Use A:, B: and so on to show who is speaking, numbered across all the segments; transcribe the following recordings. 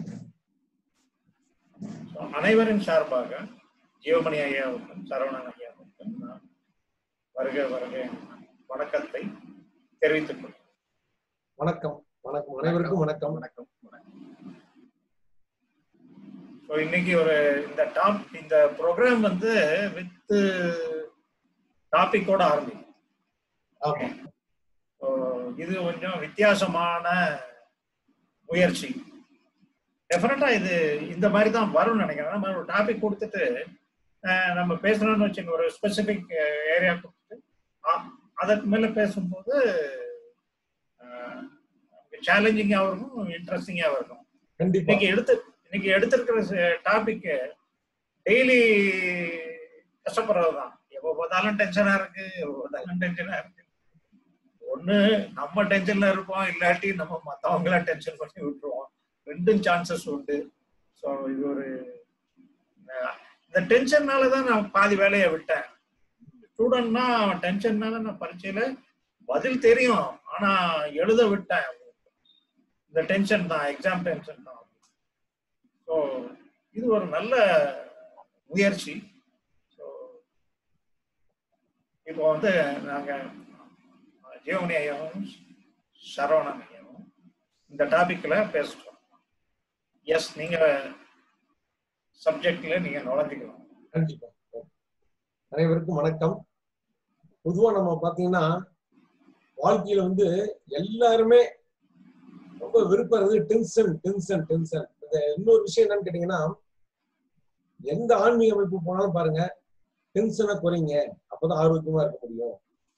A: So, அனைவரின் சார்பாக ஜீவமணி ஐயாவுக்கும் சரவணன் ஐயாவுக்கும் நான் வருக வருக வணக்கத்தை தெரிவித்துக் கொள்கிறேன்
B: வணக்கம் வணக்கம் அனைவருக்கும் வணக்கம்
A: வணக்கம் வணக்கம் ஸோ இன்னைக்கு ஒரு இந்த டாப் இந்த ப்ரோக்ராம் வந்து வித் டாபிக்கோட ஆரம்பிக்கும்
B: ஆமா
A: ஸோ இது கொஞ்சம் வித்தியாசமான முயற்சி டெஃபினட்டா இது இந்த மாதிரி தான் வரும்னு நினைக்கிறேன் நம்ம ஒரு டாபிக் கொடுத்துட்டு அஹ், நம்ம பேசணும்னு வச்சுங்க ஒரு ஸ்பெசிபிக் ஏரியா கொடுத்துட்டு அ- அதற்கு மேல பேசும்போது சேலஞ்சிங்காகவும் இருக்கும் இன்ட்ரெஸ்டிங்காகவும் இருக்கும்
B: கண்டிப்பா
A: இன்னைக்கு எடுத்து இன்னைக்கு எடுத்திருக்கிற டாபிக் டெய்லி கஷ்டப்படுறது தான் எப்போ பார்த்தாலும் டென்ஷனா இருக்கு எப்போ பார்த்தாலும் டென்ஷனா இருக்கு ஒண்ணு நம்ம டென்ஷன்ல இருப்போம் இல்லாட்டி நம்ம மத்தவங்கள டென்ஷன் பண்ணி விட்டுருவோம் ரெண்டும் சான்சஸ் உண்டு ஸோ இது ஒரு அஹ், இந்த டென்ஷன்னால தான் நான் பாதி வேலையை விட்டேன் ஸ்டூடெண்ட்னா டென்ஷன்னால நான் பரீட்சையில பதில் தெரியும் ஆனா எழுத விட்டேன் இந்த டென்ஷன் தான் எக்ஸாம் டென்ஷன் தான் ஸோ இது ஒரு நல்ல முயற்சி ஸோ இப்போ வந்து நாங்கள் ஜீவமணி ஐயாவும் சரவணன் ஐயாவும் இந்த டாபிக்ல பேசுகிறோம் எஸ் நீங்க சப்ஜெக்ட்ல நீங்க நுழைஞ்சுக்கலாம்
B: கண்டிப்பா அனைவருக்கும் வணக்கம் பொதுவா நம்ம பாத்தீங்கன்னா வாழ்க்கையில வந்து எல்லாருமே ரொம்ப விருப்பறது டென்ஷன் டென்ஷன் டென்ஷன் இந்த இன்னொரு விஷயம் என்னன்னு கேட்டீங்கன்னா எந்த ஆன்மீக அமைப்பு போனாலும் பாருங்க டென்ஷனை குறைங்க அப்பதான் ஆரோக்கியமா இருக்க முடியும்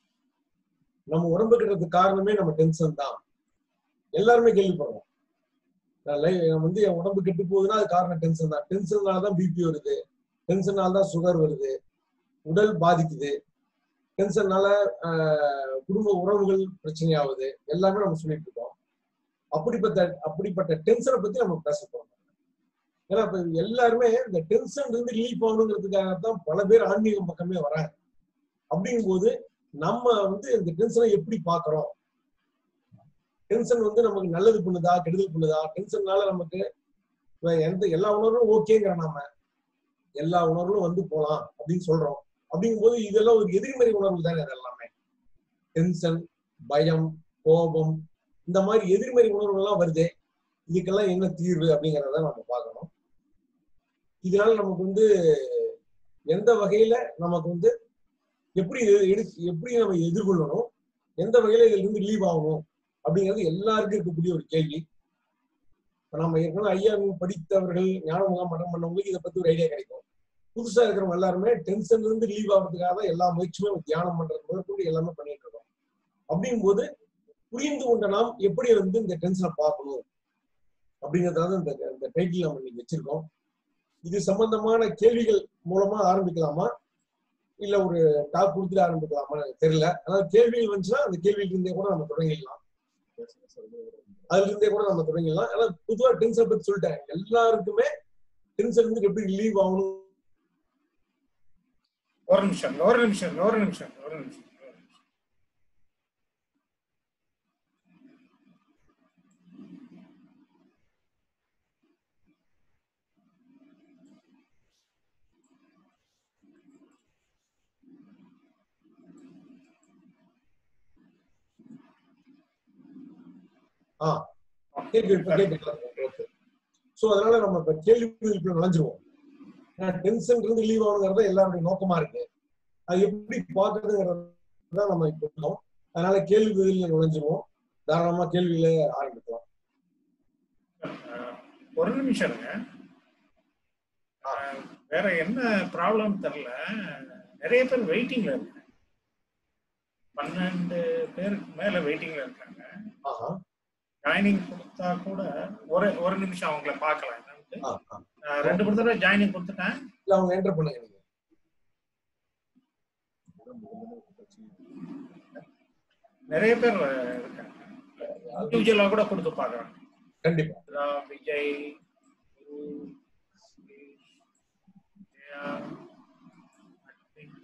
B: நம்ம உடம்பு கிட்டதுக்கு காரணமே நம்ம டென்ஷன் தான் எல்லாருமே கேள்விப்படுறோம் நான் லை- நான் வந்து என் உடம்பு கெட்டு போகுதுன்னா அது காரணம் டென்ஷன் தான் டென்ஷனால தான் பிபி வருது டென்ஷனால தான் சுகர் வருது உடல் பாதிக்குது டென்ஷன்னால ஆஹ், குடும்ப உறவுகள் பிரச்சனையாகுது எல்லாமே நம்ம சொல்லிட்டு இருக்கோம் அப்படிப்பட்ட அப்படிப்பட்ட டென்ஷனை பத்தி நம்ம பேச போறோம் ஏன்னா இப்ப எல்லாருமே இந்த டென்ஷன் இருந்து ரிலீஃப் ஆகணுங்கிறதுக்காக தான் பல பேர் ஆன்மீகம் பக்கமே வராங்க அப்படிங்கும்போது நம்ம வந்து இந்த டென்ஷனை எப்படி பாக்குறோம் டென்ஷன் வந்து நமக்கு நல்லது பண்ணுதா கெடுதல் பண்ணுதா டென்ஷன்னால நமக்கு இப்ப எந்த எல்லா உணர்வும் ஓகேங்கிற நாம எல்லா உணர்வும் வந்து போலாம் அப்படின்னு சொல்றோம் அப்படிங்கும்போது இதெல்லாம் ஒரு எதிர்மறை உணர்வு தானே இது எல்லாமே டென்ஷன் பயம் கோபம் இந்த மாதிரி எதிர்மறை உணர்வு எல்லாம் வருதே இதுக்கெல்லாம் என்ன தீர்வு அப்படிங்கறத நம்ம பார்க்கணும் இதனால நமக்கு வந்து எந்த வகையில நமக்கு வந்து எப்படி இது எடு- எப்படி நம்ம எதிர்கொள்ளணும் எந்த வகையில இதுல இருந்து ரிலீவ் ஆகணும் அப்படிங்கிறது எல்லாருக்கும் இருக்கக்கூடிய ஒரு கேள்வி இப்ப நம்ம ஏற்கனவே ஐயா படித்தவர்கள் ஞான முகாம் மடம் பண்ணவங்களுக்கு இதை பத்தி ஒரு ஐடியா கிடைக்கும் புதுசா இருக்கிறவங்க எல்லாருமே டென்ஷன்ல இருந்து ரிலீவ் ஆகிறதுக்காக தான் எல்லா முயற்சியுமே தியானம் பண்றது முதற்கொண்டு எல்லாமே பண்ணிட்டு இருக்கோம் அப்படிங்கும்போது புரிந்து கொண்ட நாம் எப்படி வந்து இந்த டென்ஷனை பார்க்கணும் அப்படிங்கறத இந்த இந்த டைட்டில் நம்ம இன்னைக்கு வச்சிருக்கோம் இது சம்பந்தமான கேள்விகள் மூலமா ஆரம்பிக்கலாமா இல்ல ஒரு டாப் கொடுத்துட்டு ஆரம்பிக்கலாமா எனக்கு தெரியல அதாவது கேள்விகள் வந்துச்சுன்னா அந்த கேள்வியில இருந்தே கூட நம்ம தொடங்கிடலாம் அதுல இருந்தே கூட நம்ம தொடங்கிடலாம் ஆனா பொதுவா டென்ஷன் பத்தி சொல்லிட்டேன் எல்லாருக்குமே டென்ஷன் இருந்து எப்படி ரிலீவ் ஆகணும்
A: ஒரு நிமிஷம் ஒரு நிமிஷம் ஒரு நிமிஷம் ஒரு நிமிஷம் ஒரு நிமிஷம்.
B: கேள்வி இப்ப கேட்டுக்கலாம் ஓகே சோ அதனால நம்ம இப்ப கேள்வி பதிலுக்குள்ள நுழைஞ்சிருவோம் டென்ஷன் இருந்து ரிலீவ் ஆகணுங்கிறது எல்லாருடைய நோக்கமா இருக்கு அது எப்படி பாக்குறதுங்கிறது தான் நம்ம இப்ப இருக்கோம் அதனால கேள்வி பதில நுழைஞ்சிருவோம் தாராளமா கேள்வியில ஆரம்பிக்கலாம்
A: அஹ், ஒரு நிமிஷம் இருங்க அஹ், வேற என்ன ப்ராப்ளம் தெரியல நிறைய பேர் வெயிட்டிங்ல இருக்காங்க பன்னெண்டு பேருக்கு மேல வெயிட்டிங்ல இருக்காங்க
B: ஆஹா
A: ஜாயினிங் கொடுத்தா கூட ஒரு ஒரு நிமிஷம் அவங்கள பார்க்கலாம் என்னன்ட்டு
B: ஆ, ஆ.
A: அஹ், ரெண்டு மூணு தடவை ஜாயினிங் கொடுத்துட்டேன்
B: இல்ல அவங்க என்டர் பண்ணுங்க நீங்க
A: நிறைய பேர் அஹ், இருக்காங்க இண்டிவிஜுவலா கூட கொடுத்து பார்க்கறாங்க
B: கண்டிப்பா
A: ரா, விஜய் குரு, சுரேஷ், ஜெயா, அட்வின்.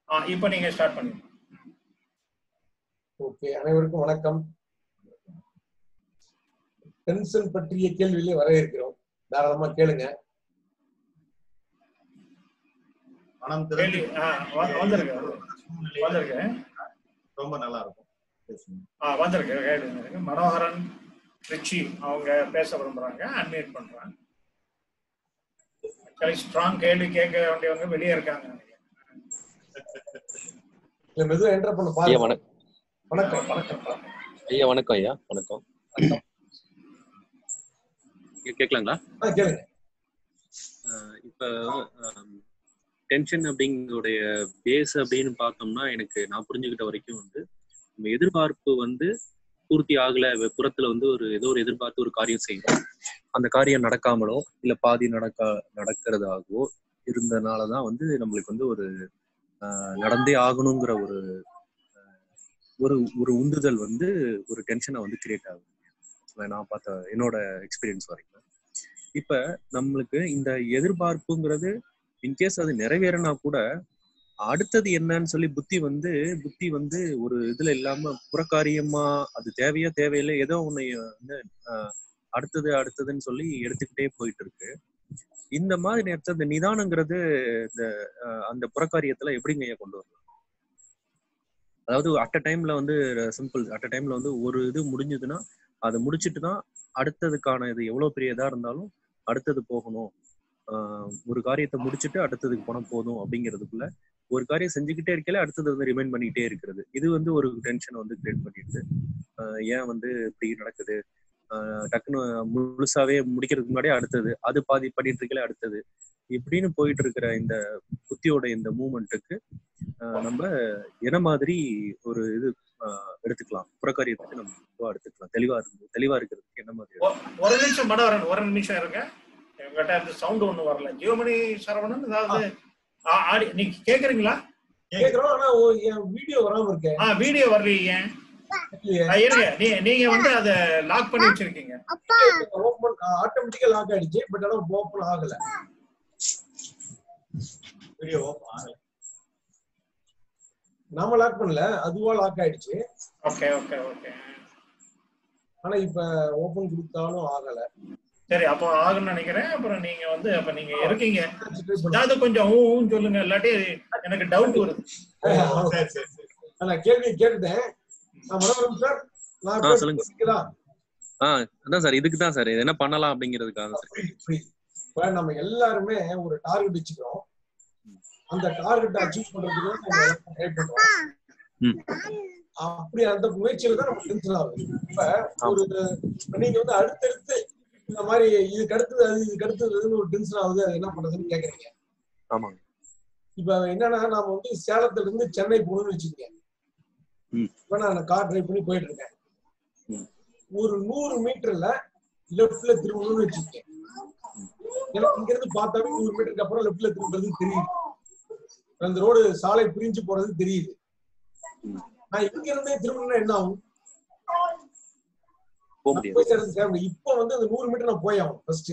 A: ஆ இப்போ நீங்க ஸ்டார்ட் பண்ணுங்க
B: ஓகே அனைவருக்கும் வணக்கம் டென்ஷன் பற்றிய கேள்வியிலே வரவேற்கிறோம் தாராளமா கேளுங்க
C: மனம்
A: கேள்வி
C: திறந்து
A: ஆ வ- வந்திருக்கு
C: சூழ்நிலையில
A: வந்திருக்கு
C: ரொம்ப நல்லா இருக்கும் பேசுங்க
A: ஆ வந்திருக்கு கேள்வி வந்திருக்கு மனோகரன் ரிச்சி அவங்க பேச விரும்புறாங்க அன்மியூட் பண்றாங்க ஆக்சுவலி ஸ்ட்ராங் கேள்வி கேட்க வேண்டியவங்க வெளியே இருக்காங்க
B: இல்ல மெதுவா என்டர் பண்ண
D: ஐயா
B: பாருங்க
D: வணக்கம்
B: வணக்கம் வணக்கம்
D: ஐயா வணக்கம் ஐயா வணக்கம் கே- கேட்கலாங்களா
B: ஆ கேளுங்க
D: அஹ் இப்ப டென்ஷன் அப்படிங்கறதுடைய பேஸ் அப்படின்னு பார்த்தோம்னா எனக்கு நான் புரிஞ்சுக்கிட்ட வரைக்கும் வந்து நம்ம எதிர்பார்ப்பு வந்து பூர்த்தி ஆகல வெ- புறத்துல வந்து ஒரு ஏதோ ஒரு எதிர்பார்த்து ஒரு காரியம் செய்யணும் அந்த காரியம் நடக்காமலோ இல்ல பாதி நடக்க நடக்கிறதாகவோ இருந்தனாலதான் வந்து நம்மளுக்கு வந்து ஒரு அஹ், நடந்தே ஆகணுங்கிற ஒரு அஹ், ஒரு ஒரு உந்துதல் வந்து ஒரு டென்ஷனை வந்து கிரியேட் ஆகுது நான் பார்த்த என்னோட எக்ஸ்பீரியன்ஸ் வரைக்கும் இப்ப நம்மளுக்கு இந்த எதிர்பார்ப்புங்கிறது இன்கேஸ் அது நிறைவேறினா கூட அடுத்தது என்னன்னு சொல்லி புத்தி வந்து புத்தி வந்து ஒரு இதுல இல்லாம புறக்காரியமா அது தேவையா தேவையில்லை ஏதோ ஒண்ணு வந்து ஆஹ், அடுத்தது அடுத்ததுன்னு சொல்லி எடுத்துக்கிட்டே போயிட்டு இருக்கு இந்த மாதிரி நேரத்துல இந்த நிதானங்கிறது இந்த ஆஹ், அந்த புறக்காரியத்துல எப்படிங்க ஐயா கொண்டு வரலாம் அதாவது அட் அ டைம்ல வந்து சிம்பிள் அட் அ டைம்ல வந்து ஒரு இது முடிஞ்சதுன்னா அதை முடிச்சிட்டு தான் அடுத்ததுக்கான இது எவ்வளவு பெரிய இதா இருந்தாலும் அடுத்தது போகணும் ஆஹ் ஒரு காரியத்தை முடிச்சுட்டு அடுத்ததுக்கு போனா போதும் அப்படிங்கிறதுக்குள்ள ஒரு காரியம் செஞ்சுக்கிட்டே இருக்கல அடுத்தது வந்து ரிமைண்ட் பண்ணிக்கிட்டே இருக்கிறது இது வந்து ஒரு டென்ஷனை வந்து கிரியேட் பண்ணிடுது ஆஹ் ஏன் வந்து இப்படி நடக்குது ஆஹ் டக்குன்னு முழுசாவே முடிக்கிறதுக்கு முன்னாடி அடுத்தது அது பாதி பண்ணிட்டு இருக்கல அடுத்தது இப்படின்னு போயிட்டு இருக்கிற இந்த புத்தியோட இந்த மூமெண்ட்டுக்கு நம்ம என்ன மாதிரி ஒரு இது ஆஹ் எடுத்துக்கலாம் புறக்காரியத்துக்கு நம்ம இதுவா எடுத்துக்கலாம் தெளிவா இருக்கு தெளிவா இருக்கிறதுக்கு என்ன மாதிரி
A: ஒ- ஒரு நிமிஷம் மனோகரன் ஒரு நிமிஷம் இருங்க எங்கிட்ட அந்த சவுண்ட் ஒண்ணு வரல ஜியோமணி சரவணன் ஏதாவது ஆ- ஆடி நீங்க கேக்குறீங்களா
B: கேக்குறோம் ஆனா ஓ- என் வீடியோ வராம இருக்கேன்
A: ஆ வீடியோ வரலையே ஏன் ஆ, இருங்க நீ நீங்க வந்து அத லாக் பண்ணி வச்சிருக்கீங்க
B: ஓப்பன் ஆட்டோமேட்டிக்கா லாக் ஆயிடுச்சு பட் ஆனா ஓப்பன் ஆகல
C: வீடியோ ஓப்பன் ஆகல
B: நாம லாக் பண்ணல அதுவா லாக் ஆயிடுச்சு
A: ஓகே ஓகே ஓகே
B: ஆனா இப்ப ஓபன் கொடுத்தாலும் ஆகல
A: சரி அப்போ ஆகும்னு நினைக்கிறேன் அப்புறம் நீங்க வந்து அப்ப நீங்க இருக்கீங்க
B: Try பண்ணலாம்.
A: ஏதாவது கொஞ்சம் ஊ ஊன்னு சொல்லுங்க இல்லாட்டி எனக்கு டவுட் வருது
C: ஓ, சரி சரி சரி
B: நான் கேள்வி கேட்டுட்டேன் நான் மனோரம் சார் நான்
D: ஆ,
B: பேசுறது
D: சொல்லுங்க.
B: கேக்குதா?
D: ஆஹ் அதான் சார் இதுக்கு தான் சார் இது என்ன பண்ணலாம் அப்படிங்கிறதுக்காக தான் சார்
B: புரியுது, புரியுது. இப்ப நம்ம எல்லாருமே ஒரு டார்கெட் வச்சுக்கிறோம் அந்த டார்கெட்டை அச்சீவ் பண்றதுக்கு நம்ம ட்ரை பண்றோம்
D: ம்.
B: அப்படி அந்த முயற்சியில தான் நம்ம டென்ஷன் ஆகுது இப்ப ஒரு இப்ப நீங்க வந்து அடுத்தடுத்து இந்த மாதிரி இதுக்கு அடுத்தது அது இதுக்கு அடுத்ததுன்னு ஒரு டென்ஷன் ஆகுது அது என்ன பண்றதுன்னு கேக்குறீங்க
D: ஆமாங்க
B: இப்ப என்னன்னா நாம வந்து சேலத்துல இருந்து சென்னை போகணும்னு வச்சுக்கோங்க
D: ம்.
B: இப்ப நான் கார் டிரைவ் பண்ணி போயிட்டு இருக்கேன்
D: ம்.
B: ஒரு நூறு மீட்டர்ல லெஃப்ட்ல திரும்பணும்னு வச்சுக்கோங்க எனக்கு இங்க இருந்து பார்த்தாவே நூறு மீட்டருக்கு அப்புறம் லெஃப்ட்ல திரும்புறது தெரியுது அந்த ரோடு சாலை பிரிஞ்சு போறது தெரியுது
D: ம்.
B: நான் இங்க இருந்தே திரும்பணும்னா என்ன ஆகும்
D: போக
B: நான்
D: முடியாது
B: போய் சேர்றது தேவை இப்ப வந்து அந்த நூறு மீட்டர் நான் போய் ஆகும் ஃபர்ஸ்ட்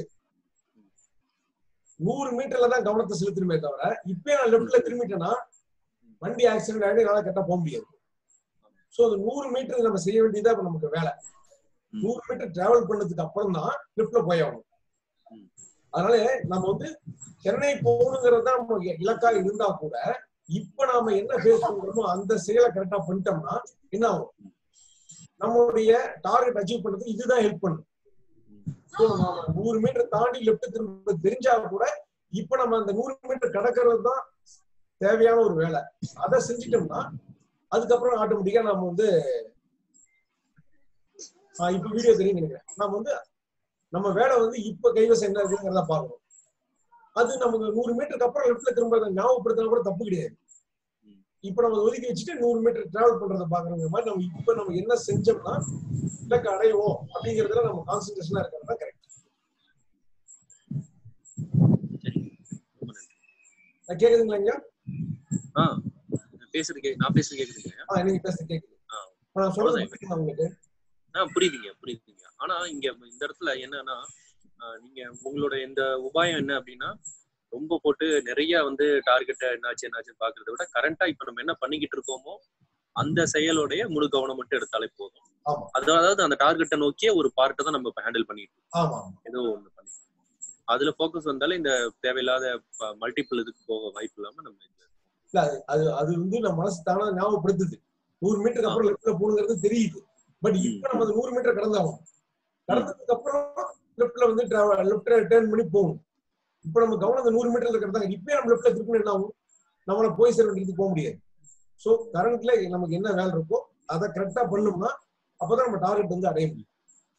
B: நூறு மீட்டர்ல தான் கவனத்தை செலுத்தணுமே தவிர இப்ப நான் லெஃப்ட்ல திரும்பிட்டேன்னா வண்டி ஆக்சிடென்ட் ஆகிட்டு என்னால கரெக்டா போக முடியாது சோ அந்த நூறு மீட்டர் நம்ம செய்ய வேண்டியதா இப்ப நமக்கு வேலை
D: ம்.
B: நூறு மீட்டர் டிராவல் பண்ணதுக்கு அப்புறம் தான் லெஃப்ட்ல போய் ஆகணும்
D: ம்.
B: அதனால நம்ம வந்து சென்னை போகணுங்கிறது தான் நம்ம இலக்கா இருந்தா கூட இப்ப நாம என்ன பேஸ் பண்றோமோ அந்த செயலை கரெக்டா பண்ணிட்டோம்னா என்ன ஆகும் நம்மளுடைய டார்கெட் அச்சீவ் பண்றதுக்கு இதுதான் ஹெல்ப் பண்ணும் So, நாம நூறு மீட்டர் தாண்டி லெஃப்ட் திரும்ப தெரிஞ்சா கூட இப்ப நம்ம அந்த நூறு மீட்டர் கடக்கிறது தான் தேவையான ஒரு வேலை அதை செஞ்சுட்டோம்னா அதுக்கப்புறம் ஆட்டோமேட்டிக்கா நம்ம வந்து ஆஹ் இப்ப வீடியோ தெரியும் நினைக்கிறேன் நம்ம வந்து நம்ம வேலை வந்து இப்ப கைவசம் என்ன இருக்குங்கிறத பார்க்கணும் அது நமக்கு நூறு மீட்டருக்கு அப்புறம் லெஃப்ட்ல திரும்ப அதை ஞாபகப்படுத்தினா கூட தப்பு கிடையாது இப்ப நம்ம அதை ஒதுக்கி வச்சுட்டு நூறு மீட்டர் டிராவல் பண்றதை பாக்குறோங்கிற மாதிரி நம்ம இப்ப நம்ம என்ன செஞ்சோம்னா இலக்கு அடைவோம் அப்படிங்கறதுல நம்ம கான்சென்ட்ரேஷனா இருக்கிறது தான் கரெக்ட்
D: சரி ரொம்ப நன்றி
B: நான் கேக்குதுங்களா ஐயா
D: ஆ பேசுறது கே நான் பேசுறது கேக்குதுங்க
B: ஆ நீங்க பேசுறது கேக்குது
D: ஆ.
B: இப்ப நான் சொல்றது புரியுதா உங்களுக்கு
D: ஆ புரியுதுங்க புரியுதுங்க ஆனா இங்க இந்த இடத்துல என்னன்னா ஆ, நீங்க உங்களோட இந்த உபாயம் என்ன அப்படின்னா ரொம்ப போட்டு நிறைய வந்து டார்கெட்டை என்னாச்சு என்னாச்சு பாக்குறத விட கரண்டா இப்ப நம்ம என்ன பண்ணிக்கிட்டு இருக்கோமோ அந்த செயலோடைய முழு கவனம் மட்டும் எடுத்தாலே போதும்
B: ஆமா
D: அதாவது அந்த டார்கெட்டை நோக்கிய ஒரு பார்ட்டை தான் நம்ம ஹேண்டில் பண்ணிட்டு இருக்கோம்
B: ஆமா ஆமா
D: ஏதோ ஒண்ணு பண்ணிட்டு இருக்கோம். அதுல ஃபோக்கஸ் வந்தாலே இந்த தேவையில்லாத மல்டிபிள் இதுக்கு போக வாய்ப்பு இல்லாம நம்ம இதுல
B: இல்ல அது அது அது வந்து நம்ம மனசு தானா ஞாபகப்படுத்துது நூறு மீட்டருக்கு அப்புறம் லெஃப்ட்ல போகணுங்கிறது தெரியுது பட் இப்ப நம்ம அந்த நூறு மீட்டர் கடந்தாகும் கடந்ததுக்கு அப்புறம் லெஃப்ட்ல வந்து லெஃப்ட்ல டேர்ன் பண்ணி போகணும் இப்ப நம்ம கவனம் அந்த நூறு மீட்டர்ல கடந்தாங்க இப்பயே நம்ம லெஃப்ட்ல திருப்பி என்ன ஆகும் நம்மள போய் சேர வேண்டியது போக முடியாது சோ கரண்ட்ல நமக்கு என்ன வேலை இருக்கோ அதை கரெக்டா பண்ணோம்னா அப்பதான் நம்ம டார்கெட் வந்து அடைய முடியும்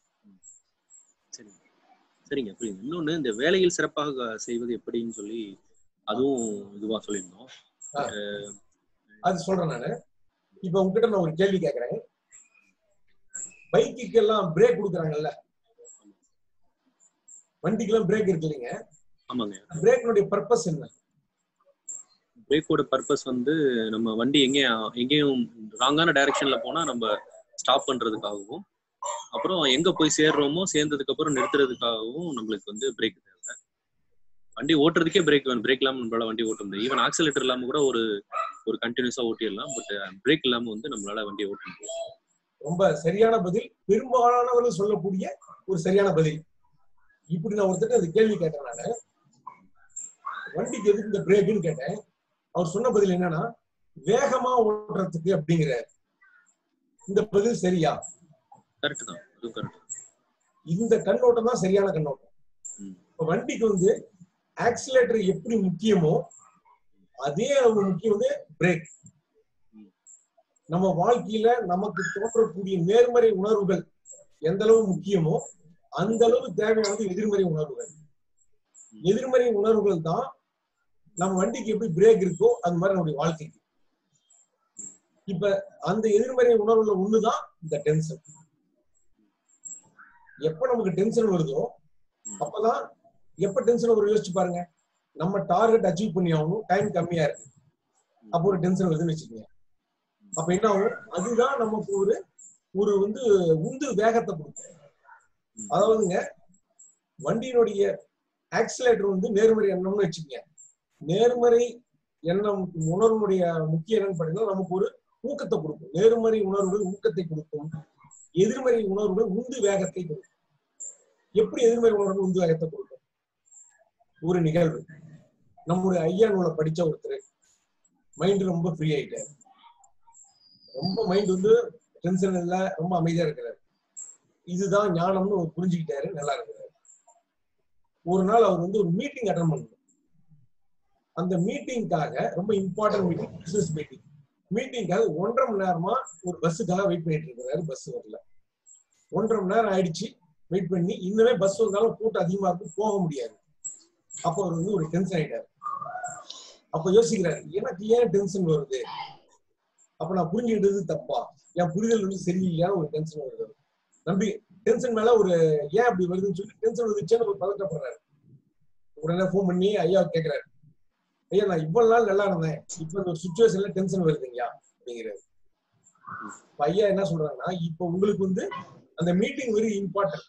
D: சரிங்க சரிங்க புரியுது இன்னொன்னு இந்த வேலையில் சிறப்பாக செய்வது எப்படின்னு சொல்லி அதுவும் இதுவா சொல்லியிருந்தோம்
B: ஆ. அது சொல்றேன் நானு இப்ப உங்ககிட்ட நான் ஒரு கேள்வி கேக்குறேன் பைக்குக்கு எல்லாம் பிரேக் கொடுக்குறாங்கல்ல வண்டிக்கெல்லாம் பிரேக் இருக்கு இல்லைங்க
D: ஆமாங்க
B: பிரேக்கினுடைய பர்பஸ் என்ன
D: பிரேக்கோட பர்பஸ் வந்து நம்ம வண்டி எங்கேயும் எங்கேயும் ராங்கான டைரக்ஷன்ல போனா நம்ம ஸ்டாப் பண்றதுக்காகவும் அப்புறம் எங்க போய் சேர்றோமோ சேர்ந்ததுக்கு அப்புறம் நிறுத்துறதுக்காகவும் நம்மளுக்கு வந்து பிரேக் தேவை வண்டி ஓட்டுறதுக்கே பிரேக் வேணும் பிரேக் இல்லாம நம்மளால வண்டி ஓட்ட முடியாது ஈவன் ஆக்சிலேட்டர் இல்லாம கூட ஒரு ஒரு கண்டினியூஸா ஓட்டிடலாம் பட் பிரேக் இல்லாம வந்து நம்மளால வண்டியை ஓட்ட முடியாது
B: ரொம்ப சரியான பதில் பெரும்பாலானவர்கள் சொல்லக்கூடிய ஒரு சரியான பதில் இப்படி நான் ஒருத்தர் அந்த கேள்வி கேட்டேன் நானு வண்டிக்கு எதுக்கு இந்த பிரேக்குன்னு கேட்டேன் அவர் சொன்ன பதில் என்னன்னா வேகமா ஓட்டுறதுக்கு அப்படிங்கிற இந்த பதில் சரியா
D: கரெக்ட் தான் அதுவும் கரெக்ட்
B: இந்த கண்ணோட்டம் தான் சரியான கண்ணோட்டம்
D: ம்.
B: இப்ப வண்டிக்கு வந்து ஆக்சிலேட்டர் எப்படி முக்கியமோ அதே அளவு முக்கியம் வந்து பிரேக்
D: ம்.
B: நம்ம வாழ்க்கையில நமக்கு தோன்றக்கூடிய நேர்மறை உணர்வுகள் எந்த அளவு முக்கியமோ அந்த அளவு தேவையானது எதிர்மறை உணர்வுகள் எதிர்மறை உணர்வுகள் தான் நம்ம வண்டிக்கு எப்படி பிரேக் இருக்கோ அது மாதிரி நம்முடைய வாழ்க்கைக்கு இப்ப அந்த எதிர்மறை உணர்வுல ஒண்ணுதான் இந்த டென்ஷன் எப்ப நமக்கு டென்ஷன் வருதோ அப்பதான் எப்ப டென்ஷன் வரும் யோசிச்சு பாருங்க நம்ம டார்கெட் அச்சீவ் பண்ணி ஆகணும் டைம் கம்மியா இருக்கு அப்போ ஒரு டென்ஷன் வருதுன்னு வச்சுக்கோங்க அப்ப என்ன ஆகும் அதுதான் நமக்கு ஒரு ஒரு வந்து உந்து வேகத்தை கொடுக்கும் அதாவதுங்க வண்டியினுடைய ஆக்சிலேட்டர் வந்து நேர்மறை எண்ணம்னு வச்சுக்கோங்க நேர்மறை எண்ணம் உணர்வுடைய முக்கிய என்னன்னு பாத்தீங்கன்னா நமக்கு ஒரு ஊக்கத்தை கொடுக்கும் நேர்மறை உணர்வுகள் ஊக்கத்தை கொடுக்கும் எதிர்மறை உணர்வுகள் உந்து வேகத்தை கொடுக்கும் எப்படி எதிர்மறை உணர்வுகள் உந்து வேகத்தை கொடுக்கும் ஒரு நிகழ்வு நம்முடைய ஐயா நூலை படிச்ச ஒருத்தர் மைண்ட் ரொம்ப ஃப்ரீ ஆயிட்டாரு ரொம்ப மைண்ட் வந்து டென்ஷன் இல்ல ரொம்ப அமைதியா இருக்கிறாரு இதுதான் ஞானம்னு அவர் புரிஞ்சுக்கிட்டாரு நல்லா இருக்கிறாரு ஒரு நாள் அவர் வந்து ஒரு மீட்டிங் அட்டன் பண்ணணும் அந்த மீட்டிங்காக ரொம்ப இம்பார்ட்டன்ட் மீட்டிங் பிசினஸ் மீட்டிங் மீட்டிங்காக ஒன்றரை மணி நேரமா ஒரு பஸ்ஸுக்காக வெயிட் பண்ணிட்டு இருக்கிறாரு பஸ் வரல ஒன்றரை மணி நேரம் ஆயிடுச்சு வெயிட் பண்ணி இன்னுமே பஸ் வந்தாலும் கூட்டம் அதிகமா இருக்கு போக முடியாது அப்ப அவர் வந்து ஒரு டென்ஷன் ஆயிட்டாரு அப்ப யோசிக்கிறாரு எனக்கு ஏன் டென்ஷன் வருது அப்ப நான் புரிஞ்சுக்கிட்டது தப்பா என் புரிதல் வந்து சரியில்லையான ஒரு டென்ஷன் வருது நம்பி டென்ஷன் மேல ஒரு ஏன் அப்படி வருதுன்னு சொல்லி டென்ஷன் வந்துச்சுன்னு ஒரு பதட்டப்படுறாரு உடனே ஃபோன் பண்ணி ஐயா கேக்குறாரு ஐயா நான் இவ்வளவு நாள் நல்லா இருந்தேன் இப்ப இந்த சுச்சுவேஷன்ல டென்ஷன் வருதுங்கய்யா அப்படிங்கிறாரு இப்ப ஐயா என்ன சொல்றாங்கன்னா இப்ப உங்களுக்கு வந்து அந்த மீட்டிங் வெரி இம்பார்ட்டன்ட்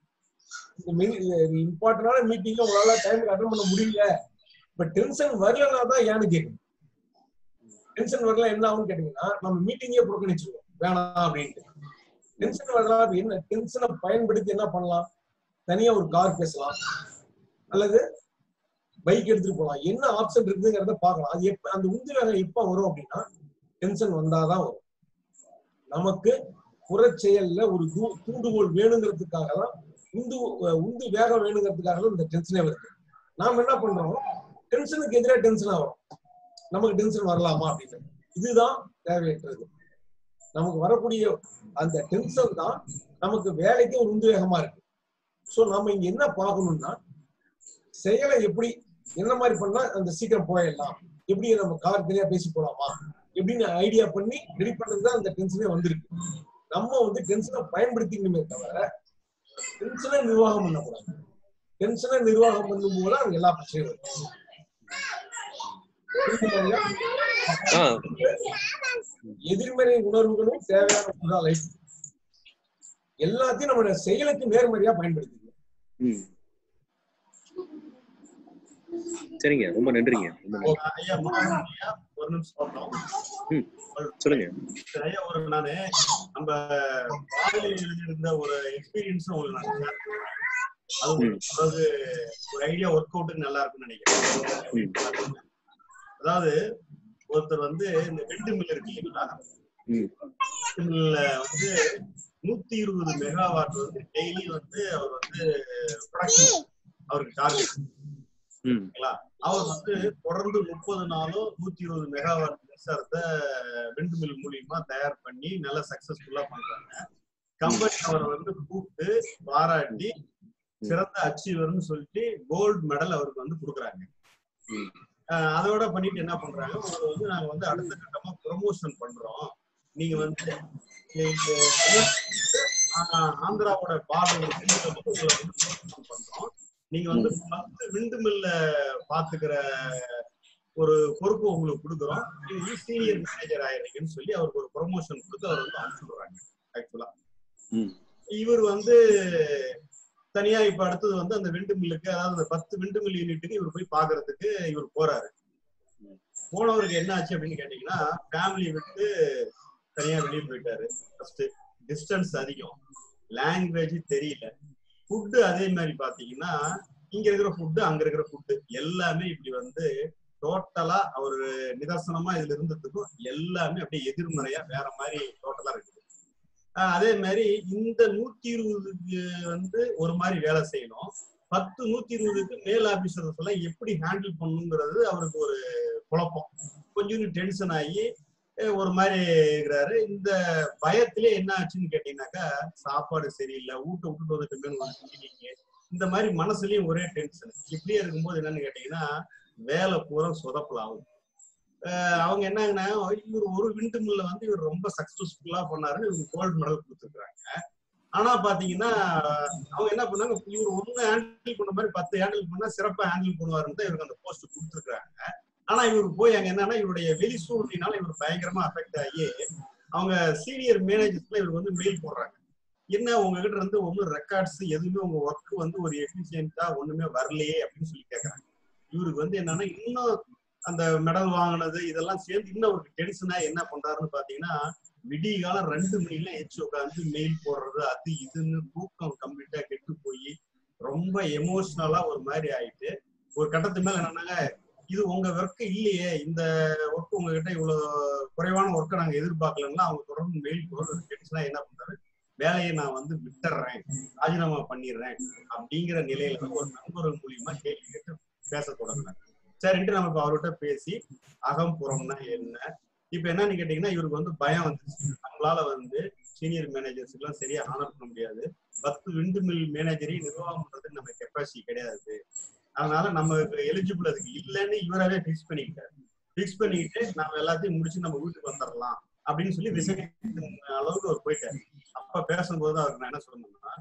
B: இந்த இம்பார்ட்டன்டான மீட்டிங் உங்களால டைமுக்கு அட்டன் பண்ண முடியல இப்ப டென்ஷன் வரலன்னா தான் ஏன்னு கேட்கணும் டென்ஷன் வரல என்ன ஆகும்னு கேட்டீங்கன்னா நம்ம மீட்டிங்கே புறக்கணிச்சிருவோம் வேணாம் அப்படின்ட்டு டென்ஷன் வரலாம் என்ன டென்ஷனை பயன்படுத்தி என்ன பண்ணலாம் தனியா ஒரு கார் பேசலாம் அல்லது பைக் எடுத்துட்டு போகலாம் என்ன ஆப்ஷன் இருக்குங்கிறத பார்க்கலாம் அது எப்ப அந்த உந்து வேகம் எப்ப வரும் அப்படின்னா டென்ஷன் வந்தாதான் வரும் நமக்கு புறச்செயல்ல ஒரு தூ- தூண்டுகோல் வேணுங்கிறதுக்காக தான் உந்து உந்து வேகம் வேணுங்கிறதுக்காக தான் இந்த டென்ஷனே வருது நாம என்ன பண்றோம் டென்ஷனுக்கு எதிராக டென்ஷன் ஆகும் நமக்கு டென்ஷன் வரலாமா அப்படின்னு இதுதான் தேவையற்றது நமக்கு வரக்கூடிய அந்த டென்ஷன் தான் நமக்கு வேலைக்கு ஒரு உந்து வேகமா இருக்கு சோ நாம இங்க என்ன பார்க்கணும்னா செயலை எப்படி என்ன மாதிரி பண்ணா அந்த சீக்கிரம் போயிடலாம் எப்படி நம்ம கார் தனியா பேசி போலாமா எப்படின்னு ஐடியா பண்ணி ரெடி பண்றதுக்கு தான் அந்த டென்ஷனே வந்திருக்கு நம்ம வந்து டென்ஷனை பயன்படுத்திக்கணுமே தவிர டென்ஷனை நிர்வாகம் பண்ணக்கூடாது டென்ஷனை நிர்வாகம் பண்ணும்போது தான் அங்க எல்லா பிரச்சனையும் வரும் புரியுதுங்களா ஐயா?
D: ஆ
B: எதிர்மறை உணர்வுகளும் தேவையான ஒன்றுதான் லைஃப் எல்லாத்தையும் நம்ம செயலுக்கு நேர்மறையா பயன்படுத்திக்கணும்
D: ம் சரிங்க ரொம்ப நன்றிங்க ரொம்ப நன்றி
C: ஐயா மனோகரன் ஐயா ஒரு நிமிஷம் பார்த்தோம்
D: சொல்லுங்க
C: ஐயா ஒரு நானு நம்ம வாழ்க்கையில் எழுதியிருந்த ஒரு எக்ஸ்பீரியன்ஸ் உங்களுக்கு நான் share பண்றேன். அது
D: ம்.
C: அதாவது ஒரு ஐடியா ஒர்க் அவுட் நல்லா இருக்கும்னு நினைக்கிறேன் அதாவது ஒருத்தர் வந்து இந்த வெண்டு மில் இருக்கு இல்லைங்களா
D: ம்.
C: வெண்டு மில்ல வந்து நூத்தி இருபது மெகாவாட் வந்து டெய்லி வந்து அவர் வந்து ப்ரொடக்ஷன் அவருக்கு டார்கெட்
D: ம்
C: ஓகேங்களா அவர் வந்து தொடர்ந்து முப்பது நாளும் நூத்தி இருபது மெகாவாட் மின்சாரத்தை விண்டு மில் மூலியமா தயார் பண்ணி நல்ல சக்சஸ்ஃபுல்லா பண்றாங்க கம்பெனி அவரை வந்து கூப்பிட்டு பாராட்டி சிறந்த அச்சீவர்னு சொல்லிட்டு கோல்டு மெடல் அவருக்கு வந்து கொடுக்குறாங்க
D: ம்.
C: அஹ் அதோட பண்ணிட்டு என்ன பண்றாங்க ஒரு வந்து நாங்க வந்து அடுத்த கட்டமா ப்ரொமோஷன் பண்றோம் நீங்க வந்து நீங்க ஆஹ் ஆந்திராவோட பார்டர் உங்களை வந்து promotion பண்றோம் நீங்க வந்து பத்து விண்டு மில்ல பாத்துக்கிற ஒரு பொறுப்பு உங்களுக்கு கொடுக்குறோம் நீங்க சீனியர் மேனேஜர் ஆயிடுறீங்கன்னு சொல்லி அவருக்கு ஒரு ப்ரொமோஷன் கொடுத்து அவர் வந்து அனுப்பிச்சுடுறாங்க ஆக்சுவலா
D: ம்
C: இவர் வந்து தனியா இப்ப அடுத்தது வந்து அந்த விண்டு மில்லுக்கு அதாவது அந்த பத்து விண்டு மில் யூனிட்டுக்கு இவர் போய் பாக்குறதுக்கு இவர் போறாரு போனவருக்கு என்ன ஆச்சு அப்படின்னு கேட்டீங்கன்னா ஃபேமிலி விட்டு தனியா வெளியே போயிட்டாரு ஃபர்ஸ்ட் டிஸ்டன்ஸ் அதிகம் லாங்குவேஜ் தெரியல ஃபுட்டு அதே மாதிரி பாத்தீங்கன்னா இங்க இருக்கிற ஃபுட்டு அங்க இருக்கிற ஃபுட்டு எல்லாமே இப்படி வந்து டோட்டலா அவர் நிதர்சனமா இதுல இருந்ததுக்கும் எல்லாமே அப்படியே எதிர்மறையா வேற மாதிரி டோட்டலா இருக்குது ஆஹ் அதே மாதிரி இந்த நூத்தி இருபதுக்கு வந்து ஒரு மாதிரி வேலை செய்யணும் பத்து நூத்தி இருபதுக்கு மேல் ஆபீசர்ஸ் எல்லாம் எப்படி ஹேண்டில் பண்ணுங்கிறது அவருக்கு ஒரு குழப்பம் கொஞ்சம் டென்ஷன் ஆகி அஹ் ஒரு மாதிரி இருக்கிறாரு இந்த பயத்திலே என்ன ஆச்சுன்னு கேட்டீங்கன்னாக்கா சாப்பாடு சரியில்லை ஊட்ட விட்டுட்டு வந்துட்டு இந்த மாதிரி மனசுலயும் ஒரே டென்ஷன் இப்படியே இருக்கும்போது என்னன்னு கேட்டீங்கன்னா வேலை பூரா சொதப்பலாகும் அஹ் அவங்க என்னங்கன்னா இவர் ஒரு விண்டு மில்ல வந்து இவர் ரொம்ப சக்சஸ்ஃபுல்லா பண்ணாருன்னு இவருக்கு கோல்டு மெடல் கொடுத்துருக்காங்க ஆனா பாத்தீங்கன்னா அவங்க என்ன பண்ணாங்க இவர் ஒண்ணு ஹேண்டில் பண்ண மாதிரி பத்து ஹேண்டில் பண்ணா சிறப்பா ஹேண்டில் பண்ணுவாருன்னு தான் இவருக்கு அந்த போஸ்ட் கொடுத்துருக்காங்க ஆனா இவர் போய் அங்க என்னன்னா இவருடைய வெளி சூழ்நிலைனால இவர் பயங்கரமா அஃபெக்ட் ஆகி அவங்க சீனியர் மேனேஜர்ஸ்ல இவருக்கு வந்து மெயில் போடுறாங்க என்ன உங்ககிட்ட இருந்து ஒன்னும் ரெக்கார்ட்ஸ் எதுவுமே உங்க ஒர்க் வந்து ஒரு எஃபிஷியன்ட்டா ஒண்ணுமே வரலையே அப்படின்னு சொல்லி கேக்குறாங்க இவருக்கு வந்து என்னன்னா இன்னும் அந்த மெடல் வாங்கினது இதெல்லாம் சேர்ந்து இன்னும் அவருக்கு டென்ஷனா என்ன பண்றாருன்னு பாத்தீங்கன்னா விடிய காலம் ரெண்டு மணில எச்சு உட்காந்து மெயில் போடுறது அது இதுன்னு தூக்கம் கம்ப்ளீட்டா கெட்டு போய் ரொம்ப எமோஷனலா ஒரு மாதிரி ஆயிட்டு ஒரு கட்டத்து மேல என்னன்னாங்க இது உங்க ஒர்க் இல்லையே இந்த ஒர்க் உங்ககிட்ட இவ்வளவு குறைவான ஒர்க்கை நாங்க எதிர்பார்க்கலன்னா அவங்க தொடர்ந்து மெயில் போடுறது டென்ஷனா என்ன பண்றாரு வேலையை நான் வந்து விட்டுறேன் ராஜினாமா பண்ணிடுறேன் அப்படிங்கிற நிலையில வந்து ஒரு நண்பர்கள் மூலியமா கேள்வி கேட்டு பேச தொடங்கினாங்க சரின்ட்டு நம்ம இப்ப அவர்கிட்ட பேசி அகம் புறம்னா என்ன இப்ப என்னன்னு கேட்டீங்கன்னா இவருக்கு வந்து பயம் வந்துச்சு நம்மளால வந்து சீனியர் மேனேஜர்ஸ் எல்லாம் சரியா ஆனர் பண்ண முடியாது பத்து விண்டு மில் மேனேஜரையும் நிர்வாகம் பண்றதுக்கு நம்ம கெப்பாசிட்டி கிடையாது அதனால நம்ம எலிஜிபிள் அதுக்கு இல்லைன்னு இவராவே ஃபிக்ஸ் பண்ணிக்கிட்டாரு ஃபிக்ஸ் பண்ணிக்கிட்டு நம்ம எல்லாத்தையும் முடிச்சு நம்ம வீட்டுக்கு வந்துடலாம் அப்படின்னு சொல்லி ரிசைன் அளவுக்கு அவர் போயிட்டாரு அப்ப பேசும்போது அவருக்கு நான் என்ன சொல்லணும்னா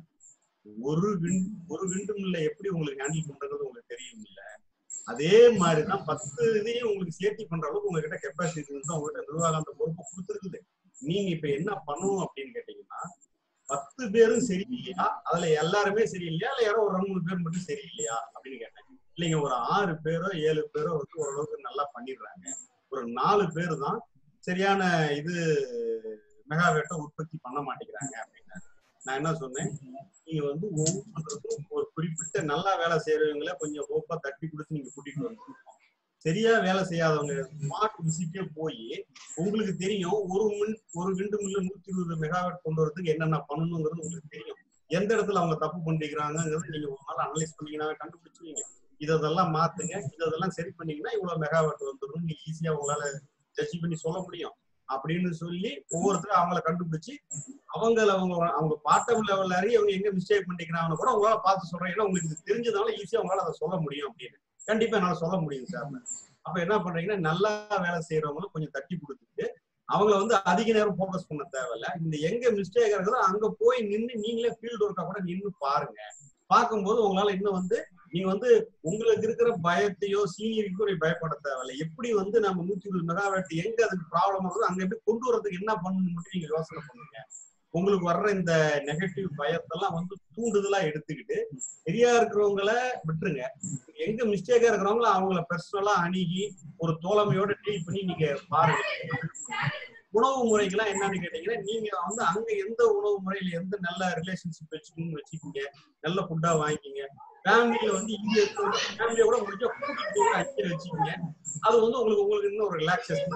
C: ஒரு விண் ஒரு விண்டு மில்ல எப்படி உங்களுக்கு ஹேண்டில் பண்றது உங்களுக்கு தெரியும் இல்ல அதே மாதிரிதான் பத்து இதையும் உங்களுக்கு சேஃப்டி பண்ற அளவுக்கு உங்ககிட்ட கெப்பாசிட்டி இருந்து உங்ககிட்ட நிர்வாகம் அந்த பொறுப்பு கொடுத்துருக்குது நீங்க இப்ப என்ன பண்ணணும் அப்படின்னு கேட்டீங்கன்னா பத்து பேரும் சரியில்லையா அதுல எல்லாருமே சரியில்லையா இல்ல யாரோ ஒரு ரெண்டு மூணு பேர் மட்டும் சரியில்லையா அப்படின்னு கேட்டேன் இல்லைங்க ஒரு ஆறு பேரோ ஏழு பேரோ வந்து ஓரளவுக்கு நல்லா பண்ணிடுறாங்க ஒரு நாலு பேர் தான் சரியான இது மெகாவேட்டை உற்பத்தி பண்ண மாட்டேங்கிறாங்க அப்படின்னு நான் என்ன சொன்னேன் நீங்க வந்து ஒவ்வொருத்தருக்கும் ஒரு குறிப்பிட்ட நல்லா வேலை செய்யறவங்கள கொஞ்சம் ஹோப்பா தட்டி கொடுத்து நீங்க கூட்டிட்டு வந்துருக்கோம் சரியா வேலை செய்யாதவங்க ஸ்மார்ட் விசிட்டே போய் உங்களுக்கு தெரியும் ஒரு மின் ஒரு விண்டு மில்ல நூத்தி இருபது மெகாவாட் கொண்டு வரதுக்கு என்னென்ன பண்ணணுங்கிறது உங்களுக்கு தெரியும் எந்த இடத்துல அவங்க தப்பு பண்ணிக்கிறாங்கிறது நீங்க ஒரு நாள் அனலைஸ் பண்ணீங்கன்னா கண்டுபிடிச்சுவீங்க இதெல்லாம் மாத்துங்க இதெல்லாம் சரி பண்ணீங்கன்னா இவ்வளவு மெகாவாட் வந்துடும் நீங்க ஈஸியா உங்களால ஜட்ஜ் பண்ணி சொல்ல முடியும் அப்படின்னு சொல்லி ஒவ்வொருத்தரும் அவங்கள கண்டுபிடிச்சு அவங்கள அவங்க அவங்க பாட்டம் லெவல்ல அறிய அவங்க எங்க மிஸ்டேக் பண்ணிக்கிறாங்க கூட உங்களால பார்த்து சொல்றேன் ஏன்னா உங்களுக்கு இது தெரிஞ்சதால ஈஸியா உங்களால அதை சொல்ல முடியும் அப்படின்னு கண்டிப்பா என்னால சொல்ல முடியும் சார் அப்ப என்ன பண்றீங்கன்னா நல்லா வேலை செய்யறவங்களும் கொஞ்சம் தட்டி கொடுத்துட்டு அவங்கள வந்து அதிக நேரம் ஃபோக்கஸ் பண்ண தேவையில்ல இந்த எங்க மிஸ்டேக் இருக்குதோ அங்க போய் நின்று நீங்களே ஃபீல்டு ஒர்க்கா கூட நின்று பாருங்க பார்க்கும்போது உங்களால இன்னும் வந்து நீங்க வந்து உங்களுக்கு இருக்கிற பயத்தையோ சீனியருக்கோ பயப்பட தேவையில்ல எப்படி வந்து நம்ம நூத்தி இருபது மெகாவாட் எங்க அதுக்கு ப்ராப்ளம் ஆகுது அங்க எப்படி கொண்டு வரதுக்கு என்ன பண்ணணும் மட்டும் நீங்க யோசனை பண்ணுங்க உங்களுக்கு வர்ற இந்த நெகட்டிவ் பயத்தெல்லாம் வந்து தூண்டுதலா எடுத்துக்கிட்டு சரியா இருக்கிறவங்கள விட்டுருங்க எங்க மிஸ்டேக்கா இருக்கிறவங்கள அவங்கள பர்சனலா அணுகி ஒரு தோழமையோட டீல் பண்ணி நீங்க பாருங்க உணவு முறைகள்லாம் என்னன்னு கேட்டீங்கன்னா நீங்க வந்து அங்க எந்த உணவு முறையில எந்த நல்ல ரிலேஷன்ஷிப் வச்சுக்கணும்னு வச்சுக்கோங்க நல்ல ஃபுட்டா வாங்கிக்கிங்க ஃபேமிலியில வந்து இங்க ஃபேமிலியை கூட முடிஞ்சா கூட்டிட்டு அங்கே வச்சுக்கோங்க அது வந்து உங்களுக்கு உங்களுக்கு இன்னும் ஒரு ரிலாக்ஸேஷன்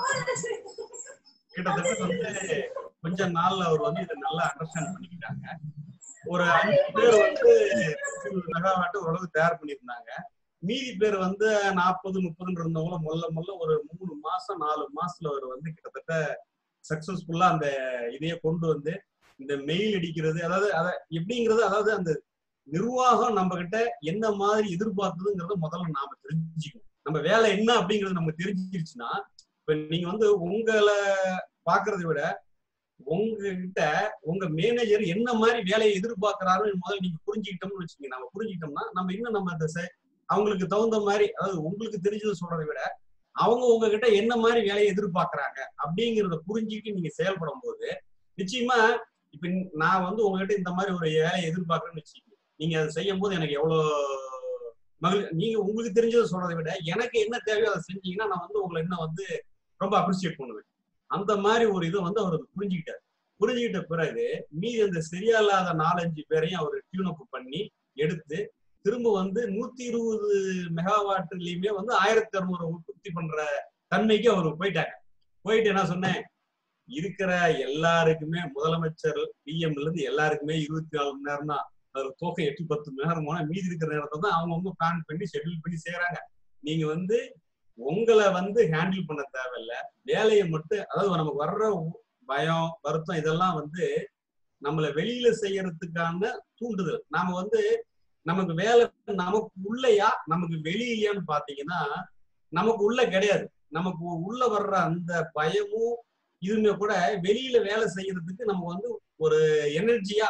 C: கிட்டத்தட்ட வந்து கொஞ்ச நாள்ல அவர் வந்து இதை நல்லா அண்டர்ஸ்டாண்ட் பண்ணிக்கிட்டாங்க ஒரு அஞ்சு பேர் வந்து மெகாவாட்டு ஓரளவுக்கு தயார் பண்ணியிருந்தாங்க மீதி பேர் வந்து நாற்பது முப்பதுன்னு இருந்தவங்கள முதல்ல முதல்ல ஒரு மூணு மாசம் நாலு மாசத்துல அவர் வந்து கிட்டத்தட்ட சக்சஸ்ஃபுல்லா அந்த இதையே கொண்டு வந்து இந்த மெயில் அடிக்கிறது அதாவது அத எப்படிங்கிறது அதாவது அந்த நிர்வாகம் நம்ம கிட்ட என்ன மாதிரி எதிர்பார்த்ததுங்கிறத முதல்ல நாம தெரிஞ்சுக்கணும் நம்ம வேலை என்ன அப்படிங்கறது நமக்கு தெரிஞ்சிருச்சுன்னா இப்ப நீங்க வந்து உங்களை பாக்குறதை விட உங்ககிட்ட உங்க மேனேஜர் என்ன மாதிரி வேலையை எதிர்பார்க்கிறாருன்னு முதல்ல நீங்க புரிஞ்சுக்கிட்டோம்னு வச்சுக்கோங்க நம்ம புரிஞ்சுக்கிட்டோம்னா நம்ம இன்னும் நம்ம அந்த செ- அவங்களுக்கு தகுந்த மாதிரி அதாவது உங்களுக்கு தெரிஞ்சதை சொல்றதை விட அவங்க உங்ககிட்ட என்ன மாதிரி வேலையை எதிர்பார்க்கறாங்க அப்படிங்கறத புரிஞ்சுக்கிட்டு நீங்க செயல்படும் போது நிச்சயமா இப்ப நான் வந்து உங்ககிட்ட இந்த மாதிரி ஒரு வேலையை எதிர்பார்க்கறேன்னு வச்சுக்கோங்க நீங்க அதை செய்யும் போது எனக்கு எவ்வளவு மகிழ் நீங்க உங்களுக்கு தெரிஞ்சதை சொல்றதை விட எனக்கு என்ன தேவையோ அதை செஞ்சீங்கன்னா நான் வந்து உங்களை இன்னும் வந்து ரொம்ப அப்ரிசியேட் பண்ணுவேன் அந்த மாதிரி ஒரு இதை வந்து அவர் புரிஞ்சுக்கிட்டார் புரிஞ்சுக்கிட்ட பிறகு மீதி அந்த சரியா இல்லாத நாலஞ்சு பேரையும் அவர் டியூன் அப் பண்ணி எடுத்து திரும்ப வந்து நூத்தி இருபது மெகாவாட்லயுமே வந்து ஆயிரத்தி அறுநூறு உற்பத்தி பண்ற தன்மைக்கு அவர் போயிட்டாங்க போயிட்டு என்ன சொன்னேன் இருக்கிற எல்லாருக்குமே முதலமைச்சர் பிஎம்ல இருந்து எல்லாருக்குமே இருபத்தி நாலு மணி நேரம் தான் அதுல தோக்கை எட்டு பத்து மணி நேரம் போனா மீதி இருக்கிற நேரத்தை தான் அவங்கவுங்க பிளான் பண்ணி ஷெட்யூல் பண்ணி செய்யறாங்க நீங்க வந்து உங்களை வந்து ஹேண்டில் பண்ண தேவையில்ல வேலையை மட்டும் அதாவது நமக்கு வர்ற உ- பயம் வருத்தம் இதெல்லாம் வந்து நம்மள வெளியில செய்யறதுக்கான தூண்டுதல் நாம வந்து நமக்கு வேலை நமக்கு உள்ளயா நமக்கு வெளியிலையான்னு பாத்தீங்கன்னா நமக்கு உள்ள கிடையாது நமக்கு உள்ள வர்ற அந்த பயமும் இதுமே கூட வெளியில வேலை செய்யறதுக்கு நம்ம வந்து ஒரு எனர்ஜியா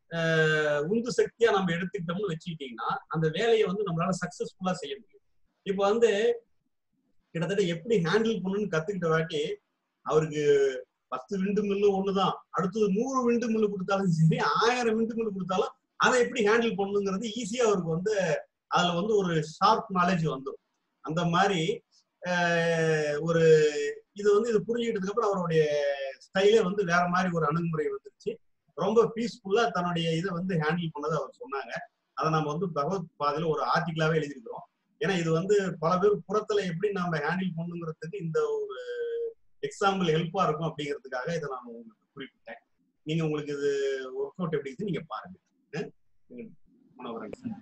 C: உந்து சக்தியா நம்ம எடுத்துக்கிட்டோம்னு வச்சுக்கிட்டீங்கன்னா அந்த வேலையை வந்து நம்மளால சக்சஸ்ஃபுல்லா செய்ய முடியும் இப்போ வந்து கிட்டத்தட்ட எப்படி ஹேண்டில் பண்ணணும்னு கத்துக்கிட்ட வாட்டி அவருக்கு பத்து விண்டு மில்லு ஒண்ணுதான் அடுத்தது நூறு விண்டு மில்லு கொடுத்தாலும் சரி ஆயிரம் விண்டு மில்லு கொடுத்தாலும் அதை எப்படி ஹேண்டில் பண்ணணுங்கிறது ஈஸியா அவருக்கு வந்து அதுல வந்து ஒரு ஷார்ப் நாலேஜ் வந்துடும் அந்த மாதிரி ஆஹ், ஒரு இது வந்து இது புரிஞ்சுக்கிட்டதுக்கு அப்புறம் அவருடைய ஸ்டைலே வந்து வேற மாதிரி ஒரு அணுகுமுறை வந்துருச்சு ரொம்ப பீஸ்ஃபுல்லா தன்னுடைய இதை வந்து ஹேண்டில் பண்ணதை அவர் சொன்னாங்க அதை நம்ம வந்து பகவத் பாதையில ஒரு ஆர்டிகிளாவே எழுதியிருக்கிறோம் ஏன்னா இது வந்து பல பேர் புறத்துல எப்படி நாம ஹேண்டில் பண்ணுங்கிறதுக்கு இந்த ஒரு எக்ஸாம்பிள் ஹெல்ப்பா இருக்கும் அப்படிங்கிறதுக்காக இதை நான் உங்களுக்கு குறிப்பிட்டேன் நீங்க உங்களுக்கு இது ஒர்க் அவுட் எப்படி இருக்குது நீங்க பாருங்க அஹ்? நீங்க மனோகரன் சார்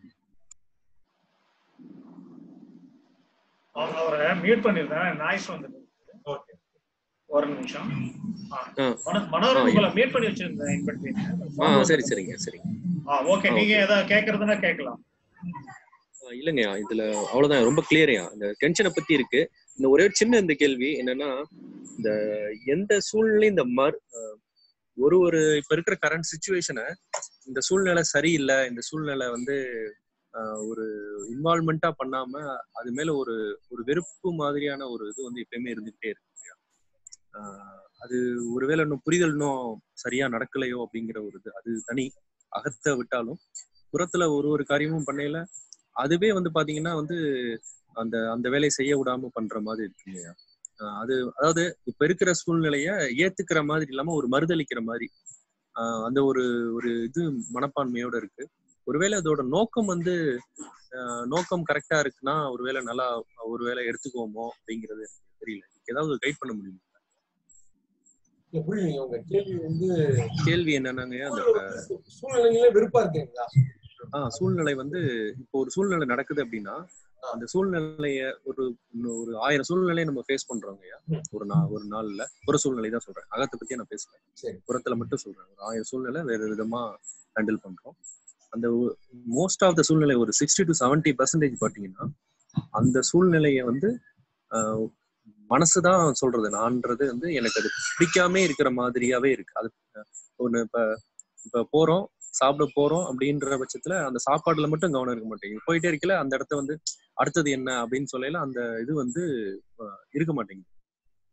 A: அவங்க அவரை மியூட் பண்ணிருந்தேன் நாய்ஸ் வந்தது
C: ஓகே
A: ஒரு நிமிஷம் ஆ.
D: ஆ.
A: மனோ- மனோரன்
D: ஆ,
A: உங்களை மியூட் பண்ணி வச்சிருந்தேன் in between.
D: ஆ சரி சரிங்க சரிங்க
A: ஆ ஓகே நீங்க ஏதாவது கேக்குறதுன்னா கேட்கலாம்
D: ஆ, இல்லைங்கய்யா இதுல அவ்வளவுதான் ரொம்ப கிளியர்யா இந்த டென்ஷனை பத்தி இருக்கு இந்த ஒரே ஒரு சின்ன இந்த கேள்வி என்னன்னா இந்த எந்த சூழ்நிலையும் இந்த மர் அஹ், ஒரு ஒரு இப்ப இருக்கிற கரண்ட் சுச்சுவேஷனை இந்த சூழ்நிலை சரியில்லை இந்த சூழ்நிலை வந்து ஆஹ், ஒரு இன்வால்மெண்டா பண்ணாம அது மேல ஒரு ஒரு வெறுப்பு மாதிரியான ஒரு இது வந்து எப்பயுமே இருந்துகிட்டே இருக்கு இல்லையா? ஆஹ், அது ஒருவேளை இன்னும் புரிதல் இன்னும் சரியா நடக்கலையோ அப்படிங்கிற ஒரு இது அது தனி அகத்தை விட்டாலும் புறத்துல ஒரு ஒரு காரியமும் பண்ணையில அதுவே வந்து பாத்தீங்கன்னா வந்து அந்த அந்த வேலையை செய்ய விடாம பண்ற மாதிரி இருக்கு இல்லையா ஆஹ் அது அதாவது இப்ப இருக்கிற சூழ்நிலைய ஏத்துக்கிற மாதிரி இல்லாம ஒரு மறுதளிக்கிற மாதிரி ஆஹ் அந்த ஒரு ஒரு இது மனப்பான்மையோட இருக்கு ஒருவேளை அதோட நோக்கம் வந்து ஆஹ் நோக்கம் கரெக்டா இருக்குன்னா ஒருவேளை நல்லா ஒருவேளை எடுத்துக்குவோமோ அப்படிங்கிறது எனக்கு தெரியல இதுக்கு ஏதாவது கைட் பண்ண முடியுமா
B: இல்ல, புரியலைங்க உங்க கேள்வி வந்து
D: கேள்வி என்னன்னாங்க அந்த
B: சூழ்நிலைகளே வெறுப்பா இருக்கீங்களா
D: ஆஹ் சூழ்நிலை வந்து இப்போ ஒரு சூழ்நிலை நடக்குது அப்படின்னா அந்த சூழ்நிலைய ஒரு இன்னும் ஒரு ஆயிரம் சூழ்நிலையை நம்ம ஃபேஸ் பண்றோங்கய்யா
B: ம்.
D: ஒரு நாள் ஒரு நாள்ல புற சூழ்நிலை தான் சொல்றேன் அகத்தை பத்தி நான் பேசுறேன்
B: சரி.
D: புறத்துல மட்டும் சொல்றேன் ஒரு ஆயிரம் சூழ்நிலை வேற விதமா ஹேண்டில் பண்றோம் அந்த மோஸ்ட் ஆஃப் த சூழ்நிலை ஒரு சிக்ஸ்டி டு செவன்டி பர்சன்டேஜ் பாத்தீங்கன்னா அந்த சூழ்நிலையை வந்து ஆஹ், மனசுதான் சொல்றது நான்றது வந்து எனக்கு அது பிடிக்காம இருக்கிற மாதிரியாவே இருக்கு அது அஹ், ஒண்ணு இப்ப இப்ப போறோம் சாப்பிட போறோம் அப்படின்ற பட்சத்துல அந்த சாப்பாடுல மட்டும் கவனம் இருக்க மாட்டேங்குது போயிட்டே இருக்கல அந்த இடத்த வந்து அடுத்தது என்ன அப்படின்னு சொல்லல அந்த இது வந்து அஹ், இருக்க மாட்டேங்குது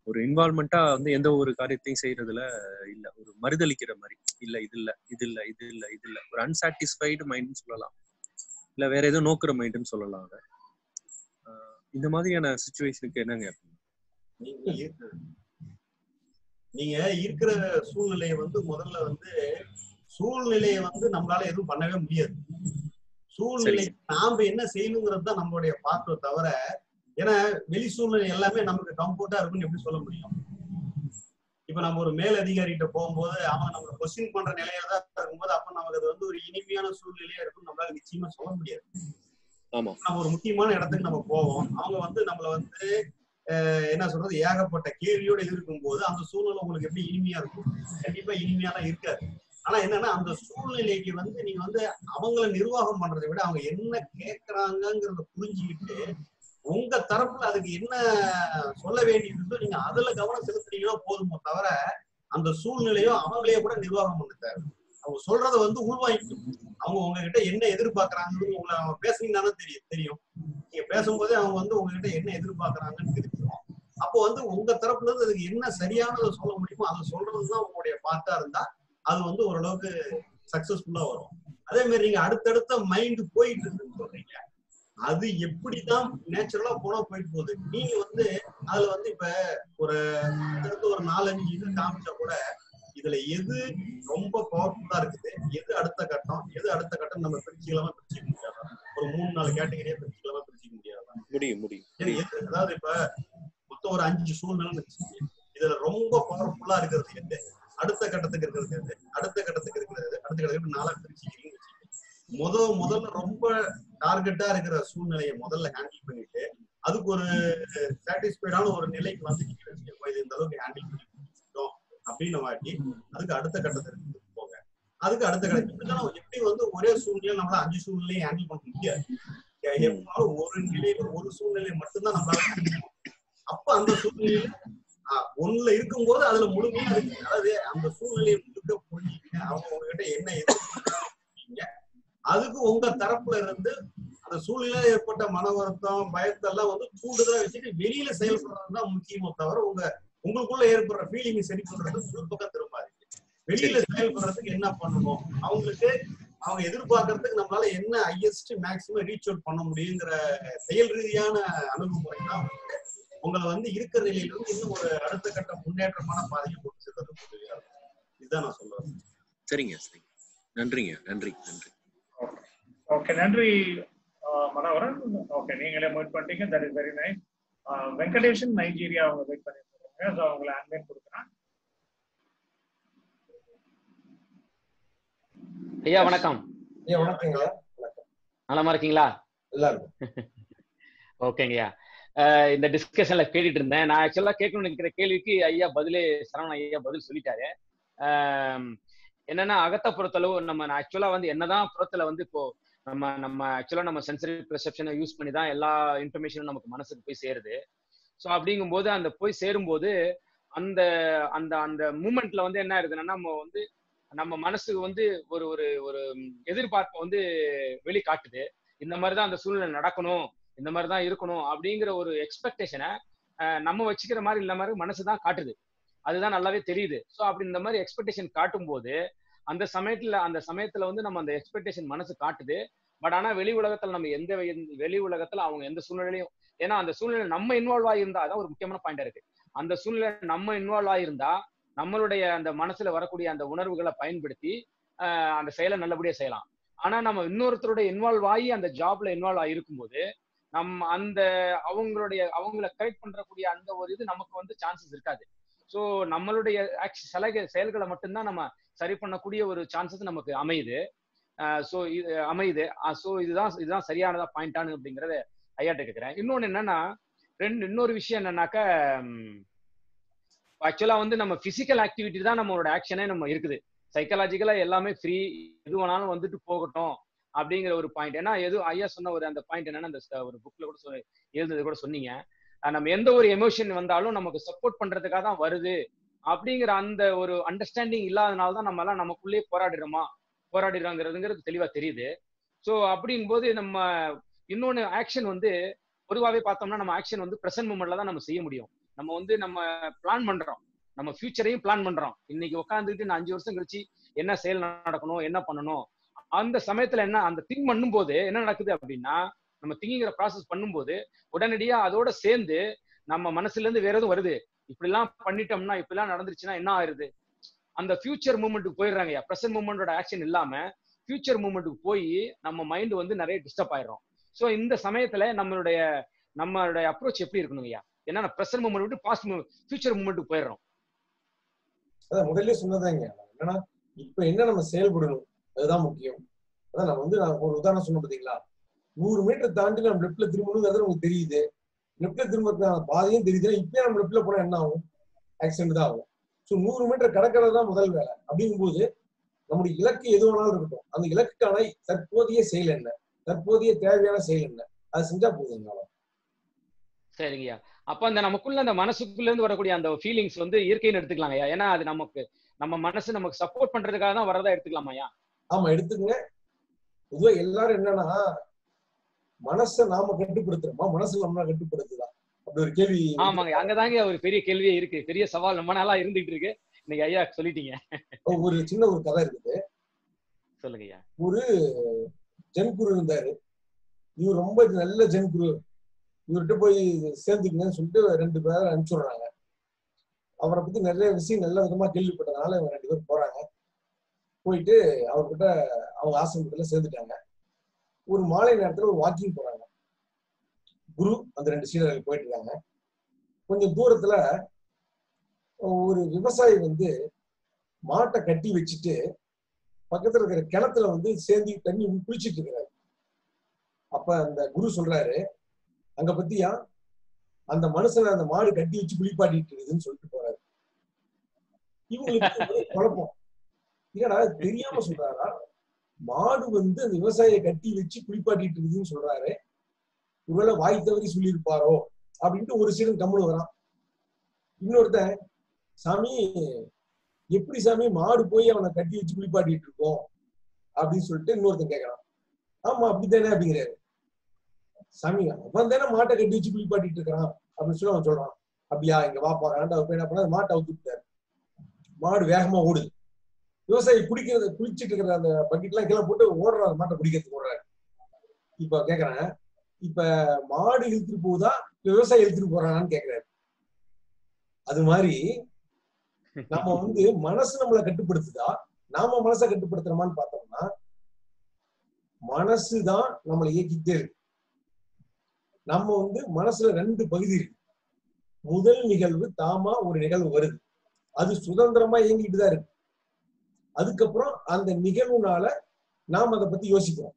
D: ஒரு இன்வால்மெண்டா வந்து எந்த ஒரு காரியத்தையும் செய்யறதுல இல்ல ஒரு மறுதளிக்கிற மாதிரி இல்ல இது இல்ல இது இல்ல இது இல்ல இது இல்ல ஒரு அன்சாட்டிஸ்ஃபைடு மைண்ட்னு சொல்லலாம் இல்ல வேற ஏதோ நோக்குற மைண்டுன்னு சொல்லலாம் அதை ஆஹ் இந்த மாதிரியான சுச்சுவேஷனுக்கு என்னங்க
C: நீங்க இருக்கிற நீங்க இருக்கிற சூழ்நிலையை வந்து முதல்ல வந்து சூழ்நிலையை வந்து நம்மளால எதுவும் பண்ணவே முடியாது சூழ்நிலை நாம என்ன செய்யணுங்கிறது தான் நம்மளுடைய பார்வை தவிர ஏன்னா வெளி சூழ்நிலை எல்லாமே நமக்கு கம்ஃபர்ட்டா இருக்கும்னு எப்படி சொல்ல முடியும் இப்ப நம்ம ஒரு மேல் அதிகாரிகிட்ட போகும்போது அவன் நம்ம கொஸ்டின் பண்ற நிலையில தான் இருக்கும்போது அப்ப நமக்கு அது வந்து ஒரு இனிமையான சூழ்நிலையா இருக்கும் நம்மளால நிச்சயமா சொல்ல முடியாது
D: ஆமா
C: நம்ம ஒரு முக்கியமான இடத்துக்கு நம்ம போவோம் அவங்க வந்து நம்மள வந்து அஹ், என்ன சொல்றது ஏகப்பட்ட கேள்வியோட இருக்கும் போது அந்த சூழ்நிலை உங்களுக்கு எப்படி இனிமையா இருக்கும் கண்டிப்பா இனிமையாலாம் இருக்காது ஆனா என்னன்னா அந்த சூழ்நிலைக்கு வந்து நீங்க வந்து அவங்கள நிர்வாகம் பண்றதை விட அவங்க என்ன கேக்குறாங்கங்கிறத புரிஞ்சுக்கிட்டு உங்க தரப்புல அதுக்கு என்ன சொல்ல வேண்டியது நீங்க அதுல கவனம் செலுத்துனீங்கன்னா போதுமோ தவிர அந்த சூழ்நிலையோ அவங்களே கூட நிர்வாகம் பண்ண தேவை அவங்க சொல்றத வந்து உள்வாங்கிக்கணும் அவங்க உங்ககிட்ட என்ன எதிர்பார்க்கறாங்கன்னு உங்களை அவங்க பேசுனீங்கன்னா தெரியும் தெரியும் நீங்க பேசும்போதே அவங்க வந்து உங்ககிட்ட என்ன எதிர்பார்க்கறாங்கன்னு தெரிஞ்சிடும் அப்போ வந்து உங்க தரப்புல இருந்து அதுக்கு என்ன சரியானதை சொல்ல முடியுமோ அதை சொல்றதுதான் உங்களுடைய பார்ட்டா இருந்தா அது வந்து ஓரளவுக்கு சக்சஸ்ஃபுல்லா வரும் அதே மாதிரி நீங்க அடுத்தடுத்த மைண்ட் போயிட்டு இருக்குன்னு சொல்றீங்க அது எப்படிதான் நேச்சுரலா போனா போயிட்டு போகுது நீங்க வந்து அதுல வந்து இப்ப ஒரு அடுத்தடுத்து ஒரு நாலஞ்சு இது காமிச்சா கூட இதுல எது ரொம்ப பவர்ஃபுல்லா இருக்குது எது அடுத்த கட்டம் எது அடுத்த கட்டம் நம்ம பிரிச்சுக்கலாமா பிரிச்சுக்க முடியாதா ஒரு மூணு நாலு கேட்டகரியா பிரிச்சுக்கலாமா பிரிச்சுக்க முடியாதா
D: முடியும் முடியும்
C: இது எது அதாவது இப்ப மொத்தம் ஒரு அஞ்சு சூழ்நிலை வச்சுக்கோங்க இதுல ரொம்ப பவர்ஃபுல்லா இருக்கிறது எது அடுத்த கட்டத்துக்கு இருக்கிறது எது அடுத்த கட்டத்துக்கு இருக்கிறது எது அடுத்த கட்டத்துக்கு நாலா பிரிச்சுக்கிறீங்கன்னு வச்சுக்கோங்க முத முதல்ல ரொம்ப டார்கெட்டா இருக்கிற சூழ்நிலையை முதல்ல ஹேண்டில் பண்ணிட்டு அதுக்கு ஒரு சாட்டிஸ்ஃபைடான ஒரு நிலைக்கு வந்து நீங்க வச்சுக்கோ இது இந்த அளவுக்கு ஹேண்டில் பண்ணி முடிச்சிட்டோம் அப்படின்னு வாட்டி அதுக்கு அடுத்த கட்டத்துக்கு போங்க அதுக்கு அடுத்த கட்டம் இப்படிதான் எப்படி வந்து ஒரே சூழ்நிலை நம்மளால அஞ்சு சூழ்நிலையை ஹேண்டில் பண்ண முடியாது எப்பனாலும் ஒரு நிலையில ஒரு சூழ்நிலை மட்டும்தான் நம்மளால handle பண்ண முடியும். அப்ப அந்த சூழ்நிலையில ஆஹ், ஒண்ணுல இருக்கும்போது அதுல முழுமையா இருக்கு அதாவது அந்த சூழ்நிலையை முழுக்க புரிஞ்சுக்கங்க அவங்க உங்ககிட்ட என்ன எதிர்பார்க்கறாங்க அதுக்கு உங்க தரப்புல இருந்து அந்த சூழ்நிலையில ஏற்பட்ட மன வருத்தம் பயத்தை எல்லாம் வந்து கூடுதலா வச்சுட்டு வெளியில செயல்படுறது தான் முக்கியமோ தவிர உங்க உங்களுக்குள்ள ஏற்படுற ஃபீலிங் சரி பண்றது உள் பக்கம் திரும்பாதீங்க வெளியில செயல்படுறதுக்கு என்ன பண்ணணும் அவங்களுக்கு அவங்க எதிர்பார்க்கறதுக்கு நம்மளால என்ன ஹையஸ்ட் மேக்ஸிமம் ரீச் அவுட் பண்ண முடியுங்கிற செயல் ரீதியான அணுகுமுறை தான் வந்து உங்களை வந்து இருக்கிற நிலையில இருந்து இன்னும் ஒரு அடுத்த கட்ட முன்னேற்றமான பாதையை கொண்டு செல்றது உதவியா இருக்கும் இதுதான் நான் சொல்றேன்
D: சரிங்க சரிங்க நன்றிங்க நன்றி நன்றி
A: ஓகே நன்றி ஆஹ் மனோகரன் ஓகே நீங்களே மீட் பண்ணிட்டீங்க that is very nice Venkateshan Nigeria அவங்க வெயிட் பண்ணிட்டு இருக்காங்க ஸோ அவங்களை அன்மைன் கொடுக்குறேன்
E: ஐயா வணக்கம்
B: ஐயா வணக்கங்க வணக்கம்
E: நலமா இருக்கீங்களா
B: எல்லாரும்
E: ஓகேங்கய்யா அஹ் இந்த டிஸ்கஷன்ல கேட்டுட்டு இருந்தேன் நான் ஆக்சுவலா கேட்கணும்னு நினைக்கிற கேள்விக்கு ஐயா பதிலே சரவண ஐயா பதில் சொல்லிட்டாரு ஆம், என்னன்னா அகத்த பொறுத்தளவு நம்ம ஆக்சுவலா வந்து என்னதான் புறத்துல வந்து இப்போ நம்ம நம்ம ஆக்சுவலா நம்ம சென்சரி பெர்செப்ஷனை யூஸ் பண்ணி தான் எல்லா இன்ஃபர்மேஷனும் நமக்கு மனசுக்கு போய் சேருது ஸோ அப்படிங்கும்போது அந்த போய் சேரும்போது அந்த அந்த அந்த மூமெண்ட்ல வந்து என்ன இருக்குதுன்னா நம்ம வந்து நம்ம மனசுக்கு வந்து ஒரு ஒரு ஒரு எதிர்பார்ப்பை வந்து வெளிக்காட்டுது இந்த மாதிரி தான் அந்த சூழ்நிலை நடக்கணும் இந்த மாதிரி தான் இருக்கணும் அப்படிங்கிற ஒரு எக்ஸ்பெக்டேஷனை நம்ம வச்சுக்கிற மாதிரி இல்ல மாதிரி மனசு தான் காட்டுது அதுதான் நல்லாவே தெரியுது ஸோ அப்படி இந்த மாதிரி எக்ஸ்பெக்டேஷன் காட்டும் போது அந்த சமயத்துல அந்த சமயத்துல வந்து நம்ம அந்த எக்ஸ்பெக்டேஷன் மனசு காட்டுது பட் ஆனா வெளி உலகத்துல நம்ம எந்த எந்த- வெளி உலகத்துல அவங்க எந்த சூழ்நிலையும் ஏன்னா அந்த சூழ்நிலை நம்ம இன்வால்வ் ஆகியிருந்தா அதான் ஒரு முக்கியமான பாயிண்ட் இருக்கு அந்த சூழ்நிலை நம்ம இன்வால்வ் ஆகியிருந்தா நம்மளுடைய அந்த மனசுல வரக்கூடிய அந்த உணர்வுகளை பயன்படுத்தி ஆஹ் அந்த செயலை நல்லபடியா செய்யலாம் ஆனா நம்ம இன்னொருத்தரோட இன்வால்வ் ஆகி அந்த ஜாப்ல இன்வால்வ் ஆகி இருக்கும்போது நம்ம அந்த அவங்களுடைய அவங்கள கரெக்ட் பண்றக்கூடிய அந்த ஒரு இது நமக்கு வந்து சான்சஸ் இருக்காது ஸோ நம்மளுடைய act- சில செயல்களை மட்டும்தான் நம்ம சரி பண்ணக்கூடிய ஒரு சான்சஸ் நமக்கு அமையுது ஸோ இது அமையுது ஸோ இதுதான் இதுதான் சரியானதா பாயிண்டானு அப்படிங்கறத ஐயாட்ட கேட்கிறேன் இன்னொன்னு என்னன்னா ரெண்டு இன்னொரு விஷயம் என்னன்னாக்கா ஆக்சுவலா வந்து நம்ம பிசிக்கல் ஆக்டிவிட்டி தான் நம்மளோட ஆக்ஷனே நம்ம இருக்குது சைக்கலாஜிக்கலா எல்லாமே ஃப்ரீ எது வேணாலும் வந்துட்டு போகட்டும் அப்படிங்கிற ஒரு பாயிண்ட் ஏன்னா எது ஐயா சொன்ன ஒரு அந்த பாயிண்ட் என்னன்னா அந்த ச- ஒரு புக்ல கூட சொ- எழுதுறது கூட சொன்னீங்க அஹ் நம்ம எந்த ஒரு எமோஷன் வந்தாலும் நமக்கு சப்போர்ட் பண்றதுக்காக தான் வருது அப்படிங்கிற அந்த ஒரு அண்டர்ஸ்டாண்டிங் இல்லாதனால தான் நம்ம எல்லாம் நமக்குள்ளேயே போராடுறோமா போராடுறோங்கிறதுங்கிறது தெளிவா தெரியுது ஸோ அப்படிங்கும்போது நம்ம இன்னொன்னு ஆக்ஷன் வந்து பொதுவாகவே பார்த்தோம்னா நம்ம ஆக்ஷன் வந்து ப்ரெசன்ட் மூமெண்ட்ல தான் நம்ம செய்ய முடியும் நம்ம வந்து நம்ம பிளான் பண்றோம் நம்ம ஃபியூச்சரையும் பிளான் பண்றோம் இன்னைக்கு உட்காந்துட்டு நான் அஞ்சு வருஷம் கழிச்சு என்ன செயல் நடக்கணும் என்ன பண்ணணும் அந்த சமயத்துல என்ன அந்த திங்க் பண்ணும்போது என்ன நடக்குது அப்படின்னா நம்ம திங்கிங்கிற ப்ராசஸ் பண்ணும்போது உடனடியா அதோட சேர்ந்து நம்ம மனசுல இருந்து வேற எதுவும் வருது இப்படிலாம் பண்ணிட்டோம்னா இப்படிலாம் நடந்துருச்சுன்னா என்ன ஆயிருது அந்த ஃபியூச்சர் மூமெண்ட்டுக்கு போயிடுறாங்க ப்ரெசன்ட் மூமெண்டோட ஆக்ஷன் இல்லாம ஃபியூச்சர் மூமெண்ட்டுக்கு போய் நம்ம மைண்ட் வந்து நிறைய டிஸ்டர்ப் ஆயிடும் ஸோ இந்த சமயத்துல நம்மளுடைய நம்மளுடைய அப்ரோச் எப்படி இருக்கணுங்கய்யா ஏன்னா ப்ரெசன்ட் மூமெண்ட் விட்டு பாஸ்ட் ஃபியூச்சர் மூமெண்ட்டுக்கு போயிடுறோம்
B: அதான் முதல்ல சொன்னதாங்க என்னன்னா இப்ப என்ன நம்ம செயல்படணும் அதுதான் முக்கியம் அதான் நான் வந்து நான் ஒரு உதாரணம் சொன்ன பாத்தீங்களா நூறு மீட்டர் தாண்டி நம்ம லெப்ட்ல திரும்பணுங்கிறது உங்களுக்கு தெரியுது லெப்ட்ல திரும்பறதுக்கான பாதையும் தெரியுது இப்பயே நம்ம லெப்ட்ல போனா என்ன ஆகும் ஆக்சிடென்ட் தான் ஆகும் ஸோ நூறு மீட்டர் கடக்கிறது தான் முதல் வேலை அப்படிங்கும்போது நம்முடைய இலக்கு எது வேணாலும் இருக்கட்டும் அந்த இலக்குக்கான தற்போதைய செயல் என்ன தற்போதைய தேவையான செயல் என்ன அது செஞ்சா போதுங்க
E: சரிங்கய்யா அப்ப அந்த நமக்குள்ள அந்த மனசுக்குள்ள இருந்து வரக்கூடிய அந்த ஃபீலிங்ஸ் வந்து இயற்கைன்னு எடுத்துக்கலாங்க ஐயா ஏன்னா அது நமக்கு நம்ம மனசு நமக்கு சப்போர்ட் பண்றதுக்காக தான் வரதா எடுத்துக்கலாமாயா
B: ஆமா எடுத்துக்கங்க பொதுவா எல்லாரும் என்னன்னா மனசை நாம கட்டுப்படுத்துறோமா மனசு நம்மள கட்டுப்படுத்துதா அப்படி ஒரு கேள்வி
E: ஆமாங்க அங்கதாங்க ஒரு பெரிய கேள்வியே இருக்கு பெரிய சவால் ரொம்ப நாளா இருந்துட்டு இருக்கு இன்னைக்கு ஐயா சொல்லிட்டீங்க
B: ஒரு சின்ன ஒரு கதை இருக்குது
E: சொல்லுங்க ஐயா
B: ஒரு ஜென் குரு இருந்தாரு இவர் ரொம்ப நல்ல ஜென் குரு இவர்கிட்ட போய் சேர்ந்துக்கங்கன்னு சொல்லிட்டு ரெண்டு பேரை அனுப்பிச்சுடுறாங்க அவரை பத்தி நிறைய விஷயம் நல்ல விதமா கேள்விப்பட்டதுனால இவங்க ரெண்டு பேரும் போறாங்க போயிட்டு அவர்கிட்ட அவங்க ஆசிரமத்துல சேர்ந்துட்டாங்க ஒரு மாலை நேரத்துல ஒரு வாக்கிங் போறாங்க குரு அந்த ரெண்டு சீடர்கள் போயிட்டு இருக்காங்க கொஞ்சம் தூரத்துல ஒரு விவசாயி வந்து மாட்டை கட்டி வச்சுட்டு பக்கத்துல இருக்கிற கிணத்துல வந்து சேர்ந்து தண்ணி குளிச்சிட்டு இருக்கிறாரு அப்ப அந்த குரு சொல்றாரு அங்க பத்தியா அந்த மனுஷனை அந்த மாடு கட்டி வச்சு குளிப்பாட்டிட்டு இருக்குதுன்னு சொல்லிட்டு போறாரு இவங்களுக்கு ஒரே குழப்பம் ஏடா தெரியாம சொல்றாரா மாடு வந்து அந்த விவசாயியை கட்டி வச்சு குளிப்பாட்டிட்டு இருக்குதுன்னு சொல்றாரு ஒருவேளை வாய் தவறி சொல்லியிருப்பாரோ அப்படின்ட்டு ஒரு சீடன் கம்முனு வரான் இன்னொருத்தன் சாமி எப்படி சாமி மாடு போய் அவனை கட்டி வச்சு குளிப்பாட்டிட்டு இருக்கோம் அப்படின்னு சொல்லிட்டு இன்னொருத்தன் கேட்கறான் ஆமா அப்படித்தானே அப்படிங்கிறாரு சாமி அவன் தானே மாட்டை கட்டி வச்சு குளிப்பாட்டிட்டு இருக்கிறான் அப்படின்னு சொல்லி அவன் சொல்றான் அப்படியா இங்க வா போறான் அவர் போய் என்ன பண்ணா மாட்டை அவுத்துட்டாரு மாடு வேகமா ஓடுது விவசாயி குடிக்கிறது குளிச்சிட்டு இருக்கிற அந்த பக்கெட் எல்லாம் கீழே போட்டு ஓடுற அந்த மாட்டை குடிக்கிறதுக்கு ஓடுறாரு இப்ப கேக்குறேன் இப்ப மாடு இழுத்துட்டு போகுதா விவசாயி இழுத்துட்டு போறானான்னு கேக்குறாரு அது மாதிரி நம்ம வந்து மனசு நம்மளை கட்டுப்படுத்துதா நாம மனசை கட்டுப்படுத்துறோமான்னு பார்த்தோம்னா மனசுதான் நம்மளை இயக்கிட்டே இருக்கு நம்ம வந்து மனசுல ரெண்டு பகுதி இருக்கு முதல் நிகழ்வு தாமா ஒரு நிகழ்வு வருது அது சுதந்திரமா இயங்கிட்டு தான் இருக்கு அதுக்கப்புறம் அந்த நிகழ்வுனால நாம் அதை பத்தி யோசிக்கிறோம்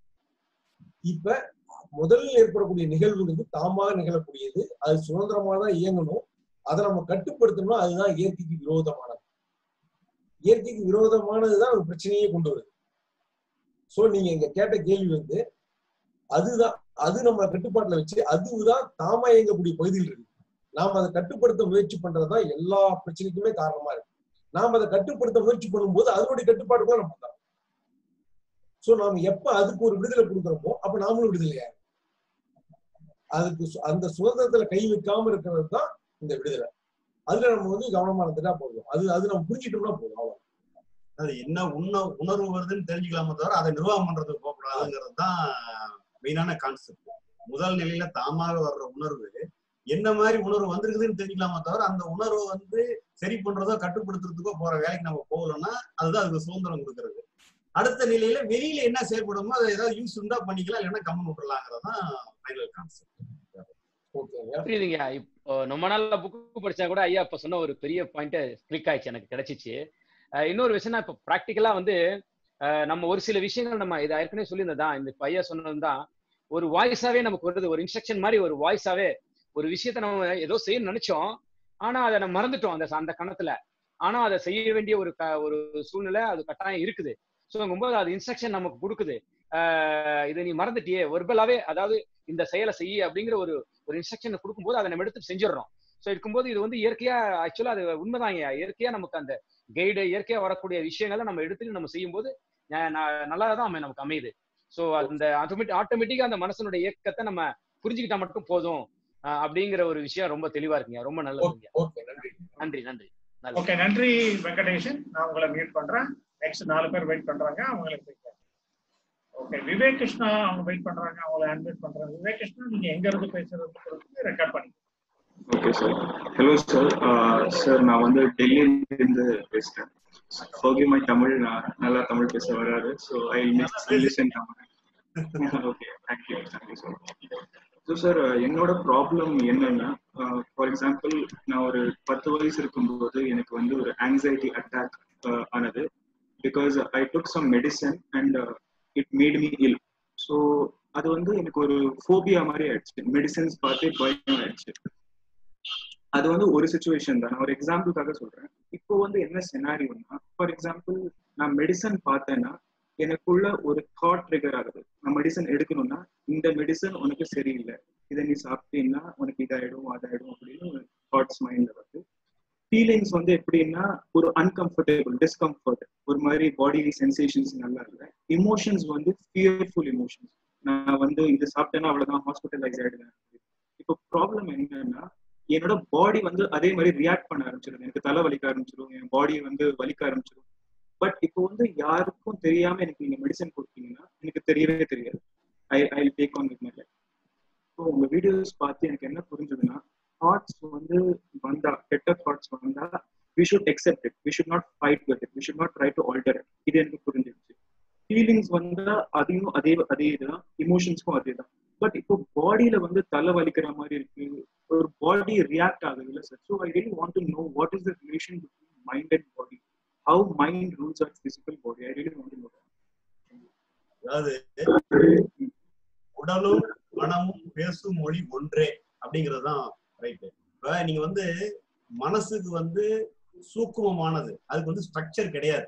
B: இப்ப முதலில் ஏற்படக்கூடிய நிகழ்வுங்கிறது தாமாக நிகழக்கூடியது அது சுதந்திரமா தான் இயங்கணும் அதை நம்ம கட்டுப்படுத்தணும்னா அதுதான் இயற்கைக்கு விரோதமானது இயற்கைக்கு விரோதமானதுதான் ஒரு பிரச்சனையே கொண்டு வருது சோ நீங்க இங்க கேட்ட கேள்வி வந்து அதுதான் அது நம்ம கட்டுப்பாட்டுல வச்சு அதுதான் தாமா இயங்கக்கூடிய பகுதியில் இருக்கு நாம அதை கட்டுப்படுத்த முயற்சி பண்றதுதான் எல்லா பிரச்சனைக்குமே காரணமா இருக்கு நாம அதை கட்டுப்படுத்த முயற்சி பண்ணும்போது அதனுடைய கட்டுப்பாடுக்குள்ள நம்ம தான் சோ நாம எப்ப அதுக்கு ஒரு விடுதலை கொடுக்குறோமோ அப்ப நாமளும் விடுதலையா அதுக்கு அந்த சுதந்திரத்துல கை வைக்காம இருக்கிறது தான் இந்த விடுதலை அதுல நம்ம வந்து கவனமா இருந்துட்டா போதும் அது அது நம்ம புரிஞ்சிட்டோம்னா போதும் அவ்வளவு
C: அது என்ன உண உணர்வு வருதுன்னு தெரிஞ்சுக்கலாமே தவிர அதை நிர்வாகம் பண்றதுக்கு போகக்கூடாதுங்கிறது தான் மெயினான கான்செப்ட் முதல் நிலையில தாமாக வர்ற உணர்வு என்ன மாதிரி உணர்வு வந்திருக்குதுன்னு தெரிஞ்சுக்கலாமா தவிர அந்த உணர்வை வந்து சரி பண்றதோ கட்டுப்படுத்துறதுக்கோ போற வேலைக்கு நம்ம போகலன்னா அதுதான் அதுக்கு சுதந்திரம் கொடுக்கறது அடுத்த நிலையில வெளியில என்ன செயல்படுமோ அதை ஏதாவது யூஸ் இருந்தா பண்ணிக்கலாம் இல்லைன்னா கம்மன் விட்டுறலாங்கிறது தான் ஃபைனல் கான்செப்ட்
B: ஓகேங்க
E: புரியுதுங்க இப்போ ரொம்ப நாள்ல புக்கு படிச்சா கூட ஐயா இப்ப சொன்ன ஒரு பெரிய பாயிண்ட் கிளிக் ஆயிடுச்சு எனக்கு கிடைச்சிச்சு அஹ் இன்னொரு விஷயம் இப்போ ப்ராக்டிக்கலா வந்து அஹ் நம்ம ஒரு சில விஷயங்கள் நம்ம இதை ஏற்கனவே சொல்லியிருந்ததான் இந்த இப்ப ஐயா சொன்னதுதான் ஒரு வாய்ஸாவே நமக்கு வருது ஒரு இன்ஸ்ட்ரக்ஷன் மாதிரி ஒரு வாய்ஸாவே ஒரு விஷயத்த நம்ம ஏதோ செய்யணும்னு நினைச்சோம் ஆனா அதை நம்ம மறந்துட்டோம் அந்த அந்த கணத்துல ஆனா அதை செய்ய வேண்டிய ஒரு க ஒரு சூழ்நிலை அது கட்டாயம் இருக்குது ஸோ போது அது இன்ஸ்ட்ரக்ஷன் நமக்கு கொடுக்குது ஆஹ் இதை நீ மறந்துட்டியே ஒர்பலாவே அதாவது இந்த செயலை செய்ய அப்படிங்கிற ஒரு ஒரு இன்ஸ்ட்ரக்ஷன் கொடுக்கும்போது அதை நம்ம எடுத்து செஞ்சிடறோம் ஸோ இருக்கும்போது இது வந்து இயற்கையா ஆக்சுவலா அது உண்மைதாங்க இயற்கையா நமக்கு அந்த கைடு இயற்கையா வரக்கூடிய விஷயங்களை நம்ம எடுத்து நம்ம செய்யும்போது நல்லா தான் நமக்கு அமையுது ஸோ அந்த ஆட்டோமேட்டிக் ஆட்டோமேட்டிக்கா அந்த மனசனுடைய இயக்கத்தை நம்ம புரிஞ்சுக்கிட்டா மட்டும் போதும் அஹ், அப்படிங்கிற ஒரு விஷயம் ரொம்ப தெளிவா இருக்குங்க ரொம்ப நல்லதுங்க
B: ஓகே நன்றி
E: நன்றி நன்றி நல்லது
A: ஓகே நன்றி வெங்கடேஷன் நான் உங்களை மீட் பண்றேன் நெக்ஸ்ட் நாலு பேர் வெயிட் பண்றாங்க அவங்களுக்கு ஓகே விவேக் கிருஷ்ணா அவங்க வெயிட் பண்றாங்க அவங்கள அன்வைட் பண்றாங்க விவேக் கிருஷ்ணா நீங்க எங்க இருந்து பேசுறது ரெக்கார்ட் பண்ணி
F: okay sir hello sir sir நான் வந்து டெல்லியிலிருந்து பேசுறேன் ஃபோகி மை தமிழ் நான் நல்லா தமிழ் பேச வராது so I miss listen Tamil okay thank you thank you so so sir என்னோட ப்ராப்ளம் என்னன்னா ஃபார் எக்ஸாம்பிள் நான் ஒரு பத்து வயசு இருக்கும்போது எனக்கு வந்து ஒரு ஆங்ஸைட்டி அட்டாக் ஆனது because I took some medicine and it made me ill so அது வந்து எனக்கு ஒரு ஃபோபியா மாதிரி ஆயிடுச்சு மெடிசன்ஸ் பார்த்து பயம் ஆயிடுச்சு அது வந்து ஒரு சுச்சுவேஷன் தான் நான் ஒரு எக்ஸாம்பிளுக்காக சொல்றேன் இப்போ வந்து என்ன செனாரியோனா ஃபார் எக்ஸாம்பிள் நான் மெடிசன் பார்த்தேன்னா எனக்குள்ள ஒரு தாட் ட்ரிகர் ஆகுது நான் மெடிசன் எடுக்கணும்னா இந்த மெடிசன் உனக்கு சரியில்லை இதை நீ சாப்பிட்டீங்கன்னா உனக்கு இதாயிடும் அதாயிடும் அப்படின்னு தாட்ஸ் மைண்ட்ல வருது ஃபீலிங்ஸ் வந்து எப்படின்னா ஒரு அன்கம்ஃபர்டபுள் டிஸ்கம்ஃபர்ட் ஒரு மாதிரி பாடி சென்சேஷன்ஸ் நல்லா இல்லை இமோஷன்ஸ் வந்து ஃபியர்ஃபுல் இமோஷன்ஸ் நான் வந்து இது சாப்பிட்டேன்னா அவ்வளவுதான் ஹாஸ்பிட்டலைஸ் ஆயிடுவேன் இப்போ ப்ராப்ளம் என்னன்னா என்னோட பாடி வந்து அதே மாதிரி ரியாக்ட் பண்ண ஆரம்பிச்சிடும் எனக்கு தலை வலிக்க ஆரம்பிச்சிடும் என் பாடி வந்து வலிக்க ஆரம்பிச்சிடும் பட் இப்போ வந்து யாருக்கும் தெரியாம எனக்கு நீங்க மெடிசன் கொடுத்தீங்கன்னா எனக்கு தெரியவே தெரியாது I I take on with my life so உங்க வீடியோஸ் பார்த்து எனக்கு என்ன புரிஞ்சதுன்னா தாட்ஸ் வந்து வந்தா கெட்ட தாட்ஸ் வந்தா we should accept it we should not fight with it we should not try to alter it இது எனக்கு புரிஞ்சிருச்சு ஃபீலிங்ஸ் வந்தா அதையும் அதே அதே இதுதான் இமோஷன்ஸ்க்கும் அதே தான் பட் இப்போ பாடியில வந்து தலை வலிக்கிற மாதிரி இருக்கு ஒரு பாடி ரியாக்ட் ஆகுது இல்ல sir so I really want to know what is the relation between mind and body how mind rules our physical body I really want to know
C: அதாவது உடலும் மனமும் பேசும் மொழி ஒன்றே அப்படிங்கிறது தான் ரைட்டு இப்ப நீங்க வந்து மனசுக்கு வந்து சூக்குமமானது அதுக்கு வந்து ஸ்ட்ரக்சர் கிடையாது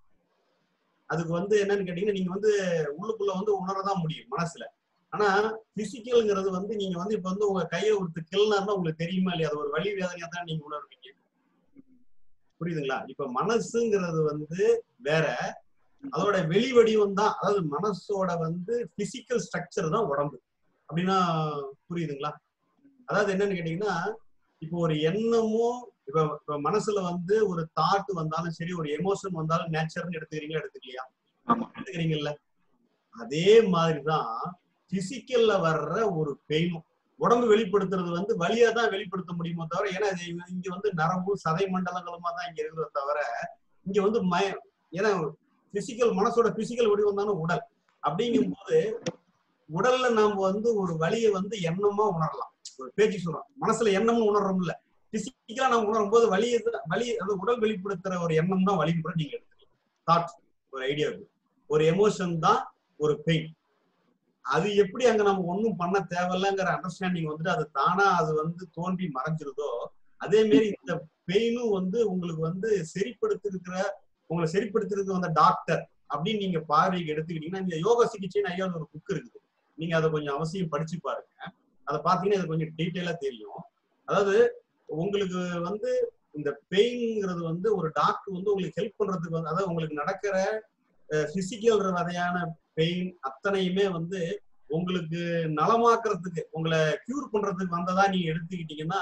C: அதுக்கு வந்து என்னன்னு கேட்டீங்கன்னா நீங்க வந்து உள்ளுக்குள்ள வந்து உணரதான் முடியும் மனசுல ஆனா பிசிக்கல்ங்கிறது வந்து நீங்க வந்து இப்ப வந்து உங்க கையை ஒருத்து கிள்னார்னா உங்களுக்கு தெரியுமா இல்லையா அது ஒரு வலி வேதனையா தான் நீங்க உணர்வீங்க புரியுதுங்களா இப்ப மனசுங்கிறது வந்து வேற அதோட வெளி வடிவம் தான் அதாவது மனசோட வந்து பிசிக்கல் ஸ்ட்ரக்சர் தான் உடம்பு அப்படின்னா புரியுதுங்களா அதாவது என்னன்னு கேட்டீங்கன்னா இப்போ ஒரு எண்ணமும் இப்ப இப்ப மனசுல வந்து ஒரு தாட் வந்தாலும் சரி ஒரு எமோஷன் வந்தாலும் நேச்சர்னு எடுத்துக்கிறீங்களா எடுத்துக்கலையா
F: ஆமா
C: எடுத்துக்கிறீங்கல்ல அதே மாதிரிதான் பிசிக்கல்ல வர்ற ஒரு பெயினும் உடம்பு வெளிப்படுத்துறது வந்து வழியா தான் வெளிப்படுத்த முடியுமோ தவிர ஏன்னா இது இங்க வந்து நரம்பு சதை மண்டலங்களுமா தான் இங்க இருக்கிறத தவிர இங்க வந்து மய ஏன்னா பிசிக்கல் மனசோட பிசிக்கல் வடிவம் தானே உடல் அப்படிங்கும் போது உடல்ல நாம வந்து ஒரு வழியை வந்து எண்ணமா உணரலாம் ஒரு பேச்சு சொல்றோம் மனசுல எண்ணமும் உணர்றோம் இல்ல பிசிக்கலா நம்ம உணரும் போது வலி வலி அது உடல் வெளிப்படுத்துற ஒரு எண்ணம் தான் வலி கூட நீங்க எடுத்துக்கலாம் தாட் ஒரு ஐடியாவுக்கு ஒரு எமோஷன் தான் ஒரு பெயின் அது எப்படி அங்க நம்ம ஒண்ணும் பண்ண தேவையில்லைங்கிற அண்டர்ஸ்டாண்டிங் வந்துட்டு அது தானா அது வந்து தோன்றி மறைஞ்சிருதோ அதே மாதிரி இந்த பெயினும் வந்து உங்களுக்கு வந்து சரிப்படுத்திருக்கிற உங்களை சரிப்படுத்திருக்கு வந்த டாக்டர் அப்படின்னு நீங்க பார்வைக்கு எடுத்துக்கிட்டீங்கன்னா இந்த யோக சிகிச்சைன்னு ஐயா ஒரு புக் இருக்குது நீங்க அதை கொஞ்சம் அவசியம் படிச்சு பாருங்க அதை பாத்தீங்கன்னா இது கொஞ்சம் டீட்டெயிலா தெரியும் அதாவது உங்களுக்கு வந்து இந்த பெயின்ங்கிறது வந்து ஒரு டாக்டர் வந்து உங்களுக்கு ஹெல்ப் பண்றதுக்கு வந்து அதாவது உங்களுக்கு நடக்கிற பிசிக்கல் வகையான பெயின் அத்தனையுமே வந்து உங்களுக்கு நலமாக்குறதுக்கு உங்களை கியூர் பண்றதுக்கு வந்ததா நீங்க எடுத்துக்கிட்டீங்கன்னா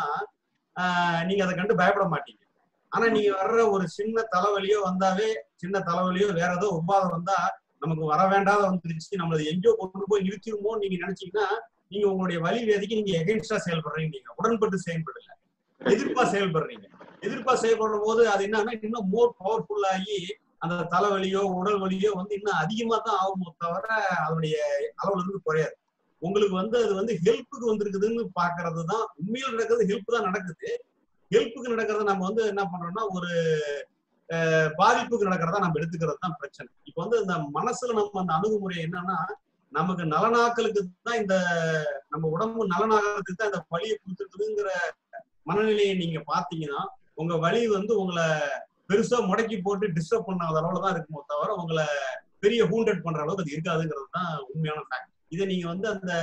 C: நீங்க அதை கண்டு பயப்பட மாட்டீங்க ஆனா நீங்க வர்ற ஒரு சின்ன தலைவலியோ வந்தாவே சின்ன தலைவலியோ வேற ஏதோ உபாதம் வந்தா நமக்கு வர வேண்டாத வந்துருச்சு நம்மளை எங்கேயோ கொண்டு போய் நிறுத்திடுமோ நீங்க நினைச்சீங்கன்னா நீங்க உங்களுடைய வலி வேதிக்கு நீங்க எகென்ஸ்டா செயல்படுறீங்க நீங்க உடன்பட்டு செயல்படல எதிர்ப்பா செயல்படுறீங்க எதிர்ப்பா செயல்படும் போது அது என்னன்னா இன்னும் மோர் பவர்ஃபுல் ஆகி அந்த தலைவலியோ உடல் வலியோ வந்து இன்னும் அதிகமா தான் ஆகுமோ தவிர அதனுடைய அளவுல இருந்து குறையாது உங்களுக்கு வந்து அது வந்து ஹெல்ப்புக்கு வந்திருக்குதுன்னு பாக்குறது தான் உண்மையில் நடக்கிறது ஹெல்ப் தான் நடக்குது ஹெல்ப்புக்கு நடக்கிறத நம்ம வந்து என்ன பண்றோம்னா ஒரு பாதிப்புக்கு நடக்கிறதா நம்ம எடுத்துக்கிறது தான் பிரச்சனை இப்ப வந்து இந்த மனசுல நம்ம அந்த அணுகுமுறை என்னன்னா நமக்கு நலனாக்களுக்கு தான் இந்த நம்ம உடம்பு நலனாகிறதுக்கு தான் இந்த வழியை கொடுத்துருக்குதுங்கிற மனநிலையை நீங்க பாத்தீங்கன்னா உங்க வழி வந்து உங்களை பெருசா முடக்கி போட்டு டிஸ்டர்ப் பண்ணாத அளவுல தான் இருக்குமோ தவிர உங்களை பெரிய ஹூண்டட் பண்ற அளவுக்கு அது இருக்காதுங்கிறது தான் உண்மையான ஃபேக்ட் இதை நீங்க வந்து அந்த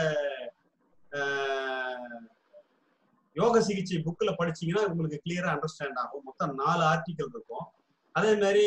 C: யோக சிகிச்சை புக்ல படிச்சீங்கன்னா உங்களுக்கு கிளியரா அண்டர்ஸ்டாண்ட் ஆகும் மொத்தம் நாலு ஆர்டிக்கல் இருக்கும் அதே மாதிரி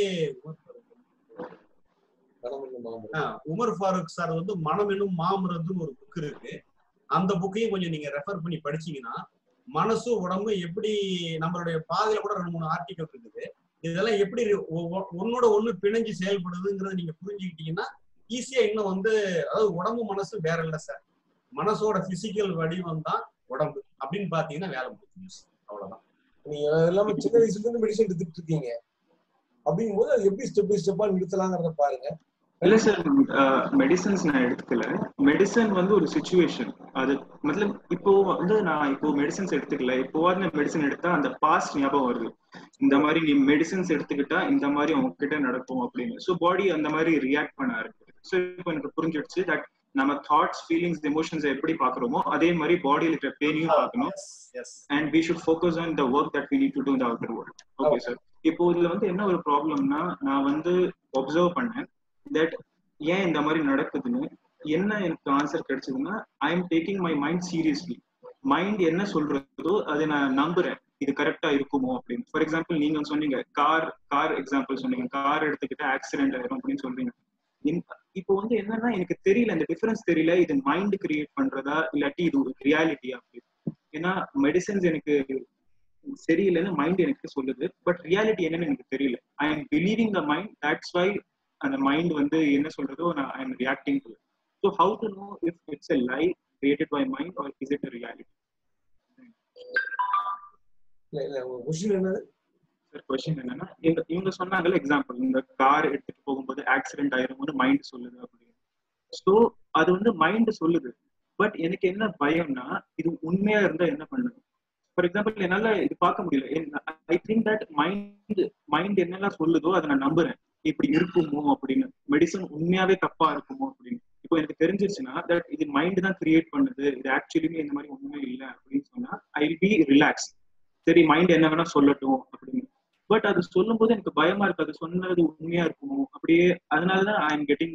C: உமர் ஃபாரூக் சார் வந்து மனம் என்னும் மாமரத்துன்னு ஒரு புக் இருக்கு அந்த புக்கையும் கொஞ்சம் நீங்க ரெஃபர் பண்ணி படிச்சீங்கன்னா மனசு உடம்பு எப்படி நம்மளுடைய பாதையில கூட ரெண்டு மூணு ஆர்டிகல் இருக்குது இதெல்லாம் எப்படி ஒ- ஒ- ஒன்னோட ஒண்ணு பிணைஞ்சு செயல்படுதுங்கிறத நீங்க புரிஞ்சுக்கிட்டீங்கன்னா ஈஸியா இன்னும் வந்து அதாவது உடம்பு மனசு வேற இல்ல சார் மனசோட பிசிக்கல் வடிவம் தான் உடம்பு அப்படின்னு பாத்தீங்கன்னா வேலை முடிஞ்சு அவ்வளவுதான்
B: நீங்க எல்லாமே சின்ன வயசுல இருந்து மெடிசன் எடுத்துட்டு இருக்கீங்க அப்படிங்கும் போது அது எப்படி ஸ்டெப் பை ஸ்டெப்பா நிறுத்தலாங்கிறத பாருங்க
F: இல்ல சார் மெடிசன்ஸ் நான் எடுத்துக்கல மெடிசன் வந்து ஒரு சுச்சுவேஷன் அது மத்தலப் இப்போ வந்து நான் இப்போ மெடிசன்ஸ் எடுத்துக்கல இப்போ நான் மெடிசன் எடுத்தா அந்த பாஸ்ட் ஞாபகம் வருது இந்த மாதிரி நீ மெடிசன்ஸ் எடுத்துக்கிட்டா இந்த மாதிரி உங்ககிட்ட நடக்கும் அப்படின்னு ஸோ பாடி அந்த மாதிரி ரியாக்ட் பண்ண ஆரம்பிக்குது ஸோ இப்போ எனக்கு புரிஞ்சிடுச்சு தட் நம்ம தாட்ஸ் ஃபீலிங்ஸ் எமோஷன்ஸ் எப்படி பாக்குறோமோ அதே மாதிரி பாடியில் இருக்கிற பெயினையும் பார்க்கணும்
C: yes
F: and we should focus on the work that we need to do இந்த அவுட்டர் வேர்ல்ட் ஓகே சார் இப்போ இதுல வந்து என்ன ஒரு ப்ராப்ளம்னா நான் வந்து ஒப்சர்வ் பண்ணேன் தட் ஏன் இந்த மாதிரி நடக்குதுன்னு என்ன எனக்கு ஆன்சர் கிடைச்சதுன்னா I am taking my mind seriously mind என்ன சொல்றதோ அதை நான் நம்புறேன் இது கரெக்டா இருக்குமோ அப்படின்னு ஃபார் எக்ஸாம்பிள் நீங்க சொன்னீங்க கார் கார் எக்ஸாம்பிள் சொன்னீங்க கார் எடுத்துக்கிட்டு ஆக்சிடென்ட் ஆயிரும் அப்படின்னு சொல்றீங்க இந்த- இப்போ வந்து என்னன்னா எனக்கு தெரியல இந்த டிஃபரன்ஸ் தெரியல இது மைண்ட் கிரியேட் பண்றதா இல்லாட்டி இது ஒரு ரியாலிட்டியா அப்படின்னு ஏன்னா மெடிசன்ஸ் எனக்கு சரியில்லைன்னு மைண்ட் எனக்கு சொல்லுது பட் ரியாலிட்டி என்னன்னு எனக்கு தெரியல I am believing the mind that's why அந்த மைண்ட் வந்து என்ன சொல்றதோ நான் I am reacting to so how to know if it's a lie created by mind or is it reality
B: இல்ல இல்ல உங்க கொஸ்டின் என்னது
F: சார் கொஸ்டின் என்னன்னா இவங்க இவங்க சொன்னாங்கல்ல எக்ஸாம்பிள் இந்த கார் எடுத்துட்டு போகும்போது ஆக்சிடென்ட் ஆயிரும்னு மைண்ட் சொல்லுது அப்படின்னு ஸோ அது வந்து மைண்ட் சொல்லுது பட் எனக்கு என்ன பயம்னா இது உண்மையா இருந்தா என்ன பண்ணுது ஃபார் எக்ஸாம்பிள் என்னால இது பார்க்க முடியல I think that mind mind என்னெல்லாம் சொல்லுதோ அதை நான் நம்புறேன் இப்படி இருக்குமோ அப்படின்னு மெடிசன் உண்மையாவே தப்பா இருக்குமோ அப்படின்னு இப்போ எனக்கு தெரிஞ்சிருச்சுன்னா தட் இது மைண்ட் தான் கிரியேட் பண்ணுது இது ஆக்சுவலியுமே இந்த மாதிரி ஒண்ணுமே இல்லை அப்படின்னு சொன்னா ஐ பி ரிலாக்ஸ் சரி மைண்ட் என்ன வேணா சொல்லட்டும் அப்படின்னு பட் அது சொல்லும் போது எனக்கு பயமா இருக்கு அது சொன்னது உண்மையா இருக்குமோ அப்படியே அதனாலதான் I am getting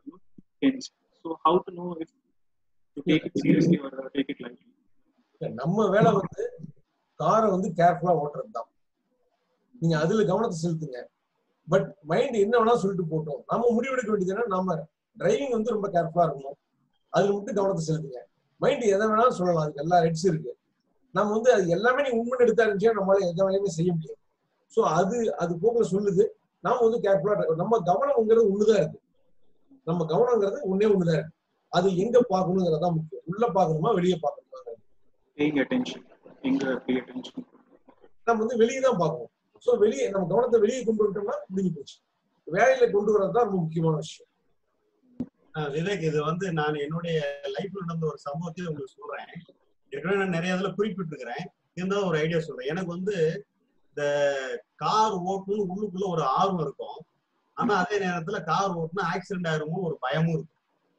F: so how to know if to take it seriously or take it lightly
B: இல்ல, நம்ம வேலை வந்து காரை வந்து கேர்ஃபுல்லா ஓட்டுறது தான் நீங்க அதுல கவனத்தை செலுத்துங்க பட் மைண்ட் என்ன வேணா சொல்லிட்டு போட்டோம் நம்ம முடிவெடுக்க வேண்டியதுன்னா நம்ம டிரைவிங் வந்து ரொம்ப கேர்ஃபுல்லா இருக்கணும் அதுல மட்டும் கவனத்தை செலுத்துங்க மைண்ட் எதை வேணாலும் சொல்லலாம் அதுக்கு எல்லா ஹெட்ஸ் இருக்கு நம்ம வந்து அது எல்லாமே நீங்க உண்மை எடுத்தா இருந்துச்சா நம்மளால எந்த வேலையுமே செய்ய முடியாது ஸோ அது அது போக்குல சொல்லுது நாம வந்து கேர்ஃபுல்லா நம்ம கவனம்ங்கிறது ஒண்ணுதான் இருக்கு நம்ம கவனங்கிறது ஒண்ணே ஒண்ணுதான் இருக்கு அது எங்க பார்க்கணுங்கிறது தான் முக்கியம் உள்ள பார்க்கணுமா வெளியே பார்க்கணுமா
F: பேயிங் அட்டென்ஷன் எங்க பே அட்டென்ஷன்
B: நம்ம வந்து வெளியே தான் பார்க்கணும் ஸோ வெளியே நம்ம கவனத்தை வெளியே கொண்டு வந்துட்டோம்னா முடிஞ்சு போச்சு வேலையில கொண்டு வரது தான் ரொம்ப முக்கியமான விஷயம்
C: ஆஹ் விவேக் இது வந்து நான் என்னுடைய லைஃப்ல நடந்த ஒரு சம்பவத்தையும் உங்களுக்கு சொல்றேன் ஏற்கனவே நான் நிறைய இதுல குறிப்பிட்டிருக்கிறேன் இருந்தாலும் ஒரு ஐடியா சொல்றேன் எனக்கு வந்து இந்த கார் ஓட்டணும்னு உள்ளுக்குள்ள ஒரு ஆர்வம் இருக்கும் ஆனா அதே நேரத்துல கார் ஓட்டுனா ஆக்சிடென்ட் ஆயிருமோ ஒரு பயமும் இருக்கும்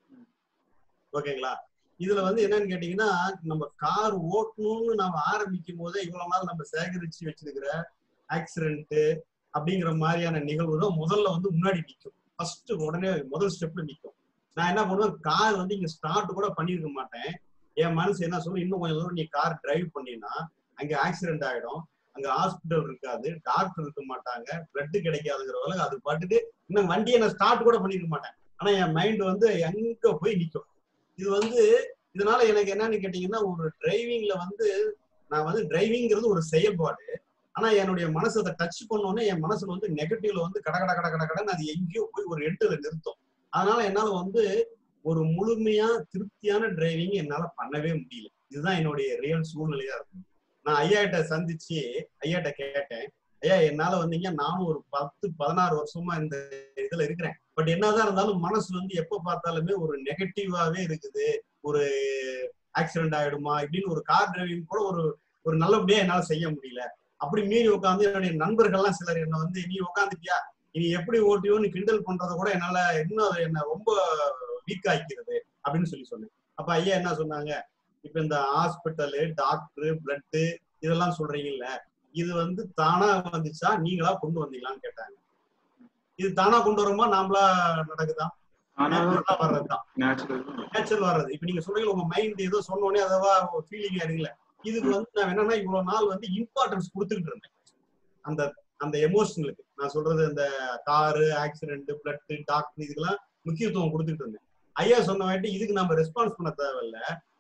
C: ஓகேங்களா இதுல வந்து என்னன்னு கேட்டீங்கன்னா நம்ம கார் ஓட்டணும்னு நம்ம ஆரம்பிக்கும் போதே இவ்வளவு நாள் நம்ம சேகரிச்சு வச்சிருக்கிற ஆக்சிடென்ட் அப்படிங்கிற மாதிரியான நிகழ்வு தான் முதல்ல வந்து முன்னாடி நிற்கும் ஃபர்ஸ்ட் உடனே முதல் ஸ்டெப்ல நிற்கும் நான் என்ன பண்ணுவேன் கார் வந்து இங்க ஸ்டார்ட் கூட பண்ணிருக்க மாட்டேன் என் மனசு என்ன சொல்லும் இன்னும் கொஞ்சம் தூரம் நீ கார் டிரைவ் பண்ணினா அங்க ஆக்சிடென்ட் ஆயிடும் அங்க ஹாஸ்பிட்டல் இருக்காது டாக்டர் இருக்க மாட்டாங்க பிளட் கிடைக்காதுங்கிறவங்க அது பாட்டுக்கு இன்னும் வண்டியை நான் ஸ்டார்ட் கூட பண்ணிருக்க மாட்டேன் ஆனா என் மைண்ட் வந்து எங்க போய் நிக்கும் இது வந்து இதனால எனக்கு என்னன்னு கேட்டீங்கன்னா ஒரு டிரைவிங்ல வந்து நான் வந்து டிரைவிங்கிறது ஒரு செயல்பாடு ஆனா என்னுடைய மனசு அதை டச் பண்ணோன்னே என் மனசுல வந்து நெகட்டிவ்ல வந்து கட கட கட கட கடன்னு அது எங்கேயோ போய் ஒரு இடத்துல நிறுத்தும் அதனால என்னால வந்து ஒரு முழுமையா திருப்தியான டிரைவிங் என்னால பண்ணவே முடியல இதுதான் என்னுடைய ரியல் சூழ்நிலையா இருக்கும் நான் ஐயாட்ட சந்திச்சு ஐயாட்ட கேட்டேன் ஐயா என்னால வந்தீங்க நானும் ஒரு பத்து பதினாறு வருஷமா இந்த இதுல இருக்கிறேன் பட் என்னதான் இருந்தாலும் மனசு வந்து எப்ப பார்த்தாலுமே ஒரு நெகட்டிவாவே இருக்குது ஒரு ஆக்சிடென்ட் ஆயிடுமா இப்படின்னு ஒரு கார் டிரைவிங் கூட ஒரு ஒரு நல்லபடியா என்னால செய்ய முடியல அப்படி மீறி உட்காந்து என்னுடைய நண்பர்கள்லாம் சிலர் என்ன வந்து நீ உட்காந்துட்டியா இனி எப்படி ஓட்டியோன்னு கிண்டல் பண்றத கூட என்னால இன்னும் அது என்ன ரொம்ப வீக் ஆக்கிக்கிறது அப்படின்னு சொல்லி சொன்னேன் அப்ப ஐயா என்ன சொன்னாங்க இப்ப இந்த ஹாஸ்பிட்டலு டாக்டர் பிளட்டு இதெல்லாம் சொல்றீங்கல்ல இது வந்து தானா வந்துச்சா நீங்களா கொண்டு வந்தீங்களான்னு கேட்டாங்க இது தானா கொண்டு வரோமா நாமளா நடக்குதா
F: ஆனா
C: நேச்சுரலா வர்றதுதான்
F: நேச்சுரல்
C: நேச்சுரல் வர்றது இப்ப நீங்க சொல்றீங்க உங்க மைண்ட் ஏதோ சொன்னோடனே அதவா ஃபீலிங் ஆயிருங்களே இதுக்கு வந்து நான் என்னன்னா இவ்வளவு நாள் வந்து இம்பார்ட்டன்ஸ் கொடுத்துக்கிட்டு இருந்தேன் அந்த அந்த எமோஷனலுக்கு நான் சொல்றது இந்த காரு ஆக்சிடென்ட் பிளட் டாக்டர் இதுக்கெல்லாம் முக்கியத்துவம் கொடுத்துட்டு இருந்தேன் ஐயா சொன்ன வாட்டி இதுக்கு நம்ம ரெஸ்பான்ஸ் பண்ண தேவையில்ல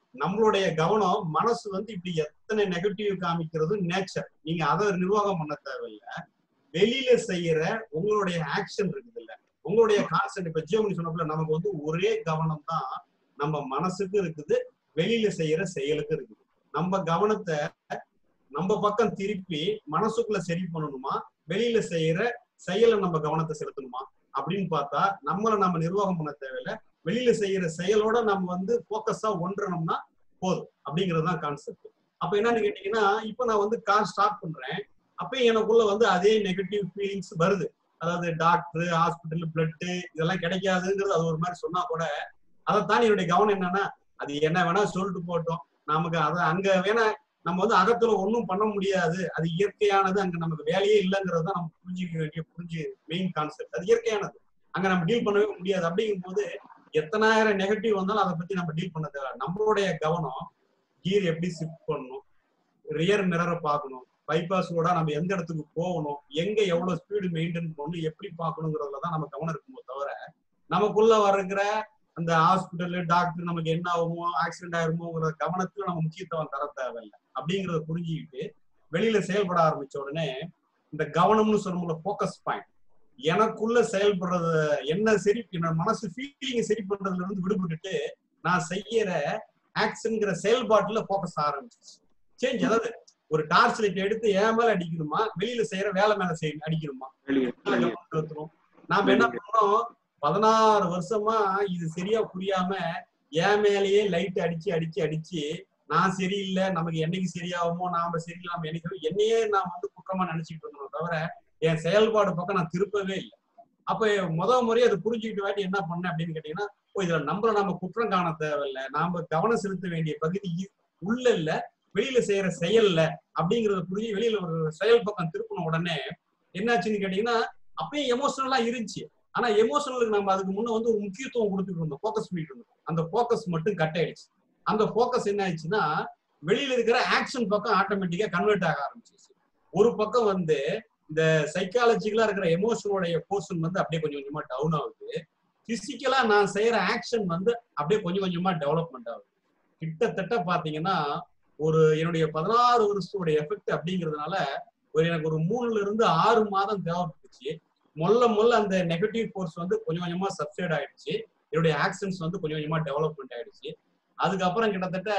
C: நம்மளுடைய கவனம் மனசு வந்து இப்படி எத்தனை நெகட்டிவ் காமிக்கிறது நேச்சர் நீங்க அதை நிர்வாகம் பண்ண தேவையில்லை வெளியில செய்யற உங்களுடைய ஆக்ஷன் இருக்குது இல்ல உங்களுடைய கான்சென்ட் இப்ப ஜியோமணி சொன்னப்பல நமக்கு வந்து ஒரே கவனம் தான் நம்ம மனசுக்கு இருக்குது வெளியில செய்யற செயலுக்கு இருக்குது நம்ம கவனத்தை நம்ம பக்கம் திருப்பி மனசுக்குள்ள சரி பண்ணணுமா வெளியில செய்யற செயலை நம்ம கவனத்தை செலுத்தணுமா அப்படின்னு பார்த்தா நம்மளை நம்ம நிர்வாகம் பண்ண தேவையில்ல வெளியில செய்யற செயலோட நம்ம வந்து போக்கஸா ஒன்றணும்னா போதும் அப்படிங்கிறது தான் கான்செப்ட் அப்ப என்னன்னு கேட்டீங்கன்னா இப்ப நான் வந்து கார் ஸ்டார்ட் பண்றேன் அப்ப எனக்குள்ள வந்து அதே நெகட்டிவ் ஃபீலிங்ஸ் வருது அதாவது டாக்டர் ஹாஸ்பிட்டல் பிளட் இதெல்லாம் கிடைக்காதுங்கிறது அது ஒரு மாதிரி சொன்னா கூட அதைத்தான் என்னுடைய கவனம் என்னன்னா அது என்ன வேணா சொல்லிட்டு போட்டோம் நமக்கு அதை அங்க வேணா நம்ம வந்து அகத்துல ஒன்றும் பண்ண முடியாது அது இயற்கையானது அங்க நமக்கு வேலையே இல்லைங்கிறது தான் நம்ம புரிஞ்சுக்க வேண்டிய புரிஞ்சு மெயின் கான்செப்ட் அது இயற்கையானது அங்க நம்ம டீல் பண்ணவே முடியாது அப்படிங்கும் போது எத்தனாயிரம் நெகட்டிவ் வந்தாலும் அதை பத்தி நம்ம டீல் பண்ண தேவை நம்மளுடைய கவனம் கீர் எப்படி ஷிஃப்ட் பண்ணணும் ரியர் மிரரை பார்க்கணும் பைபாஸ் ரோடா நம்ம எந்த இடத்துக்கு போகணும் எங்க எவ்வளவு ஸ்பீடு மெயின்டைன் பண்ணணும் எப்படி பார்க்கணுங்கிறதுல தான் நம்ம கவனம் இருக்குமோ தவிர நமக்குள்ள வர்ற அந்த ஹாஸ்பிட்டல் டாக்டர் நமக்கு என்ன ஆகுமோ ஆக்சிடென்ட் ஆயிருமோங்கிற கவனத்துல நம்ம முக்கியத்துவம் தர தேவையில்லை அப்படிங்கறத புரிஞ்சுக்கிட்டு வெளியில செயல்பட ஆரம்பிச்ச உடனே இந்த கவனம்னு சொல்லும்போது ஃபோக்கஸ் பாயிண்ட் எனக்குள்ள செயல்படுறது என்ன சரி என்னோட மனசு ஃபீலிங்க சரி பண்றதுல இருந்து விடுபட்டுட்டு நான் செய்யற ஆக்ஷன்ங்கிற செயல்பாட்டுல ஃபோக்கஸ் ஆரம்பிச்சிச்சு சேஞ்ச் அதாவது ஒரு டார்ச் லைட் எடுத்து என் மேல அடிக்கணுமா வெளியில செய்யற வேலை மேல செய்ய அடிக்கணுமா
F: வெளியே
C: மேல
F: வெளியே
C: கவனம் செலுத்தணும் நாம என்ன பண்ணோம் பதினாறு வருஷமா இது சரியா புரியாம என் மேலேயே லைட் அடிச்சு அடிச்சு அடிச்சு நான் சரியில்லை நமக்கு என்னைக்கு சரியாகுமோ நாம சரியில்லை நம்ம என்னைக்கு என்னையே நான் வந்து குற்றமா நினைச்சிட்டு இருந்தோம் தவிர என் செயல்பாடு பக்கம் நான் திருப்பவே இல்லை அப்ப முத முறையே அதை புரிஞ்சுக்கிட்டு வாட்டி என்ன பண்ணேன் அப்படின்னு கேட்டீங்கன்னா ஓ இதுல நம்மள நாம குற்றம் காண தேவையில்லை நாம கவனம் செலுத்த வேண்டிய பகுதி இ- உள்ள இல்ல வெளியில செய்யற செயல்ல அப்படிங்கறத புரிஞ்சு வெளியில ஒரு செயல் பக்கம் திருப்பின உடனே என்னாச்சுன்னு கேட்டீங்கன்னா அப்பயும் எமோஷனலா இருந்துச்சு ஆனா எமோஷனலுக்கு நம்ம அதுக்கு முன்ன வந்து ஒரு முக்கியத்துவம் கொடுத்துட்டு இருந்தோம் ஃபோக்கஸ் பண்ணிட்டு இருந்தோம் அந்த ஃபோக்கஸ் மட்டும் கட் ஆயிடுச்சு அந்த ஃபோக்கஸ் என்ன ஆயிடுச்சுன்னா வெளியில இருக்கிற ஆக்ஷன் பக்கம் ஆட்டோமேட்டிக்கா கன்வெர்ட் ஆக ஆரம்பிச்சிச்சு ஒரு பக்கம் வந்து இந்த சைக்காலஜிக்கலா இருக்கிற எமோஷனோடைய போர்ஷன் வந்து அப்படியே கொஞ்சம் கொஞ்சமா டவுன் ஆகுது பிசிக்கலா நான் செய்யற ஆக்ஷன் வந்து அப்படியே கொஞ்சம் கொஞ்சமா டெவலப்மெண்ட் ஆகுது கிட்டத்தட்ட பாத்தீங்கன்னா ஒரு என்னுடைய பதினாறு வருஷத்தோட எஃபெக்ட் அப்படிங்கிறதுனால ஒரு எனக்கு ஒரு மூணுல இருந்து ஆறு மாதம் தேவைப்பட்டுச்சு மொல்ல மொல்ல அந்த நெகட்டிவ் ஃபோர்ஸ் வந்து கொஞ்சம் கொஞ்சமா சப்சைட் ஆயிடுச்சு என்னுடைய ஆக்ஷன்ஸ் வந்து கொஞ்சம் கொஞ்சமா டெவலப்மெண்ட் ஆயிடுச்சு அதுக்கப்புறம் கிட்டத்தட்ட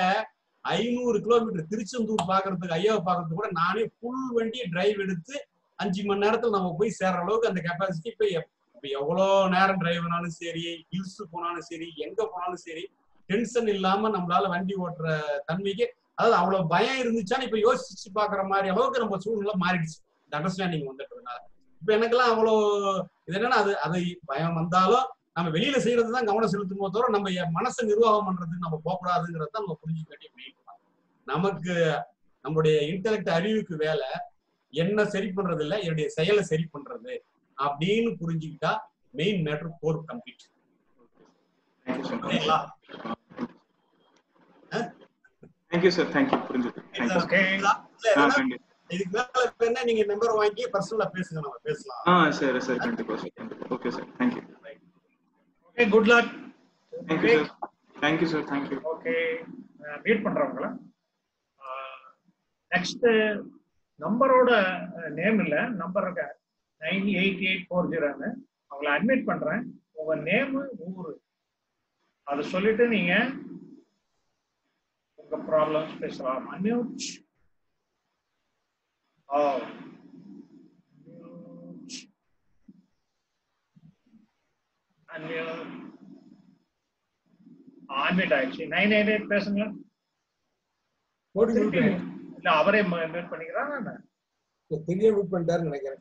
C: ஐநூறு கிலோமீட்டர் திருச்செந்தூர் பாக்குறதுக்கு ஐயாவை பாக்குறதுக்கு கூட நானே ஃபுல் வண்டி டிரைவ் எடுத்து அஞ்சு மணி நேரத்துல நம்ம போய் சேர்ற அளவுக்கு அந்த கெப்பாசிட்டி இப்ப எப்- இப்ப எவ்வளவு நேரம் டிரைவ் பண்ணாலும் சரி ஹில்ஸ் போனாலும் சரி எங்க போனாலும் சரி டென்ஷன் இல்லாம நம்மளால வண்டி ஓட்டுற தன்மைக்கு அதாவது அவ்வளவு பயம் இருந்துச்சான்னு இப்ப யோசிச்சு பாக்குற மாதிரி அளவுக்கு நம்ம சூழ்நிலை மாறிடுச்சு இந்த அண்டர்ஸ்டாண்டிங் வந்துட்டதுனால இப்ப எனக்கெல்லாம் அவ்வளவு இது என்னன்னா அது அது பயம் வந்தாலும் நம்ம வெளியில செய்யறது தான் கவனம் செலுத்தும் போது தவிர நம்ம என் மனசை நிர்வாகம் பண்றதுக்கு நம்ம போகக்கூடாதுங்கிறத நம்ம புரிஞ்சுக்க வேண்டிய மெயின் நமக்கு நம்மளுடைய இன்டெலக்ட் அறிவுக்கு வேலை என்ன சரி பண்றது இல்ல என்னுடைய செயலை சரி பண்றது அப்படின்னு புரிஞ்சுக்கிட்டா main matter core complete
F: thank you sir
C: சரிங்களா
F: தேங்க்யூ சார் தேங்க்யூ புரிஞ்சுது தேங்க்யூ
A: ஓகே
C: இல்ல
F: ஆ
C: எதனா
F: கண்டிப்பா
C: இதுக்கு மேல இப்ப என்ன நீங்க நம்பர் வாங்கி பர்சனலா பேசுங்க நம்ம பேசலாம்
F: ஆ சரி சார் கண்டிப்பா சார் கண்டிப்பா okay sir thank you
A: okay good luck
F: thank you sir thank you sir thank you
A: okay meet பண்றவங்கள நெக்ஸ்ட் நம்பரோட நேம் இல்ல நம்பர் இருக்க நைன் எயிட் எயிட் ஃபோர் ஜீரோன்னு அவங்கள அட்மிட் பண்றேன் உங்க நேம் ஊரு அதை சொல்லிட்டு நீங்க உங்க ப்ராப்ளம்ஸ் பேசலாம் அன்மியூட் ஓ அன்மியூட் அன்மியூட் ஆயிடுச்சு நைன் எயிட் எயிட் பேசுங்க
B: போட்டு
A: திருப்பி
B: விட்டேன்.
A: இல்ல அவரே மியூட் பண்ணிக்கிறான் என்ன?
B: தெரியாம மீட் பண்ணிட்டாருன்னு நினைக்கிறேன்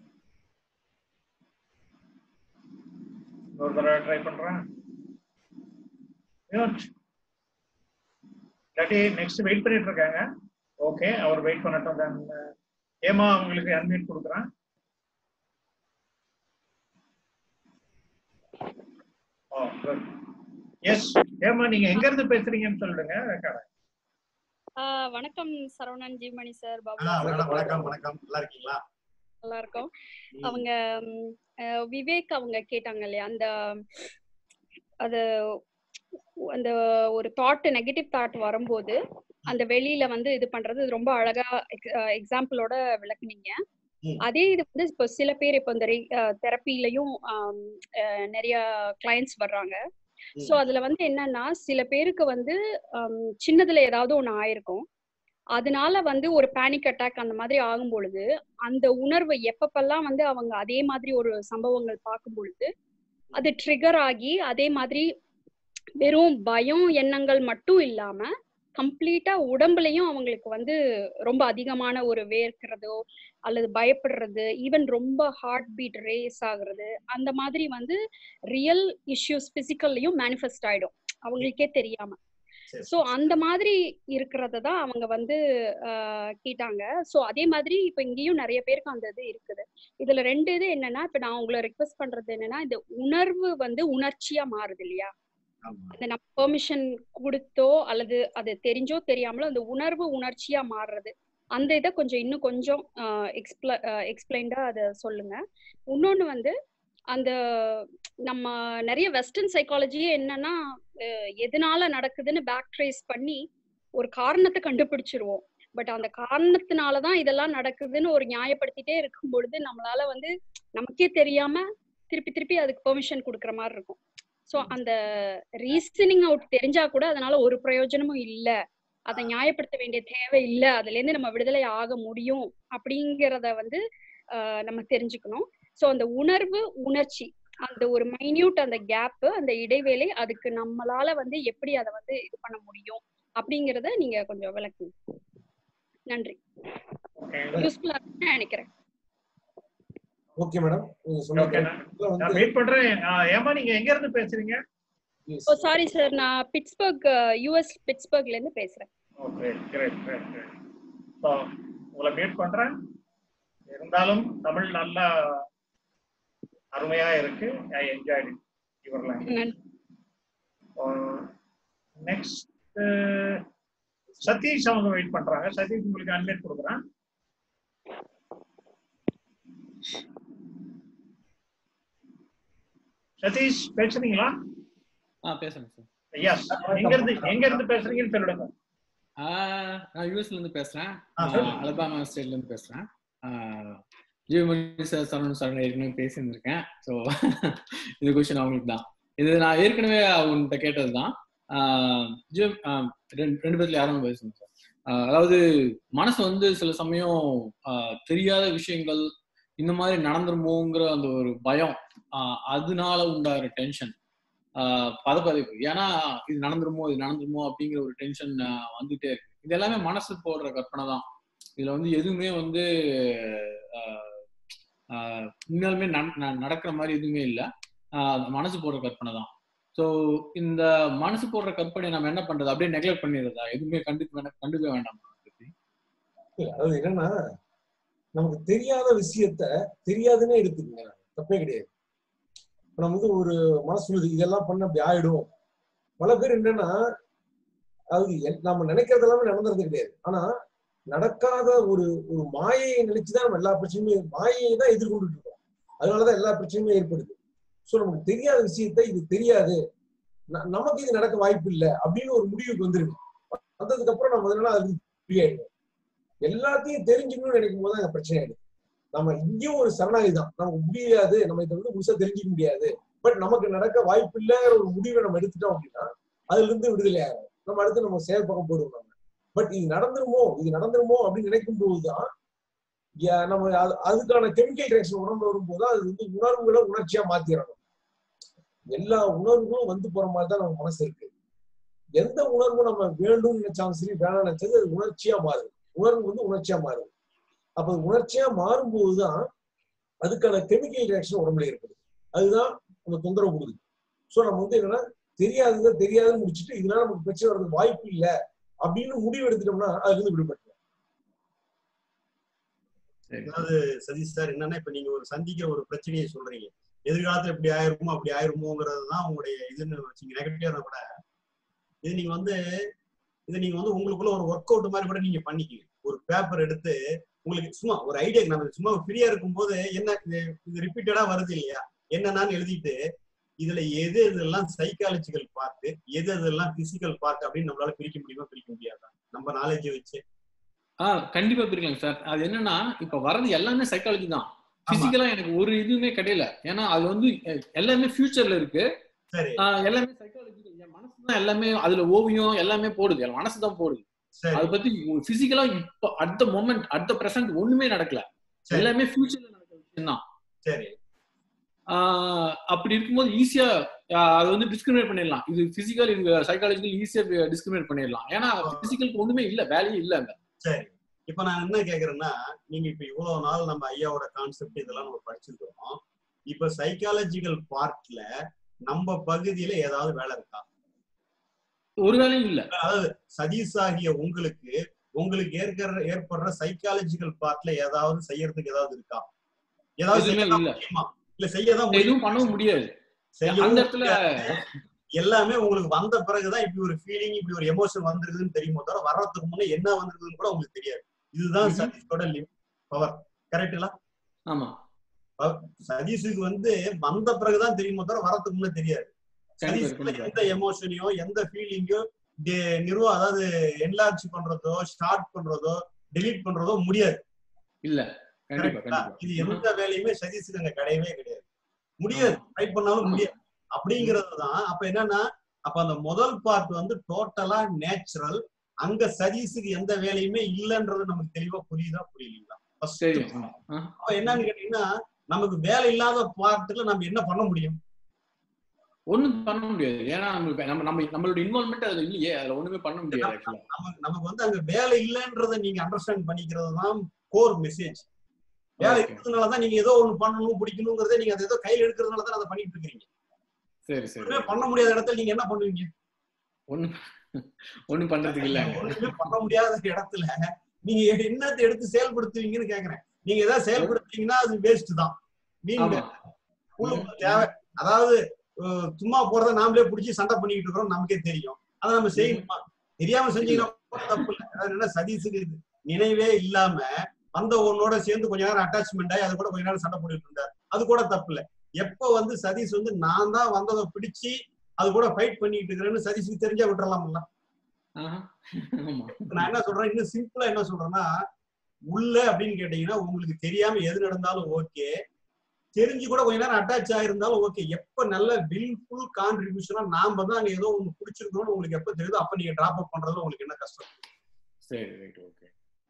A: ஒரு தடவை ட்ரை பண்றேன் மியூட் இல்லாட்டி நெக்ஸ்ட் வெயிட் பண்ணிட்டு இருக்காங்க ஓகே அவர் வெயிட் பண்ணட்டும் then ஏமா அவங்களுக்கு அன்மியூட் கொடுக்குறேன் ஓ குட் எஸ் ஏமா நீங்க எங்க இருந்து பேசுறீங்கன்னு சொல்லுங்க ரெக்கார்ட்
G: ஆஹ் வணக்கம் சரவணன் ஜீவமணி சார் பாபு
C: ஆ, வணக்கம் வணக்கம் வணக்கம் நல்லா இருக்கீங்களா
G: நல்லா இருக்கோம் அவங்க ம், அஹ், விவேக் அவங்க கேட்டாங்க இல்லையா அந்த அது அந்த ஒரு தாட் நெகட்டிவ் தாட் வரும்போது அந்த வெளியில வந்து இது பண்றது இது ரொம்ப அழகா எக்ஸாம்பிளோட விளக்குனீங்க
C: ம்.
G: அதே இது வந்து இப்போ சில பேர் இப்போ இந்த தெரப்பிலையும் நிறைய கிளைண்ட்ஸ் வர்றாங்க ஸோ
C: ம்.
G: அதுல வந்து என்னன்னா சில பேருக்கு வந்து ஆம், சின்னதுல ஏதாவது ஒண்ணு ஆயிருக்கும் அதனால வந்து ஒரு பேனிக் அட்டாக் அந்த மாதிரி ஆகும் பொழுது அந்த உணர்வு எப்பப்பெல்லாம் வந்து அவங்க அதே மாதிரி ஒரு சம்பவங்கள் பார்க்கும் பொழுது அது ட்ரிகர் ஆகி அதே மாதிரி வெறும் பயம் எண்ணங்கள் மட்டும் இல்லாம கம்ப்ளீட்டா உடம்புலயும் அவங்களுக்கு வந்து ரொம்ப அதிகமான ஒரு வேர்க்கிறதோ அல்லது பயப்படுறது ஈவன் ரொம்ப ஹார்ட் பீட் ரேஸ் ஆகுறது அந்த மாதிரி வந்து ரியல் இஷ்யூஸ் பிசிக்கல்லையும் மேனிஃபெஸ்ட் ஆயிடும் அவங்களுக்கே தெரியாம
C: சரி.
G: ஸோ அந்த மாதிரி இருக்கிறத தான் அவங்க வந்து ஆஹ், கேட்டாங்க ஸோ அதே மாதிரி இப்போ இங்கேயும் நிறைய பேருக்கு அந்த இது இருக்குது இதுல ரெண்டு இது என்னன்னா இப்போ நான் உங்களை ரெக்வஸ்ட் பண்றது என்னன்னா இந்த உணர்வு வந்து உணர்ச்சியா மாறுது இல்லையா
C: ஆமா.
G: அந்த நம்ம பெர்மிஷன் கொடுத்தோ அல்லது அது தெரிஞ்சோ தெரியாமலோ அந்த உணர்வு உணர்ச்சியா மாறுறது அந்த இதை கொஞ்சம் இன்னும் கொஞ்சம் எக்ஸ்பிள எக்ஸ்பிளைண்டா அதை சொல்லுங்க இன்னொன்னு வந்து அந்த நம்ம நிறைய வெஸ்டர்ன் சைக்காலஜியே என்னன்னா அஹ், எதனால நடக்குதுன்னு பேக் ட்ரேஸ் பண்ணி ஒரு காரணத்தை கண்டுபிடிச்சிருவோம் பட் அந்த காரணத்தினால தான் இதெல்லாம் நடக்குதுன்னு ஒரு நியாயப்படுத்திட்டே இருக்கும் பொழுது நம்மளால வந்து நமக்கே தெரியாம திருப்பி திருப்பி அதுக்கு பெர்மிஷன் கொடுக்குற மாதிரி இருக்கும் ஸோ அந்த ரீசனிங் அவுட் தெரிஞ்சா கூட அதனால ஒரு பிரயோஜனமும் இல்ல அதை நியாயப்படுத்த வேண்டிய தேவை இல்ல அதுல இருந்து நம்ம விடுதலை ஆக முடியும் அப்படிங்கிறத வந்து ஆஹ் நம்ம தெரிஞ்சுக்கணும் ஸோ அந்த உணர்வு உணர்ச்சி அந்த ஒரு மைன்யூட் அந்த கேப் அந்த இடைவேளை அதுக்கு நம்மளால வந்து எப்படி அதை வந்து இது பண்ண முடியும் அப்படிங்கறத நீங்க கொஞ்சம் விளக்குங்க நன்றி
A: ஓகே
G: யூஸ்ஃபுல்லா இருக்குன்னு நினைக்கிறேன்
B: ஓகே மேடம் நீங்க
A: ஓகே
B: சொன்னது
A: நான்
B: இதுல
A: நான்
B: வந்து
A: வெயிட் பண்றேன் ஆ, ஏம்மா நீங்க எங்க இருந்து பேசுறீங்க
G: ஓ சாரி சார் நான் பிட்ஸ்பர்க் யூஎஸ் பிட்ஸ்பர்க்ல இருந்து பேசுறேன்
A: ஓ great great great great so உங்களை மீட் பண்றேன் இருந்தாலும் தமிழ் நல்லா அருமையா இருக்கு ஐ என்ஜாய் யுவர் லாங்குவேஜ்
G: நன்றி
A: நெக்ஸ்ட் சதீஷ் அவங்க வெயிட் பண்றாங்க சதீஷ் உங்களுக்கு அன்மேட் கொடுக்குறேன் சதீஷ் பேசுறீங்களா
H: ஆ பேசுறேன் சார்
A: எஸ் எங்க இருந்து எங்க இருந்து பேசுறீங்கன்னு சொல்லிடுங்க
H: ஆ, நான் யூஎஸ்ல இருந்து பேசுறேன்
A: ஆ, சொல்லுங்க.
H: அலபாமா ஸ்டேட்ல இருந்து பேசுறேன் ஜீவமணி சார் சரவணன் சார் ஏற்கனவே பேசியிருந்திருக்கேன் ஸோ இது கொஸ்டின் அவங்களுக்கு தான் இது நான் ஏற்கனவே அவங்கள்ட்ட கேட்டது தான் ஜீவ் ஆ, ரெண்டு ரெண்டு பேர்ல யாரும் பேசுங்க சார் ஆ, அதாவது மனசு வந்து சில சமயம் ஆ, தெரியாத விஷயங்கள் இந்த மாதிரி நடந்துருமோங்கிற அந்த ஒரு பயம் ஆ, அதனால உண்டாகிற டென்ஷன் பதப்பதைப்பு ஏன்னா இது நடந்துருமோ இது நடந்துருமோ அப்படிங்கிற ஒரு டென்ஷன் வந்துட்டே இருக்கு இது எல்லாமே மனசு போடுற கற்பனை தான் இதுல வந்து எதுவுமே வந்து ஆஹ், ஆஹ், உண்மையாலுமே நட- ந- நடக்கிற மாதிரி எதுவுமே இல்லை மனசு போடுற கற்பனை தான் ஸோ இந்த மனசு போடுற கற்பனை நம்ம என்ன பண்றது அப்படியே நெக்லெக்ட் பண்ணிடுறதா எதுவுமே கண்டுக்க வேண்டாம் கண்டுக்க வேண்டாம்
B: இல்ல, அதாவது என்னன்னா நமக்கு தெரியாத விஷயத்த தெரியாதுன்னே எடுத்துக்கங்க தப்பே கிடையாது இப்ப நம்ம வந்து ஒரு மனசு சொல்லுது இதெல்லாம் பண்ண அப்படி ஆயிடும் பல பேர் என்னன்னா அதாவது எல்- நம்ம நினைக்கிறது எல்லாமே நடந்துறது கிடையாது ஆனா நடக்காத ஒரு ஒரு மாயையை நினைச்சுதான் நம்ம எல்லா பிரச்சனையுமே மாயையை தான் எதிர்கொண்டுட்டு இருக்கோம் அதனாலதான் எல்லா பிரச்சனையுமே ஏற்படுது சோ நமக்கு தெரியாத விஷயத்த இது தெரியாது ந- நமக்கு இது நடக்க வாய்ப்பு இல்லை அப்படின்னு ஒரு முடிவுக்கு வந்துருங்க வந்ததுக்கு அப்புறம் நம்ம என்னன்னா அது ஃப்ரீ ஆயிடுவோம் எல்லாத்தையும் தெரிஞ்சுக்கணும்னு நினைக்கும் போது தான் அங்க பிரச்சனை ஆயிடுது நம்ம இங்கேயும் ஒரு சரணாகி தான் நமக்கு முடியாது நம்ம இதை வந்து முழுசா தெரிஞ்சுக்க முடியாது பட் நமக்கு நடக்க வாய்ப்பு இல்லைங்கிற ஒரு முடிவை நம்ம எடுத்துட்டோம் அப்படின்னா அதுல இருந்து விடுதலை ஆகும் நம்ம அடுத்து நம்ம செயல் பக்கம் போடுவோம் நம்ம பட் இது நடந்துருமோ இது நடந்துருமோ அப்படின்னு நினைக்கும் போதுதான் யா- நம்ம அது- அதுக்கான கெமிக்கல் ரியாக்ஷன் உடம்புல வரும்போது அது வந்து உணர்வுகளை உணர்ச்சியா மாத்திடணும் எல்லா உணர்வுகளும் வந்து போற மாதிரி தான் நம்ம மனசு இருக்கு எந்த உணர்வு நம்ம வேண்டும்னு நினைச்சாலும் சரி வேணாம் நினைச்சது அது உணர்ச்சியா மாறுது உணர்வு வந்து உணர்ச்சியா மாறுது அப்ப அது உணர்ச்சியா மாறும்போதுதான் அதுக்கான கெமிக்கல் ரியாக்ஷன் உடம்புல ஏற்படுது அதுதான் நம்ம தொந்தரவு கொடுக்குது சோ நம்ம வந்து என்னன்னா தெரியாததை தெரியாதுன்னு முடிச்சுட்டு இதனால நமக்கு பிரச்சனை வர்றதுக்கு வாய்ப்பு இல்லை அப்படின்னு முடிவு எடுத்துட்டோம்னா அதுல இருந்து விடுபட்டு
C: அதாவது சதீஷ் சார் என்னன்னா இப்ப நீங்க ஒரு சந்திக்கிற ஒரு பிரச்சனையை சொல்றீங்க எதிர்காலத்துல இப்படி ஆயிருமோ அப்படி ஆயிருமோங்கிறது தான் உங்களுடைய இதுன்னு வச்சுங்க நெகட்டிவா கூட இது நீங்க வந்து இது நீங்க வந்து உங்களுக்குள்ள ஒரு ஒர்க் அவுட் மாதிரி கூட நீங்க பண்ணிக்கங்க ஒரு பேப்பர் எடுத்து உங்களுக்கு சும்மா ஒரு ஐடியா நம்ம சும்மா ஃப்ரீயா இருக்கும்போது என்ன இது- இது ரிப்பீட்டடா வருது இல்லையா என்னன்னு எழுதிட்டு இதுல எது எதெல்லாம் சைக்காலஜிக்கல் பார்ட் எது எதெல்லாம் பிசிக்கல் பார்ட் அப்படின்னு நம்மளால பிரிக்க முடியுமா பிரிக்க முடியாதா நம்ம நாலேஜ் வச்சு
H: ஆ கண்டிப்பா பிரிக்கலாம் சார் அது என்னன்னா இப்ப வர்றது எல்லாமே சைக்காலஜி தான் பிசிக்கலா எனக்கு ஒரு இதுவுமே கிடையல ஏன்னா அது வந்து அஹ், எல்லாமே ஃபியூச்சர்ல இருக்கு
C: சரி
H: ஆஹ், எல்லாமே சைக்காலஜி என் மனசு தான் எல்லாமே அதுல ஓவியம் எல்லாமே போடுது என் மனசு தான் போடுது
C: சரி
H: அதை பத்தி பிசிக்கலா இப்ப at the moment at the present ஒண்ணுமே நடக்கல
C: சரி
H: எல்லாமே ஃபியூச்சர்ல நடக்கிற விஷயம் தான்
C: சரி
H: ஆஹ் அப்படி இருக்கும்போது ஈஸியா அதை வந்து டிஸ்கிரிமினேட் பண்ணிடலாம் இது பிசிக்கல் இது சைக்காலஜிக்கல் ஈஸியா டிஸ்கிரிமினேட் பண்ணிடலாம் ஏன்னா பிசிக்கலுக்கு ஒண்ணுமே இல்ல வேலையே இல்ல அங்க
C: சரி இப்ப நான் என்ன கேக்குறேன்னா நீங்க இப்ப இவ்வளவு நாள் நம்ம ஐயாவோட கான்செப்ட் இதெல்லாம் நம்ம படிச்சிருக்கோம் இப்ப சைக்காலஜிக்கல் பார்ட்ல நம்ம பகுதியில ஏதாவது வேலை இருக்கா
H: ஒரு வேலையும் இல்ல
C: அதாவது சதீஷ் ஆகிய உங்களுக்கு உங்களுக்கு ஏற்கிற ஏற்படுற சைக்காலஜிக்கல் பார்ட்ல ஏதாவது செய்யறதுக்கு ஏதாவது இருக்கா ஏதாவது
H: எதுவுமே
C: செய்யதான்
H: இல்ல.
C: முடியுமா இல்ல செய்யதான் முடியும்
H: எதுவும் பண்ணவும் முடியாது
C: செய்யவும்
H: அந்த இடத்துல
C: முடியாது. எல்லாமே உங்களுக்கு வந்த பிறகுதான் இப்படி ஒரு ஃபீலிங் இப்படி ஒரு எமோஷன் வந்திருக்குதுன்னு தெரியுமோ தவிர வர்றதுக்கு முன்னே என்ன வந்திருக்குதுன்னு கூட உங்களுக்கு தெரியாது இதுதான்
H: ம்ஹும்.
C: சதீஷோட பவர் கரெக்டுங்களா
H: ஆமா
C: சதீஷுக்கு வந்து வந்த பிறகுதான் தெரியுமோ தவிர வரதுக்கு முன்னே தெரியாது
H: கண்டிப்பா
C: சதீஷ்குள்ள
H: கண்டிப்பா
C: எந்த எமோஷனையோ எந்த ஃபீலிங்கோ நிறுவ அதாவது என்லார்ஜ் பண்றதோ ஸ்டார்ட் பண்றதோ டெலீட் பண்றதோ முடியாது
H: இல்ல கண்டிப்பா
C: கரெக்டா
H: கண்டிப்பா
C: இது எந்த வேலையுமே சதீஷுக்கு அங்க கிடையவே கிடையாது முடியாது ட்ரை பண்ணாலும்
H: ஆமா.
C: முடியாது அப்படிங்கிறது தான் அப்ப என்னன்னா அப்ப அந்த முதல் பார்ட் வந்து டோட்டலா நேச்சுரல் அங்க சதீஷுக்கு எந்த வேலையுமே இல்லைன்றது நமக்கு தெளிவா புரியுதா புரியலீங்களா First
H: தெரியும் ஆமா. ஆ,
C: அப்ப என்னன்னு கேட்டீங்கன்னா நமக்கு வேலை இல்லாத பார்ட்ல நம்ம என்ன பண்ண முடியும்
H: ஒண்ணும் பண்ண முடியாது ஏன்னா நம்மளுக்கு நம்ம நம்ம நம்மளோட இன்வால்மெண்ட் அதுல இல்லையே அதுல ஒண்ணுமே பண்ண முடியாது ஆக்சுவலா
C: நமக்கு நமக்கு வந்து அங்க வேலை இல்லைன்றத நீங்க அண்டர்ஸ்டாண்ட் பண்ணிக்கிறது தான் கோர் மெசேஜ் வேலை
H: Okay.
C: இருக்கிறதுனாலதான் நீங்க ஏதோ ஒண்ணு பண்ணணும் பிடிக்கணுங்கிறத நீங்க அதை ஏதோ கையில எடுக்கிறதுனால தான் அதை பண்ணிட்டு இருக்கீங்க
H: சரி சரி
C: ஒண்ணுமே பண்ண முடியாத இடத்துல நீங்க என்ன பண்ணுவீங்க
H: ஒண்ணும் ஒண்ணும் பண்றதுக்கு இல்ல
C: ஒண்ணுமே பண்ண முடியாத இடத்துல நீங்க என்னத்தை எடுத்து செயல்படுத்துவீங்கன்னு கேக்குறேன் நீங்க ஏதாவது செயல்படுத்துவீங்கன்னா அது வேஸ்ட் தான் நீங்க
H: ஆமா
C: உங்களுக்கு தேவை அதாவது அஹ், சும்மா போறத நாமளே பிடிச்சி சண்டை பண்ணிக்கிட்டு இருக்கிறோம் நமக்கே தெரியும் அதை நம்ம செய்யணுமா தெரியாம செஞ்சீங்கன்னா கூட தப்பு இல்லை அதாவது என்ன சதீஷுக்கு இது நினைவே இல்லாம வந்த ஒன்னோட சேர்ந்து கொஞ்ச நேரம் அட்டாச்மெண்ட் ஆகி அது கூட கொஞ்ச நேரம் சண்டை போட்டுட்டு இருந்தார் அது கூட தப்பு இல்லை எப்ப வந்து சதீஷ் வந்து நான் தான் வந்ததை பிடிச்சி அது கூட ஃபைட் பண்ணிட்டு இருக்கிறேன்னு சதீஷுக்கு தெரிஞ்சா விட்டுறலாம்ல
H: ஆஹா. ஆமா
C: நான் என்ன சொல்றேன் இன்னும் சிம்பிளா என்ன சொல்றேன்னா உள்ள அப்படின்னு கேட்டீங்கன்னா உங்களுக்கு தெரியாம எது நடந்தாலும் ஓகே தெரிஞ்சு கூட கொஞ்ச நேரம் அட்டாச் ஆயிருந்தாலும் ஓகே எப்ப நல்ல வில்ஃபுல் கான்ட்ரிபியூஷனா நாம தான் அங்க ஏதோ ஒண்ணு பிடிச்சிருக்கோம்னு உங்களுக்கு எப்ப தெரியுதோ அப்ப நீங்க டிராப் அப் பண்றதுல உங்களுக்கு என்ன கஷ்டம்
H: சரி ரைட் ஓகே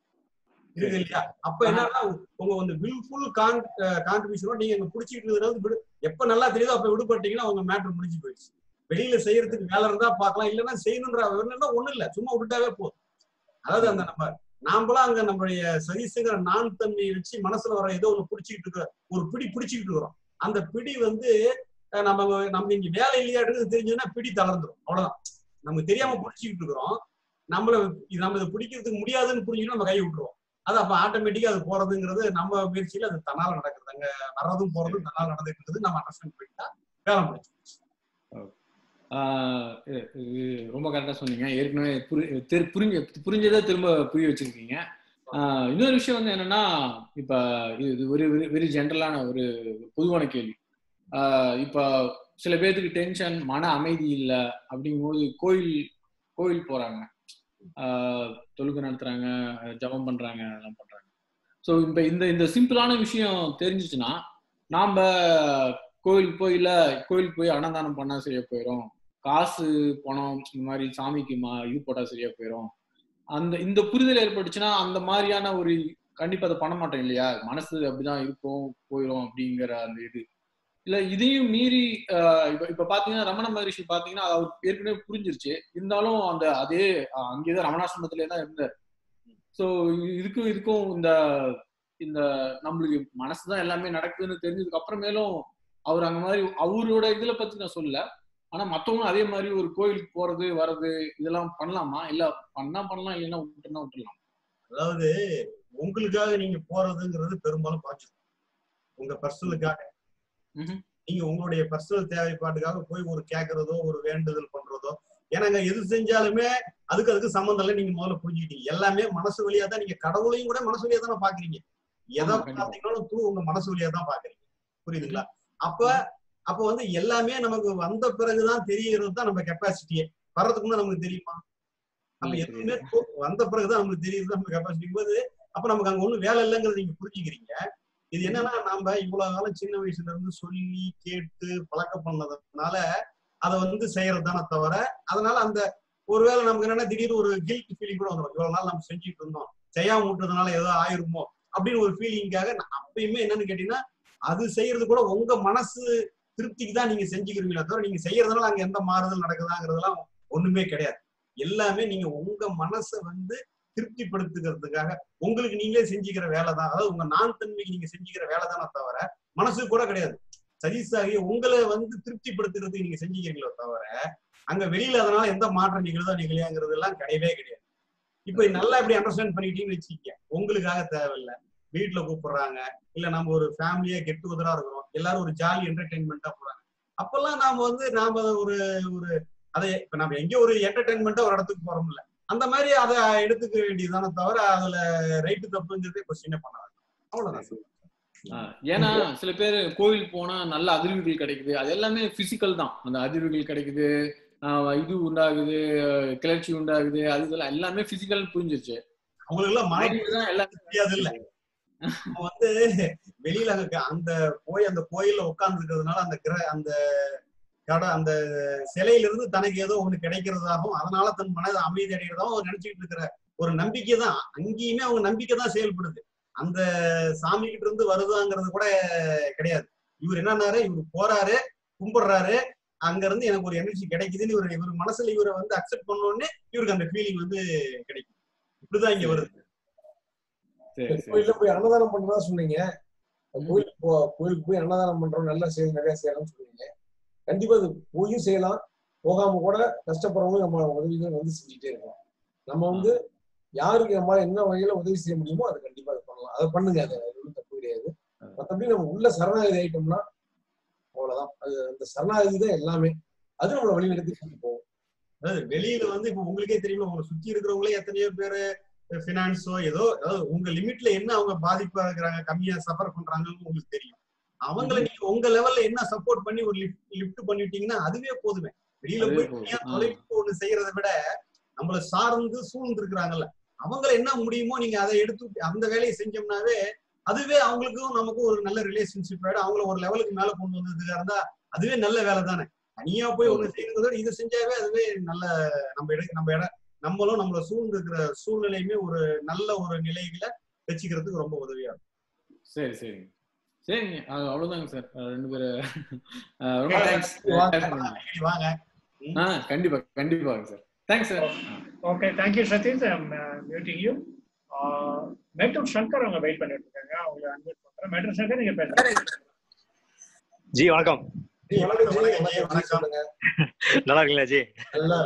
C: இருக்கு இல்லையா அப்ப என்னன்னா உங்க வந்து வில்ஃபுல் கான் கான்ட்ரிபியூஷனோ நீங்க அங்க பிடிச்சிட்டு இருக்கிறது விடு எப்ப நல்லா தெரியுதோ அப்ப விடுபட்டீங்கன்னா உங்க மேட்டர் முடிஞ்சு போயிடுச்சு வெளியில செய்யறதுக்கு வேலை இருந்தா பார்க்கலாம் இல்லைன்னா செய்யணுன்ற என்னன்னா ஒண்ணு இல்ல சும்மா விட்டாவே போதும் அதாவது அந்த நம்ம நாமளும் அங்க நம்மளுடைய சதீசுங்கிற நான் தன்மையை வச்சு மனசுல வர ஏதோ ஒண்ணு பிடிச்சிக்கிட்டு இருக்கிற ஒரு பிடி பிடிச்சிக்கிட்டு இருக்கிறோம் அந்த பிடி வந்து அஹ், நம்ம நம்ம இங்க வேலை இல்லையாடுறது தெரிஞ்சதுன்னா பிடி தளர்ந்துரும் அவ்வளவுதான் நமக்கு தெரியாம பிடிச்சிக்கிட்டு இருக்கிறோம் நம்மள இது நம்ம இதை பிடிக்கிறதுக்கு முடியாதுன்னு புரிஞ்சுட்டு நம்ம கை விட்டுருவோம் அது அப்ப ஆட்டோமேட்டிக்கா அது போறதுங்கிறது நம்ம முயற்சியில அது தன்னால நடக்குது அங்க வர்றதும் போறதும் தன்னால நடந்துட்டு இருக்குது நம்ம அண்டர்ஸ்டாண்ட் பண்ணிட்டா வேலை முடிச்சு
H: ஆஹ் இது- இது ரொம்ப கரெக்டா சொன்னீங்க ஏற்கனவே புரி- தெரி- புரிஞ்ச புரிஞ்சதை திரும்ப புரிய வச்சிருக்கீங்க ஆஹ் இன்னொரு விஷயம் வந்து என்னன்னா இப்ப இது இது ஒரு வெரி ஜென்ரலான ஒரு பொதுவான கேள்வி ஆஹ் இப்ப சில பேர்த்துக்கு டென்ஷன் மன அமைதி இல்லை அப்படிங்கும்போது கோயில் கோயில் போறாங்க ஆஹ் தொழுகை நடத்துறாங்க ஜபம் பண்றாங்க அதெல்லாம் பண்றாங்க ஸோ இப்ப இந்த இந்த சிம்பிளான விஷயம் தெரிஞ்சிச்சுன்னா நாம கோயிலுக்கு போய் இல்ல கோயிலுக்கு போய் அன்னதானம் பண்ணா சரியா போயிடும் காசு பணம் இந்த மாதிரி சாமிக்கு மா இது போட்டா சரியா போயிடும் அந்த இந்த புரிதல் ஏற்பட்டுச்சுன்னா அந்த மாதிரியான ஒரு கண்டிப்பா அதை பண்ண மாட்டோம் இல்லையா மனசு அப்படிதான் இருக்கும் போயிடும் அப்படிங்கிற அந்த இது இல்ல இதையும் மீறி ஆஹ் இப்ப இப்ப பாத்தீங்கன்னா ரமண மகரிஷி பாத்தீங்கன்னா அவர் ஏற்கனவே புரிஞ்சிருச்சு இருந்தாலும் அந்த அதே ஆஹ் அங்கேதான் ரமணாசிரமத்திலே தான் இருந்தார் ஸோ இதுக்கும் இதுக்கும் இந்த இந்த நம்மளுக்கு மனசுதான் எல்லாமே நடக்குதுன்னு தெரிஞ்சதுக்கு அப்புறமேலும் அவர் அந்த மாதிரி அவரோட இதுல பத்தி நான் சொல்லல ஆனா மத்தவங்களும் அதே மாதிரி ஒரு கோயிலுக்கு போறது வர்றது இதெல்லாம் பண்ணலாமா இல்ல பண்ணா பண்ணலாம் இல்லைன்னா விட்டுனா விட்டுலாம்
C: அதாவது உங்களுக்காக நீங்க போறதுங்கிறது பெரும்பாலும் குறைச்சிடும் உங்க பர்சனலுக்காக
H: ம்ஹும்.
C: நீங்க உங்களுடைய பர்சனல் தேவைப்பாட்டுக்காக போய் ஒரு கேட்கறதோ ஒரு வேண்டுதல் பண்றதோ ஏன்னாங்க எது செஞ்சாலுமே அதுக்கு அதுக்கு சம்மந்தம் இல்லை நீங்க முதல்ல புரிஞ்சுக்கிட்டீங்க எல்லாமே மனசு வழியா தான் நீங்க கடவுளையும் கூட மனசு வழியா தானே பாக்குறீங்க எதை
H: ஆமா, கண்டிப்பா.
C: பாத்தீங்கன்னாலும் த்ரூ உங்க மனசு வழியா தான் பாக்குறீங்க புரியுதுங்களா அப்ப அப்போ வந்து எல்லாமே நமக்கு வந்த பிறகுதான் தெரியறது தான் நம்ம கெப்பாசிட்டியே வர்றதுக்கு முன்னாடி நமக்கு தெரியுமா அப்ப
H: ம்,
C: எதுவுமே போ- வந்த பிறகுதான் நமக்கு தெரியுது நம்ம கெப்பாசிட்டி போது அப்ப நமக்கு அங்க ஒண்ணும் வேலை இல்லைங்கிறது நீங்க புரிஞ்சுக்கிறீங்க இது என்னன்னா நாம இவ்வளவு காலம் சின்ன வயசுல இருந்து சொல்லி கேட்டு பழக்கம் பண்ணதுனால அதை வந்து செய்யறது தானே தவிர அதனால அந்த ஒருவேளை நமக்கு என்னன்னா திடீர்னு ஒரு கில்ட் ஃபீலிங் கூட வந்துடும் இவ்வளவு நாள் நம்ம செஞ்சுட்டு இருந்தோம் செய்யாம விட்டதுனால ஏதோ ஆயிருமோ அப்படின்னு ஒரு ஃபீலிங்காக அப்பயுமே என்னன்னு கேட்டீங்கன்னா அது செய்யறது கூட உங்க மனசு திருப்திக்கு தான் நீங்க செஞ்சுக்கிறீங்களே தவிர நீங்க செய்யறதுனால அங்க எந்த மாறுதல் நடக்குதாங்கிறதெல்லாம் ஒண்ணுமே கிடையாது எல்லாமே நீங்க உங்க மனசை வந்து திருப்திப்படுத்துக்கிறதுக்காக உங்களுக்கு நீங்களே செஞ்சுக்கிற வேலை தான் அதாவது உங்க நான் தன்மைக்கு நீங்க செஞ்சுக்கிற வேலை தானே தவிர மனசு கூட கிடையாது சதீஷாகி உங்களை வந்து திருப்திப்படுத்துறதுக்கு நீங்க செஞ்சுக்கிறீங்களோ தவிர அங்க வெளியில அதனால எந்த மாற்றம் நிகழுதோ நிகழையாங்கிறது எல்லாம் கிடையவே கிடையாது இப்ப நல்லா இப்படி அண்டர்ஸ்டாண்ட் பண்ணிக்கிட்டீங்கன்னு வச்சுக்க உங்களுக்காக தேவையில்லை வீட்டுல கூப்பிடுறாங்க இல்ல நம்ம ஒரு ஃபேமிலியா கெட் டுகெதரா இருக்கிறோம் எல்லாரும் ஒரு ஜாலி என்டர்டைன்மெண்டா போறாங்க அப்பெல்லாம் நாம வந்து நாம ஒரு ஒரு அதை இப்ப நம்ம எங்கேயோ ஒரு என்டர்டைன்மெண்டா ஒரு இடத்துக்கு போறோம்ல அந்த மாதிரி அதை எடுத்துக்க வேண்டியதுதானே தவிர அதுல ரைட்டு தப்புங்கிறதே கொஸ்டினே பண்ண வேண்டாம் அவ்வளவுதான்
H: ஆஹ் ஏன்னா சில பேர் கோவில் போனா நல்ல அதிர்வுகள் கிடைக்குது அது எல்லாமே பிசிக்கல் தான் அந்த அதிர்வுகள் கிடைக்குது ஆஹ் இது உண்டாகுது கிளர்ச்சி உண்டாகுது அது இதெல்லாம் எல்லாமே பிசிக்கல் புரிஞ்சிருச்சு
C: அவங்களுக்கு எல்லாம் மன
H: தான் எல்லாமே
C: தெரியாது இல்ல நம்ம வந்து வெளியில அங்க அந்த போய் அந்த கோயில்ல உட்கார்ந்து இருக்கிறதுனால அந்த கிர அந்த கடை அந்த சிலையில இருந்து தனக்கு ஏதோ ஒண்ணு கிடைக்கிறதாகவும் அதனால தன் மனதை அமைதி அடைகிறதாகவும் அவர் நினைச்சுக்கிட்டு இருக்கிற ஒரு நம்பிக்கை தான் அங்கேயுமே அவங்க நம்பிக்கை தான் செயல்படுது அந்த சாமி கிட்ட இருந்து வருதாங்கிறது கூட கிடையாது இவர் என்னன்னாரு இவர் போறாரு கும்பிடுறாரு அங்க இருந்து எனக்கு ஒரு எனர்ஜி கிடைக்குதுன்னு இவர் இவர் மனசுல இவரை வந்து அக்செப்ட் பண்ண உடனே இவருக்கு அந்த ஃபீலிங் வந்து கிடைக்கும் இப்படிதான் இங்க வருது
H: சரி சரி
B: கோயில்ல போய் அன்னதானம் பண்றதா சொன்னீங்க கோயிலுக்கு போ கோயிலுக்கு போய் அன்னதானம் பண்றோம் நல்ல செயல் நிறைய செய்யலாம்னு சொன்னீங்க கண்டிப்பா அது போயும் செய்யலாம் போகாம கூட கஷ்டப்படுறவங்க நம்ம உதவிகள் வந்து செஞ்சுட்டே இருக்கோம் நம்ம வந்து யாருக்கு நம்மளால என்ன வகையில உதவி செய்ய முடியுமோ அதை கண்டிப்பா அது பண்ணலாம் அதை பண்ணுங்க அது அது ஒன்றும் தப்பு கிடையாது மற்றபடி நம்ம உள்ள சரணாகதி ஆயிட்டோம்னா அவ்வளவுதான் அது அந்த சரணாகதி தான் எல்லாமே அது நம்மளை வழிநடத்தி கூட்டிட்டு போகும்
C: அதாவது வெளியில வந்து இப்ப உங்களுக்கே தெரியும் உங்களை சுத்தி இருக்கிறவங்களே எத்தனையோ பேரு பினான்ஸோ ஏதோ அதாவது உங்க லிமிட்ல என்ன அவங்க பாதிப்பா இருக்கிறாங்க கம்மியா சஃபர் பண்றாங்கன்னு உங்களுக்கு தெரியும் அவங்கள நீங்க உங்க லெவல்ல என்ன சப்போர்ட் பண்ணி ஒரு லிஃப்ட் லிஃப்ட் பண்ணிட்டீங்கன்னா அதுவே போதுமே வெளியில
H: அதுவே
C: போய்
H: போதும்.
C: தனியா
H: ஆ.
C: தொலைப்பு ஒண்ணு செய்யறதை விட நம்மள சார்ந்து சூழ்ந்து இருக்கிறாங்கல்ல அவங்கள என்ன முடியுமோ நீங்க அதை எடுத்து அந்த வேலையை செஞ்சோம்னாவே அதுவே அவங்களுக்கும் நமக்கும் ஒரு நல்ல ரிலேஷன்ஷிப் ஆயிடும் அவங்கள ஒரு லெவலுக்கு மேல கொண்டு வந்ததுக்கா இருந்தா அதுவே நல்ல வேலை தானே தனியா போய் ஒண்ணு செய்யறதை விட இதை செஞ்சாவே அதுவே நல்ல நம்ம இட நம்ம இடம் நம்மளும் நம்மள சூழ்ந்து இருக்கிற சூழ்நிலையுமே ஒரு நல்ல ஒரு நிலைகளை வச்சுக்கிறதுக்கு ரொம்ப உதவியா இருக்கும்
H: சரி சரி சரிங்க அது அவ்வளவுதாங்க சார் ரெண்டு பேரும் அஹ் ரொம்ப தேங்க்ஸ்
C: அடிக்கடி வாங்க
H: ஆ கண்டிப்பா கண்டிப்பாங்க sir thanks sir
A: okay thank you Sathish I'm meeting you Mettur Shankar அவங்க வெயிட் பண்ணிட்டு இருக்காங்க அவங்களை அன்வைட் பண்றேன் மேட்டூர் சங்கர் நீங்க பேசுறேன்
I: ஜி வணக்கம்
B: ஜி, வணக்கம் ஜி,
C: வணக்கம் ஜி,
B: வணக்கம் ஜி, சொல்லுங்க
I: நல்லா இருக்கீங்களா ஜி
B: நல்லா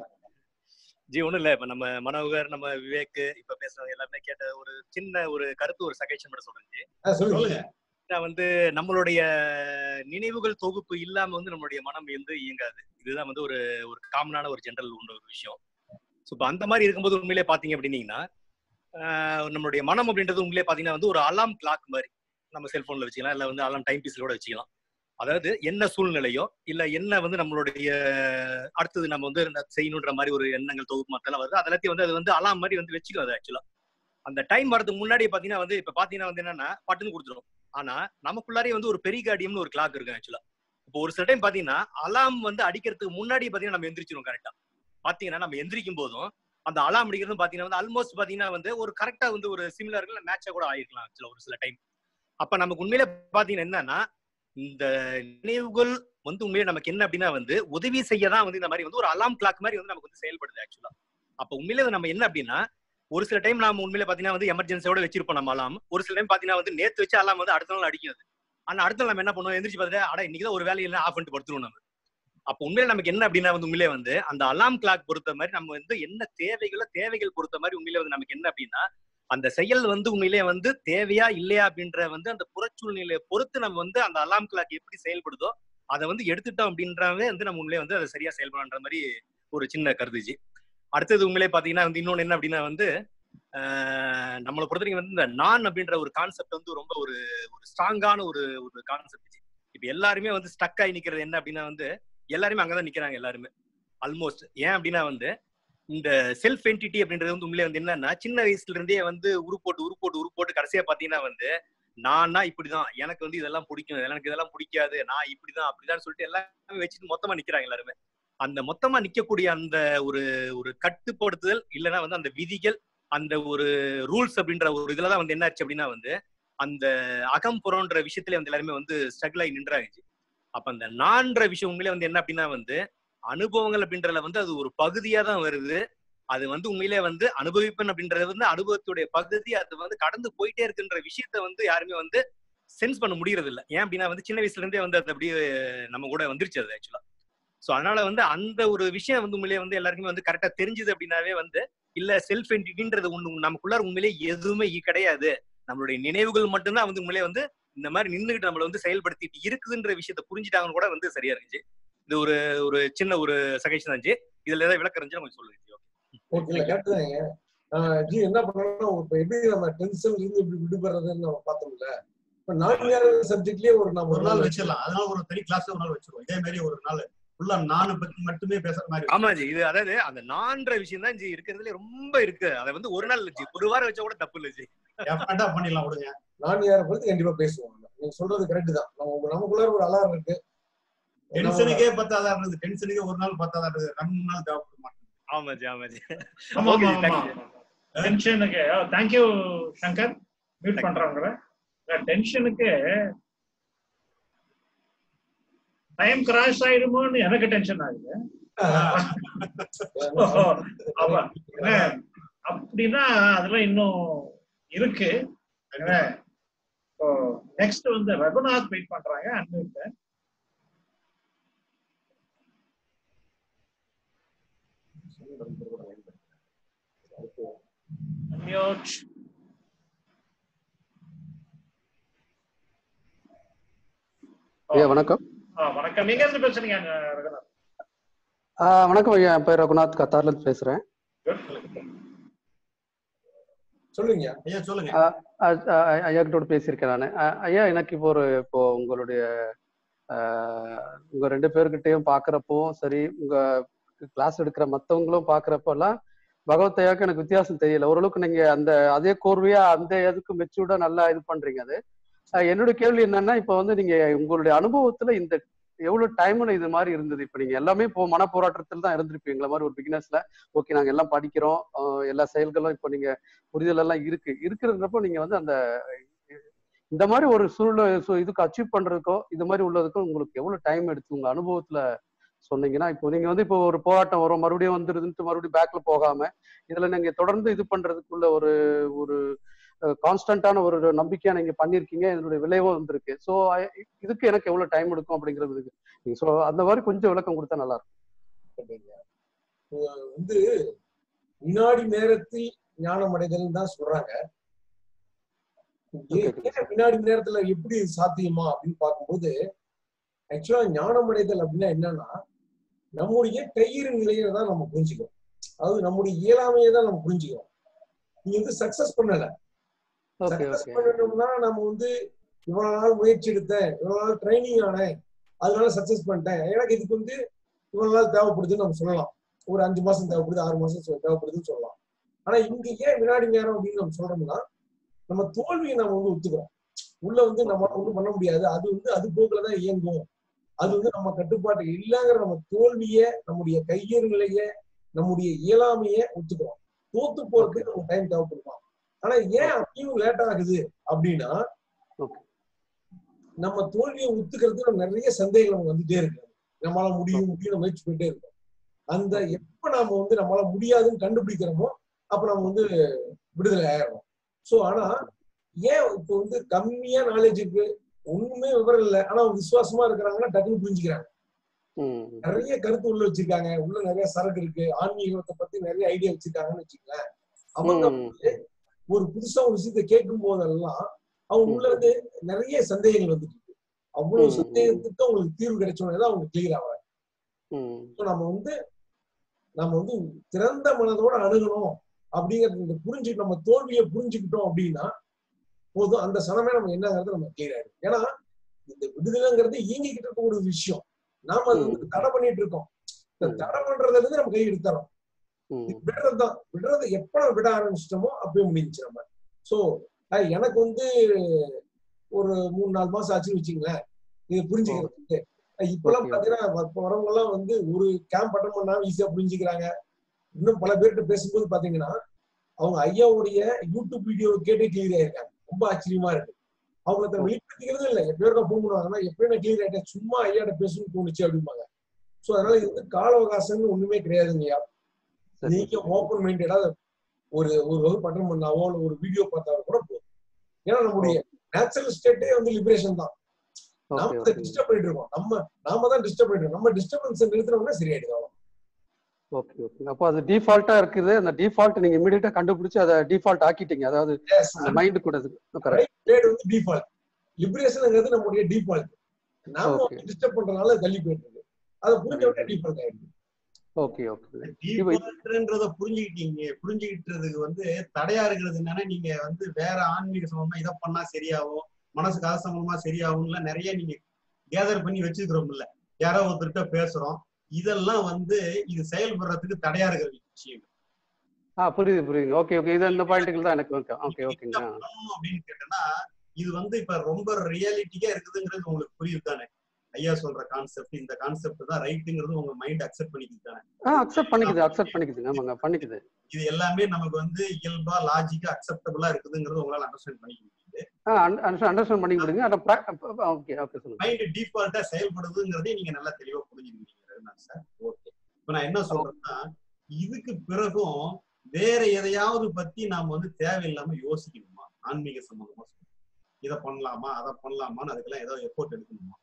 I: ஜி ஒண்ணும் இல்ல இப்ப நம்ம மனோகர் நம்ம விவேக் இப்ப பேசுறவங்க எல்லாமே கேட்ட ஒரு சின்ன ஒரு கருத்து ஒரு சகேஷன் மட்டும் சொல்றேன் ஜி
B: ஆ, சொல்லுங்க
C: சொல்லுங்க
I: நான் வந்து நம்மளுடைய நினைவுகள் தொகுப்பு இல்லாம வந்து நம்மளுடைய மனம் வந்து இயங்காது இதுதான் வந்து ஒரு ஒரு காமனான ஒரு ஜென்ரல் உள்ள ஒரு விஷயம் ஸோ இப்போ அந்த மாதிரி இருக்கும்போது உண்மையிலே பாத்தீங்க அப்படின்னீங்கன்னா ஆஹ் நம்மளுடைய மனம் அப்படின்றது உண்மையிலே பாத்தீங்கன்னா வந்து ஒரு அலாம் கிளாக் மாதிரி நம்ம செல்போன்ல வச்சுக்கலாம் இல்ல வந்து அலாம் டைம் பீஸ்ல கூட வச்சுக்கலாம் அதாவது என்ன சூழ்நிலையோ இல்ல என்ன வந்து நம்மளுடைய அடுத்தது நம்ம வந்து இந்த செய்யணுன்ற மாதிரி ஒரு எண்ணங்கள் தொகுப்பு மத்தெல்லாம் வருது அது எல்லாத்தையும் வந்து அது வந்து அலாம் மாதிரி வந்து வச்சுக்கும் அது ஆக்சுவலா அந்த டைம் வரதுக்கு முன்னாடி பாத்தீங்கன்னா வந்து இப்ப பாத்தீங்கன்னா வந்து என்னன்னா பட்டுன்னு கொடுத்துரும் ஆனா நமக்குள்ளாரே வந்து ஒரு பெரிகார்டியம்னு ஒரு கிளாக் இருக்கு ஆக்சுவலா இப்போ ஒரு சில டைம் பாத்தீங்கன்னா அலாம் வந்து அடிக்கிறதுக்கு முன்னாடி பாத்தீங்கன்னா நம்ம எந்திரிச்சிரும் கரெக்டா பாத்தீங்கன்னா நம்ம எந்திரிக்கும் போதும் அந்த அலாம் அடிக்கிறது பாத்தீங்கன்னா வந்து ஆல்மோஸ்ட் பாத்தீங்கன்னா வந்து ஒரு கரெக்டா வந்து ஒரு சிமிலர் மேட்சா கூட ஆயிருக்கலாம் ஆக்சுவலா ஒரு சில டைம் அப்ப நமக்கு உண்மையிலே பாத்தீங்கன்னா என்னன்னா இந்த நினைவுகள் வந்து உண்மையிலே நமக்கு என்ன அப்படின்னா வந்து உதவி செய்ய தான் வந்து இந்த மாதிரி வந்து ஒரு அலாம் கிளாக் மாதிரி வந்து நமக்கு வந்து செயல்படுது ஆக்சுவலா அப்ப உண்மையிலே நம்ம என்ன அப்படின்னா ஒரு சில டைம் நாம உண்மையிலே பாத்தீங்கன்னா வந்து எமர்ஜென்சியோட வச்சிருப்போம் நம்ம அலாம் ஒரு சில டைம் பாத்தீங்கன்னா வந்து நேத்து வச்சு அலாம் வந்து அடுத்த நாள் அடிக்கும் அது ஆனா அடுத்த நாள் நம்ம என்ன பண்ணுவோம் எந்திரிச்சு பார்த்துட்டு அட இன்னைக்கு தான் ஒரு வேலை இல்லை ஆஃப் பண்ணிட்டு படுத்துருவோம் நம்ம அப்ப உண்மையிலே நமக்கு என்ன அப்படின்னா வந்து உண்மையிலே வந்து அந்த அலாம் கிளாக் பொறுத்த மாதிரி நம்ம வந்து என்ன தேவைகளோ தேவைகள் பொறுத்த மாதிரி உண்மையிலே வந்து நமக்கு என்ன அப்படின்னா அந்த செயல் வந்து உண்மையிலே வந்து தேவையா இல்லையா அப்படின்ற வந்து அந்த புறச்சூழ்நிலையை பொறுத்து நம்ம வந்து அந்த அலாம் கிளாக் எப்படி செயல்படுதோ அதை வந்து எடுத்துட்டோம் அப்படின்றவே வந்து நம்ம உண்மையிலே வந்து அதை சரியா செயல்படுன்ற மாதிரி ஒரு சின்ன கருதுச்சு அடுத்தது உண்மையிலே பாத்தீங்கன்னா வந்து இன்னொன்னு என்ன அப்படின்னா வந்து ஆஹ் நம்மளை பொறுத்த வரைக்கும் வந்து இந்த நான் அப்படின்ற ஒரு கான்செப்ட் வந்து ரொம்ப ஒரு ஒரு ஸ்ட்ராங்கான ஒரு ஒரு கான்செப்ட் இப்ப எல்லாருமே வந்து ஸ்டக் ஆகி நிக்கிறது என்ன அப்படின்னா வந்து எல்லாருமே அங்கதான் நிக்கிறாங்க எல்லாருமே ஆல்மோஸ்ட் ஏன் அப்படின்னா வந்து இந்த செல்ஃப் என்டிட்டி அப்படின்றது வந்து உண்மையிலே வந்து என்னன்னா சின்ன வயசுல இருந்தே வந்து உருப்போட்டு உருப்போட்டு உருப்போட்டு கடைசியா பாத்தீங்கன்னா வந்து நானா இப்படிதான் எனக்கு வந்து இதெல்லாம் பிடிக்கும் எனக்கு இதெல்லாம் பிடிக்காது நான் இப்படிதான் அப்படிதான் சொல்லிட்டு எல்லாமே வச்சுட்டு மொத்தமா நிக்கிறாங்க எல்லாருமே அந்த மொத்தமா நிக்கக்கூடிய அந்த ஒரு ஒரு கட்டுப்படுத்துதல் இல்லைன்னா வந்து அந்த விதிகள் அந்த ஒரு ரூல்ஸ் அப்படின்ற ஒரு இதுலதான் வந்து என்ன ஆச்சு அப்படின்னா வந்து அந்த அகம் புறம்ன்ற விஷயத்துல வந்து எல்லாருமே வந்து ஸ்ட்ரகிள் ஆகி நின்றாச்சு அப்ப அந்த நான்ற விஷயம் உண்மையிலே வந்து என்ன அப்படின்னா வந்து அனுபவங்கள் அப்படின்றதுல வந்து அது ஒரு பகுதியா தான் வருது அது வந்து உண்மையிலே வந்து அனுபவிப்பன் அப்படின்றது வந்து அனுபவத்துடைய பகுதி அது வந்து கடந்து போயிட்டே இருக்குன்ற விஷயத்த வந்து யாருமே வந்து சென்ஸ் பண்ண முடியறது இல்ல ஏன் அப்படின்னா வந்து சின்ன வயசுல இருந்தே வந்து அது அப்படியே நம்ம கூட வந்துருச்சு அது ஆக்சுவலா சோ அதனால வந்து அந்த ஒரு விஷயம் வந்து உண்மையிலேயே வந்து எல்லாருக்குமே வந்து கரெக்டா தெரிஞ்சுது அப்படின்னாவே வந்து இல்ல செல்ஃப் என்டிட்டின்றது ஒண்ணு நமக்குள்ளார உண்மையிலேயே எதுவுமே இ- கிடையாது நம்மளுடைய நினைவுகள் மட்டும்தான் வந்து உண்மையிலேயே வந்து இந்த மாதிரி நின்னுகிட்டு நம்மள வந்து செயல்படுத்திட்டு இருக்குதுன்ற விஷயத்த புரிஞ்சுட்டாங்கன்னு கூட வந்து சரியா இருந்துச்சு இது ஒரு ஒரு சின்ன ஒரு சகைச்சு தான் இருந்துச்சு. இதுல ஏதாவது விளக்கம் இருந்துச்சு கொஞ்சம் சொல்லுங்க ஜி.
B: ஓகே இல்ல கரெக்ட் தாங்க ஆஹ் ஜி என்ன பண்ணணும் இப்ப எப்படி நம்ம டென்ஷன்ல இருந்து இப்படி விடுபடுறதுன்னு நம்ம பார்த்தோம்ல இப்ப நான்கு சப்ஜெக்ட்லயே ஒரு நம்ம
C: ஒரு நாள் வச்சிடலாம் அதனால ஒரு தனி கிளாஸ் ஒரு நாள் வச்சிருவோம் இதே மாதிரி ஒரு நாள் ஃபுல்லா நானை பத்தி மட்டுமே பேசுற மாதிரி
I: ஆமா ஜி இது அதாவது அந்த நான்ற விஷயம் தான் ஜி இருக்கிறதுல ரொம்ப இருக்கு அதை வந்து ஒரு நாள் இல்ல ஜி ஒரு வாரம் வச்சா கூட தப்பு இல்ல ஜி
C: டெஃபினட்டா பண்ணிடலாம் விடுங்க
B: நான் யாரை பத்தி கண்டிப்பா பேசுவோம் நீங்க சொல்றது கரெக்ட் தான் நம்ம நமக்குள்ள ஒரு அலாரம் இருக்கு
C: டென்ஷனுக்கே பத்தாதா இருந்தது டென்ஷனுக்கே ஒரு நாள் பத்தாதா இருந்தது ரெண்டு மூணு நாள் தேவைப்பட மாட்டேங்குது
I: ஆமா ஜி ஆமா ஜி
A: ஆமா
I: Okay,
A: ஆமா
I: thank
A: ஆமா டென்ஷனுக்கு thank you Shankar mute
I: Thank you.
A: பண்றவங்க டென்ஷனுக்கு டைம் கிராஸ் ஆயிடுமோன்னு எனக்கு டென்ஷன் ஆகுது ஓ, ஆமா என்ன, அப்படின்னா அதெல்லாம் இன்னும் இருக்கு நெக்ஸ்ட் வந்து ரகுநாத் வெயிட் பண்றாங்க அன்மியூட் அன்மியூட்
J: ஐயா வணக்கம்
A: வணக்கம் நீங்க இருந்து பேசுறீங்க அங்க, ரகுநாத்
J: ஆ, வணக்கம் ஐயா என் பேர் ரகுநாத் கத்தார்ல இருந்து பேசுறேன்
B: சொல்லுங்க
C: ஐயா சொல்லுங்க
J: ஆ, ஆ, ஆ, ஐயா கிட்ட பேசியிருக்கேன் நான் ஐயா எனக்கு இப்போ ஒரு இப்போ உங்களுடைய ஆ, உங்க ரெண்டு பேர்கிட்டயும் பாக்குறப்போ சரி உங்க கிளாஸ் எடுக்கிற மத்தவங்களும் பாக்குறப்பெல்லாம் பகவத் ஐயாக்கு எனக்கு வித்தியாசம் தெரியல ஓரளவுக்கு நீங்க அந்த அதே கோர்வையா அந்த இதுக்கு மெச்சூர்டா நல்லா இது பண்றீங்க அது ஆ, என்னோட கேள்வி என்னன்னா இப்போ வந்து நீங்க உங்களுடைய அனுபவத்துல இந்த எவ்வளவு டைம்ல இது மாதிரி இருந்தது இப்ப நீங்க எல்லாமே இப்போ மன போராட்டத்தில் தான் இருந்திருப்பீங்களா மாதிரி ஒரு பிகினர்ஸ்ல ஓகே நாங்க எல்லாம் படிக்கிறோம் ஆஹ் எல்லா செயல்களும் இப்போ நீங்க புரிதல் எல்லாம் இருக்கு இருக்கிறப்போ நீங்க வந்து அந்த இந்த மாதிரி ஒரு சூழ்நிலை சு- இதுக்கு அச்சீவ் பண்றதுக்கோ இது மாதிரி உள்ளதுக்கும் உங்களுக்கு எவ்வளவு டைம் எடுத்து உங்க அனுபவத்துல சொன்னீங்கன்னா இப்போ நீங்க வந்து இப்போ ஒரு போராட்டம் வரும் மறுபடியும் வந்துருதுன்ட்டு மறுபடியும் பேக்ல போகாம இதுல நீங்க தொடர்ந்து இது பண்றதுக்குள்ள ஒரு ஒரு கான்ஸ்டன்டான ஒரு நம்பிக்கையா நீங்க பண்ணிருக்கீங்க இதனுடைய விளைவும் வந்திருக்கு ஸோ இதுக்கு எனக்கு எவ்வளவு டைம் எடுக்கும் அப்படிங்கிறதுக்கு நீங்க ஸோ அந்த மாதிரி கொஞ்சம் விளக்கம் கொடுத்தா நல்லா இருக்கும்
B: அஹ் வந்து வினாடி நேரத்தில் ஞானம் அடைதல் தான் சொல்றாங்க ஏன் ஏன் வினாடி நேரத்துல எப்படி சாத்தியமா அப்படின்னு பார்க்கும்போது ஆக்சுவலா ஞானம் அடைதல் அப்படின்னா என்னன்னா நம்முடைய கையிறு நிலையை தான் நம்ம புரிஞ்சுக்கிறோம் அதாவது நம்முடைய இயலாமையை தான் நம்ம புரிஞ்சுக்கிறோம் நீ வந்து சக்சஸ் பண்ணல
J: ஓகே
B: சக்சஸ்
J: ஓகே
B: பண்ணணும்னா நம்ம வந்து இவ்வளவு நாள் முயற்சி எடுத்தேன் இவ்வளவு நாள் ட்ரைனிங் ஆனேன் அதனால சக்சஸ் பண்ணிட்டேன் எனக்கு இதுக்கு வந்து இவ்வளவு நாள் தேவைப்படுதுன்னு நம்ம சொல்லலாம் ஒரு அஞ்சு மாசம் தேவைப்படுது ஆறு மாசம் சொ- தேவைப்படுதுன்னு சொல்லலாம் ஆனா இங்க ஏன் வினாடி நேரம் அப்படின்னு நம்ம சொல்றோம்னா நம்ம தோல்வியை நம்ம வந்து ஒத்துக்கிறோம் உள்ள வந்து நம்ம ஒண்ணும் பண்ண முடியாது அது வந்து அது போக்குல தான் இயங்கும் அது வந்து நம்ம கட்டுப்பாட்டு இல்லைங்கிற நம்ம தோல்விய நம்முடைய கையறு நிலைய நம்முடைய இயலாமைய ஒத்துக்கிறோம் தோத்து போறதுக்கு நமக்கு டைம் தேவைப்படுமா ஆனா ஏன் அப்பயும் லேட் ஆகுது அப்படின்னா
J: ஓகே
B: நம்ம தோல்வியை ஒத்துக்கிறதுக்கு நம்ம நிறைய சந்தேகங்கள் நமக்கு வந்துட்டே இருக்கு நம்மளால முடியும் முடியும் முயற்சி போயிட்டே இருக்கும் அந்த எப்ப நாம வந்து நம்மளால முடியாதுன்னு கண்டுபிடிக்கிறோமோ அப்ப நம்ம வந்து விடுதலை ஆயிடுறோம் சோ ஆனா ஏன் இப்போ வந்து கம்மியா நாலேஜ் இருக்கு ஒண்ணுமே விவரம் இல்லை ஆனா அவங்க விசுவாசமா இருக்கிறாங்கன்னா டக்குன்னு புரிஞ்சுக்கிறாங்க
J: ம்
B: நிறைய கருத்து உள்ள வச்சிருக்காங்க உள்ள நிறைய சரக்கு இருக்கு ஆன்மீகத்தை பத்தி நிறைய ஐடியா வச்சிருக்காங்கன்னு வச்சுக்கங்களேன் அவங்க
J: ம்
B: வந்து ஒரு புதுசா ஒரு விஷயத்த கேட்கும் போதெல்லாம் அவங்க உள்ள வந்து நிறைய சந்தேகங்கள் வந்துட்டு இருக்கு அவ்வளவு
J: ம்.
B: சந்தேகத்துக்கு அவங்களுக்கு தீர்வு கிடைச்சோடனே தான் அவங்க கிளியர் ஆவாங்க
J: ம்
B: So நம்ம வந்து நம்ம வந்து திறந்த மனதோட அணுகணும் அப்படிங்கறது இந்த புரிஞ்சு நம்ம தோல்வியை புரிஞ்சுக்கிட்டோம் அப்படின்னா போதும் அந்த சனமே நம்ம என்னங்கிறது நம்ம கிளியர் ஆயிடும் ஏன்னா இந்த விடுதலைங்கிறது இயங்கிக்கிட்டு இருக்க ஒரு விஷயம் நாம அது வந்து தடை பண்ணிட்டு இருக்கோம் இந்த தடை பண்றதுல இருந்து நம்ம கை எடுத்துறோம் விடுறதுதான் விடுறது எப்ப நம்ம விட ஆரம்பிச்சிட்டோமோ அப்பயே முடிஞ்சுச்சு நம்ம சோ எனக்கு வந்து ஒரு மூணு நாலு மாசம் ஆச்சுன்னு வச்சுங்களேன் இது புரிஞ்சுக்கிறதுக்கு இப்பெல்லாம் பாத்தீங்கன்னா இப்ப வரவங்க எல்லாம் வந்து ஒரு கேம்ப் அட்டன் பண்ணா ஈஸியா புரிஞ்சுக்கிறாங்க இன்னும் பல பேர்கிட்ட பேசும்போது பாத்தீங்கன்னா அவங்க ஐயாவுடைய யூடியூப் வீடியோ கேட்டே கிளியர் ஆயிருக்காங்க ரொம்ப ஆச்சரியமா இருக்கு அவங்க அதை வெளிப்படுத்திக்கிறதும் இல்லை எப்பயோ ஃபோன் பண்ணுவாங்கன்னா எப்பயும் நான் கிளியர் ஆயிட்டேன் சும்மா ஐயாட்ட பேசணும்னு தோணுச்சு அப்படிம்பாங்க சோ அதனால இது வந்து கால அவகாசம்னு ஒண்ணுமே கிடையாதுங்கய்யா நீங்க ஓப்பன் மைண்டடா ஒரு ஒரு வகுப்பு அட்டன் பண்ணாவோ இல்ல ஒரு வீடியோ பார்த்தாலும் கூட போதும் ஏன்னா நம்முடைய நேச்சுரல் ஸ்டேட்டே வந்து லிபரேஷன் தான் நாம அதை டிஸ்டர்ப் பண்ணிட்டு இருக்கோம் நம்ம நாம தான் டிஸ்டர்ப் பண்ணிட்டு இருக்கோம் நம்ம டிஸ்டர்பன்ஸ் நிறுத்தினோம்னா சரியாயிடுது
J: ஓகே ஓகே அப்போ அது டிஃபால்ட்டா இருக்குது அந்த டிஃபால்ட் நீங்க இமிடியேட்டா கண்டுபிடிச்சு அதை டிஃபால்ட் ஆக்கிட்டீங்க அதாவது அந்த மைண்ட் கூட
B: கரெக்ட் வந்து டிஃபால்ட் லிபரேஷன்ங்கிறது நம்முடைய டிஃபால்ட் நாம டிஸ்டர்ப் பண்றதுனால தள்ளி போயிட்டு இருக்கு அதை புரிஞ்ச உடனே டிஃபால்ட் ஆயிடுது
J: ஓகே ஓகே
C: டிஃபால்ட்ன்றத புரிஞ்சுக்கிட்டீங்க புரிஞ்சுக்கிட்டதுக்கு வந்து தடையா இருக்கிறது என்னன்னா நீங்க வந்து வேற ஆன்மீக சம்பந்தமா இதை பண்ணா சரியாகும் மனசு காசு சம்பந்தமா சரியாகும்ல நிறைய நீங்க கேதர் பண்ணி வச்சுக்கிறோம் இல்ல யாரோ ஒருத்தர்கிட்ட பேசுறோம் இதெல்லாம் வந்து இது செயல்படுறதுக்கு தடையா இருக்கிற விஷயம்
J: ஆ புரியுது புரியுது ஓகே ஓகே இது இந்த பாயிண்ட்டுகள் தான் எனக்கு ஓகே ஓகேங்க
C: அப்படின்னு கேட்டேன்னா இது வந்து இப்ப ரொம்ப ரியாலிட்டிக்கா இருக்குதுங்கிறது உங்களுக்கு புரியுது தானே ஐயா சொல்ற கான்செப்ட் இந்த கான்செப்ட் தான் ரைட்டுங்கிறது உங்க மைண்ட் அக்செப்ட் பண்ணிக்குது தானே
J: ஆ அக்செப்ட் பண்ணிக்குது அக்செப்ட் பண்ணிக்குதுங்க ஆமாங்க பண்ணிக்குது
C: இது எல்லாமே நமக்கு வந்து இயல்பா லாஜிக்கா அக்செப்டபிளா இருக்குதுங்கிறது உங்களால அண்டர்ஸ்டாண்ட் பண்ணிக்க முடியுது
J: அண்டர்ஸ்டாண்ட் பண்ணி முடியுங்க அத ஓகே ஓகே சொல்லுங்க
C: மைண்ட் டிஃபால்ட்டா செயல்படுதுங்கிறதே நீங்க நல்லா தெளிவா புரிஞ்சுக்கிறீங்க சார் ஓகே இப்ப நான் என்ன சொல்றேன்னா இதுக்கு பிறகும் வேற எதையாவது பத்தி நாம வந்து தேவையில்லாம யோசிக்கணுமா ஆன்மீக சம்பந்தமா இதை பண்ணலாமா அதை பண்ணலாமான்னு அதுக்கெல்லாம் ஏதோ எஃபோர்ட் எடுக்கணுமா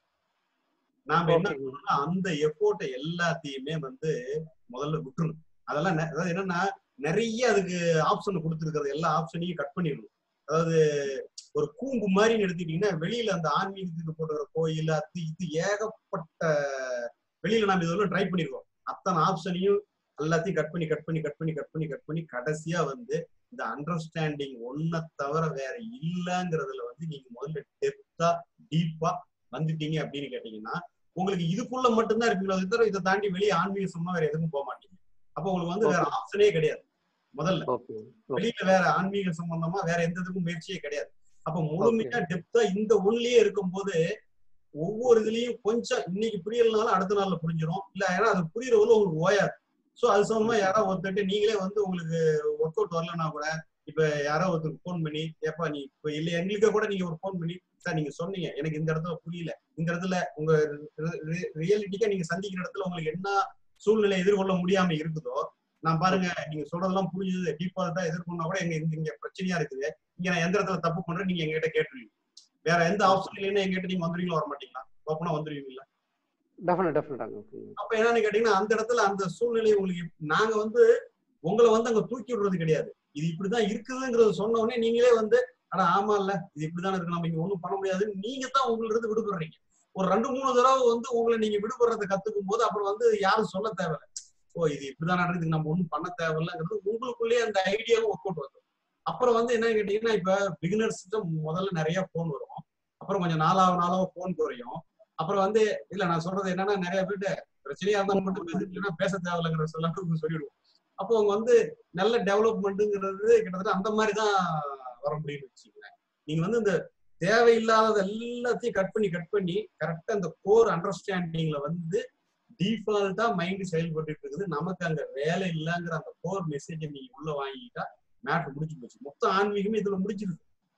C: நாம என்ன பண்ணணும்னா அந்த எஃபோர்ட்டை எல்லாத்தையுமே வந்து முதல்ல விட்டுறணும் அதெல்லாம் அதாவது என்னன்னா நிறைய அதுக்கு ஆப்ஷன் கொடுத்துருக்கிறது எல்லா ஆப்ஷனையும் கட் பண்ணிடணும் அதாவது ஒரு கூம்பு மாதிரி எடுத்துக்கிட்டீங்கன்னா வெளியில அந்த ஆன்மீகத்துக்கு போட்டுக்கிற கோயில் அது இது ஏகப்பட்ட வெளியில நம்ம இதெல்லாம் ட்ரை பண்ணிருக்கோம் அத்தனை ஆப்ஷனையும் எல்லாத்தையும் கட் பண்ணி கட் பண்ணி கட் பண்ணி கட் பண்ணி கட் பண்ணி கடைசியா வந்து இந்த அண்டர்ஸ்டாண்டிங் ஒன்ன தவிர வேற இல்லைங்கிறதுல வந்து நீங்க முதல்ல டெப்தா டீப்பா வந்துட்டீங்க அப்படின்னு கேட்டீங்கன்னா உங்களுக்கு இதுக்குள்ள மட்டும்தான் இருப்பீங்களா தவிர இதை தாண்டி வெளியே ஆன்மீக சொன்னா வேற எதுவும் போக மாட்டீங்க அப்ப உங்களுக்கு வந்து வேற ஆப்ஷனே கிடையாது முதல்ல வெளியில வேற ஆன்மீக சம்பந்தமா வேற எந்த இதுக்கும் முயற்சியே கிடையாது அப்ப முழுமையா டெப்தா இந்த ஒன்லயே இருக்கும்போது ஒவ்வொரு இதுலயும் கொஞ்சம் இன்னைக்கு புரியலனாலும் அடுத்த நாள்ல புரிஞ்சிடும் இல்ல ஏன்னா அது புரியறவங்களும் உங்களுக்கு ஓயாது சோ அது சம்பந்தமா யாராவது ஒருத்தட்டு நீங்களே வந்து உங்களுக்கு ஒர்க் அவுட் வரலன்னா கூட இப்ப யாரோ ஒருத்தருக்கு ஃபோன் பண்ணி ஏப்பா நீ இப்ப இல்ல எங்களுக்கு கூட நீங்க ஒரு ஃபோன் பண்ணி சார் நீங்க சொன்னீங்க எனக்கு இந்த இடத்துல புரியல இந்த இடத்துல உங்க ரியாலிட்டிக்கா நீங்க சந்திக்கிற இடத்துல உங்களுக்கு என்ன சூழ்நிலை எதிர்கொள்ள முடியாம இருக்குதோ நான் பாருங்க நீங்க சொல்றதெல்லாம் புரிஞ்சது டிஃபால்ட்டா எதிர்கொண்டா கூட எங்க இங்க பிரச்சனையா இருக்குது இங்க நான் எந்த இடத்துல தப்பு பண்றேன் நீங்க எங்ககிட்ட கேட்டுருவீங்க வேற எந்த ஆப்ஷன் இல்லைன்னா எங்கிட்ட நீங்க வந்துருவீங்களா வர மாட்டீங்களா ஓப்பனா வந்துருவீங்களா
J: டெஃபினட் டெஃபினட்டாங்க
C: அப்ப என்னன்னு கேட்டீங்கன்னா அந்த இடத்துல அந்த சூழ்நிலை உங்களுக்கு நாங்க வந்து உங்களை வந்து அங்க தூக்கி விடுறது கிடையாது இது இப்படிதான் இருக்குதுங்கிறத சொன்ன உடனே நீங்களே வந்து ஆனா ஆமா இல்ல இது இப்படிதான் இருக்கு நம்ம இங்க ஒண்ணும் பண்ண முடியாதுன்னு நீங்க தான் உங்கள இருந்து விடுபடுறீங்க ஒரு ரெண்டு மூணு தடவை வந்து உங்களை நீங்க விடுபடுறதை கத்துக்கும் போது அப்புறம் வந்து யாரும் சொல்ல தேவையில்ல ஓ இது இப்படிதான் நடக்குது நம்ம ஒண்ணும் பண்ண தேவையில்லைங்கிறது உங்களுக்குள்ளேயே அந்த ஐடியாவும் ஒர்க் அவுட் வரும் அப்புறம் வந்து என்ன கேட்டீங்கன்னா இப்ப பிகினர்ஸ்க்கு முதல்ல நிறைய போன் வரும் அப்புறம் கொஞ்சம் நாளாக நாளாக போன் குறையும் அப்புறம் வந்து இல்ல நான் சொல்றது என்னன்னா நிறைய பேர்ட்டு பிரச்சனையா இருந்தா மட்டும் பேசிட்டு பேச தேவையில்லைங்கிற சொல்ல சொல்லிடுவோம் அப்போ அவங்க வந்து நல்ல டெவலப்மெண்ட்டுங்கிறது கிட்டத்தட்ட அந்த மாதிரி தான் வர முடியும்னு வச்சுக்கோங்களேன் நீங்க வந்து இந்த தேவையில்லாதது எல்லாத்தையும் கட் பண்ணி கட் பண்ணி கரெக்டா அந்த கோர் அண்டர்ஸ்டாண்டிங்ல வந்து டிஃபால்ட்டா மைண்ட் செயல்பட்டு இருக்குது நமக்கு அங்க வேலை இல்லைங்கிற அந்த கோர் மெசேஜை நீங்க உள்ள வாங்கிட்டா மேட்ரு முடிச்சு போச்சு மொத்த ஆன்மீகமே இதுல முடிச்சிருது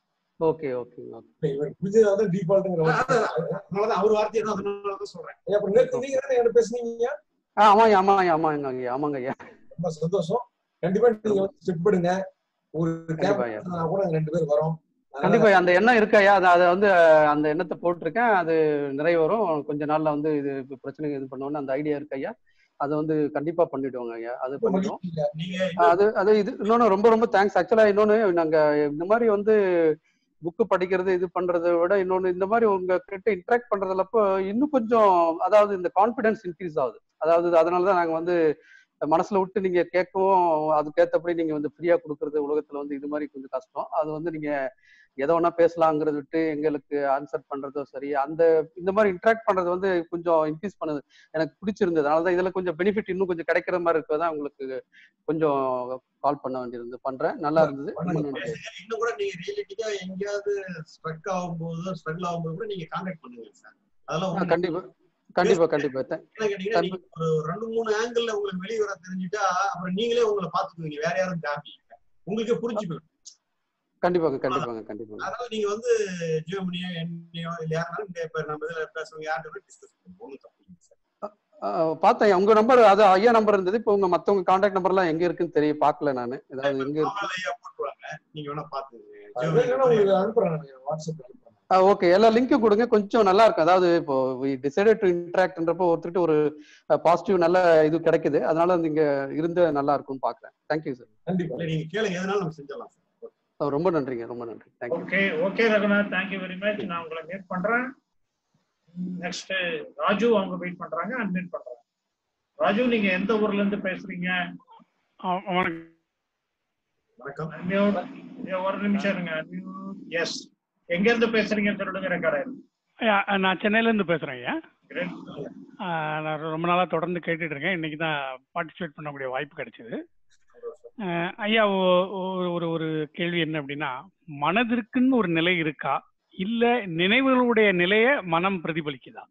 J: ஓகே ஓகே
B: இவர் புரிஞ்சதாதான் டிஃபால்ட்ங்கிற
C: அதனாலதான் அவர் வார்த்தையை தான் அதனாலதான் சொல்றேன்
B: அப்புறம் நேற்று நீங்க தானே என்கிட்ட பேசுனீங்க
J: ஆமாங்க ஆமாங்க ஆமாங்க ஐயா ஆமாங்க ஐயா
B: ரொம்ப சந்தோஷம் கண்டிப்பா நீங்க வந்து ஸ்டெப் எடுங்க ஒரு கேப் கூட ரெண்டு பேர் வரோம்
J: கண்டிப்பா அந்த எண்ணம் இருக்கா ஐயா அதை வந்து அந்த எண்ணத்தை போட்டிருக்கேன் அது நிறைவேறும் கொஞ்ச நாள்ல வந்து இது பிரச்சனை இது பண்ணோன்னு அந்த ஐடியா இருக்கு ஐயா அதை வந்து கண்டிப்பா பண்ணிடுவாங்க ஐயா அது பண்ணிடுவோம் அது அது இது இன்னொன்னு ரொம்ப ரொம்ப தேங்க்ஸ் ஆக்சுவலா இன்னொன்னு நாங்க இந்த மாதிரி வந்து புக்கு படிக்கிறது இது பண்றதை விட இன்னொன்னு இந்த மாதிரி உங்க கிட்ட இன்ட்ராக்ட் பண்றதுலப்போ இன்னும் கொஞ்சம் அதாவது இந்த கான்பிடன்ஸ் இன்க்ரீஸ் ஆகுது அதாவது அதனாலதான் நாங்க வந்து மனசுல விட்டு நீங்க கேட்கவும் அதுக்கேற்றபடி நீங்க வந்து ஃப்ரீயா கொடுக்கறது உலகத்துல வந்து இது மாதிரி கொஞ்சம் கஷ்டம் அது வந்து நீங்க எதை வேணா பேசலாங்கிறத விட்டு எங்களுக்கு ஆன்சர் பண்றதோ சரி அந்த இந்த மாதிரி இன்ட்ராக்ட் பண்றது வந்து கொஞ்சம் இன்க்ரீஸ் பண்ணுது எனக்கு பிடிச்சிருந்தது அதனால தான் இதுல கொஞ்சம் பெனிஃபிட் இன்னும் கொஞ்சம் கிடைக்கிற மாதிரி இருக்கதான் உங்களுக்கு கொஞ்சம் கால் பண்ண வேண்டியிருந்தது பண்றேன் நல்லா இருந்தது ரொம்ப நன்றி
C: இன்னும் கூட நீங்க ரியலிட்டிக்கா எங்கேயாவது ஸ்ட்ரக் ஆகும்போது ஸ்ட்ரகிள் ஆகும்போது கூட நீங்க கான்டாக்ட் பண்ணுங்க சார் அதெல்லாம்
J: ஆ,
C: ஒண்ணும்
J: கண்டிப்பா கண்டிப்பா கண்டிப்பா த-
C: என்ன கேட்டீங்கன்னா நீங்க ஒரு ரெண்டு மூணு ஆங்கிள் உங்களுக்கு வெளிய வர தெரிஞ்சுட்டா அப்புறம் நீங்களே உங்களை பாத்துக்குவீங்க வேற யாரும் தேவை உங்களுக்கு புரிஞ்சுக்கணும்
J: கண்டிப்பாங்க கண்டிப்பாங்க கண்டிப்பாங்க
C: அதனால நீங்க வந்து ஜியோமணியோ என்னையோ இல்ல யாருனாலும் இந்த இப்ப நம்ம இதுல பேசுறவங்க யார்கிட்ட டிஸ்கஸ் பண்ணுவோம் ஒண்ணும் தப்பு இல்லைங்க சார்
J: ஆ, பார்த்தேன் உங்க நம்பர் அது ஐயா நம்பர் இருந்தது இப்போ உங்க மத்தவங்க கான்டாக்ட் நம்பர்லாம் எங்க இருக்குன்னு தெரிய பார்க்கல நான் ஏதாவது எங்க இருக்கு
C: ஐயா போட்டுருவாங்க நீங்க வேணா பாத்துங்க
B: அது வேணும்னா உங்களுக்கு அனுப்புறேன் நான் வாட்ஸ்அப்ல அனுப்புறேன்
J: ஓகே எல்லா லிங்க்கும் கொடுங்க கொஞ்சம் நல்லா இருக்கும் அதாவது இப்போ டிசைடட் டு இன்ட்ராக்ட்ன்றப்போ ஒருத்தர்கிட்ட ஒரு பாசிட்டிவ் நல்ல இது கிடைக்குது அதனால நீங்க இருந்து நல்லா இருக்கும்னு பாக்குறேன் தேங்க்யூ சார்
B: கண்டிப்பா
C: இல்ல நீங்க கேளுங்க எதனாலும் நம்ம செஞ்சிடலாம் சார்
J: ரொம்ப நன்றிங்க ரொம்ப நன்றி thank you
A: okay okay Raghunath thank you very much நான் உங்களை மீட் பண்றேன் நெக்ஸ்ட் ராஜு அவங்க வெயிட் பண்றாங்க அன்மீட் பண்றாங்க ராஜு நீங்க எந்த ஊர்ல இருந்து பேசுறீங்க
C: வணக்கம்
A: Unmute. ஏ, ஒரு நிமிஷம் இருங்க எஸ் எங்க இருந்து பேசுறீங்கன்னு சொல்லிடுங்க ரெக்கார்ட் ஆயிரும்
K: ஐயா, நான் சென்னையில இருந்து பேசுறேன் ஐயா
A: Great.
K: ஆ, நான் ரொம்ப நாளா தொடர்ந்து கேட்டுட்டு இருக்கேன் இன்னைக்கு தான் பார்ட்டிசிபேட் பண்ணக்கூடிய வாய்ப்பு கிடைச்சது ஆ, ஐயா ஒ- ஒ- ஒரு ஒரு கேள்வி என்ன அப்படின்னா மனதிற்குன்னு ஒரு நிலை இருக்கா இல்ல நினைவுகளுடைய நிலைய மனம் பிரதிபலிக்குதா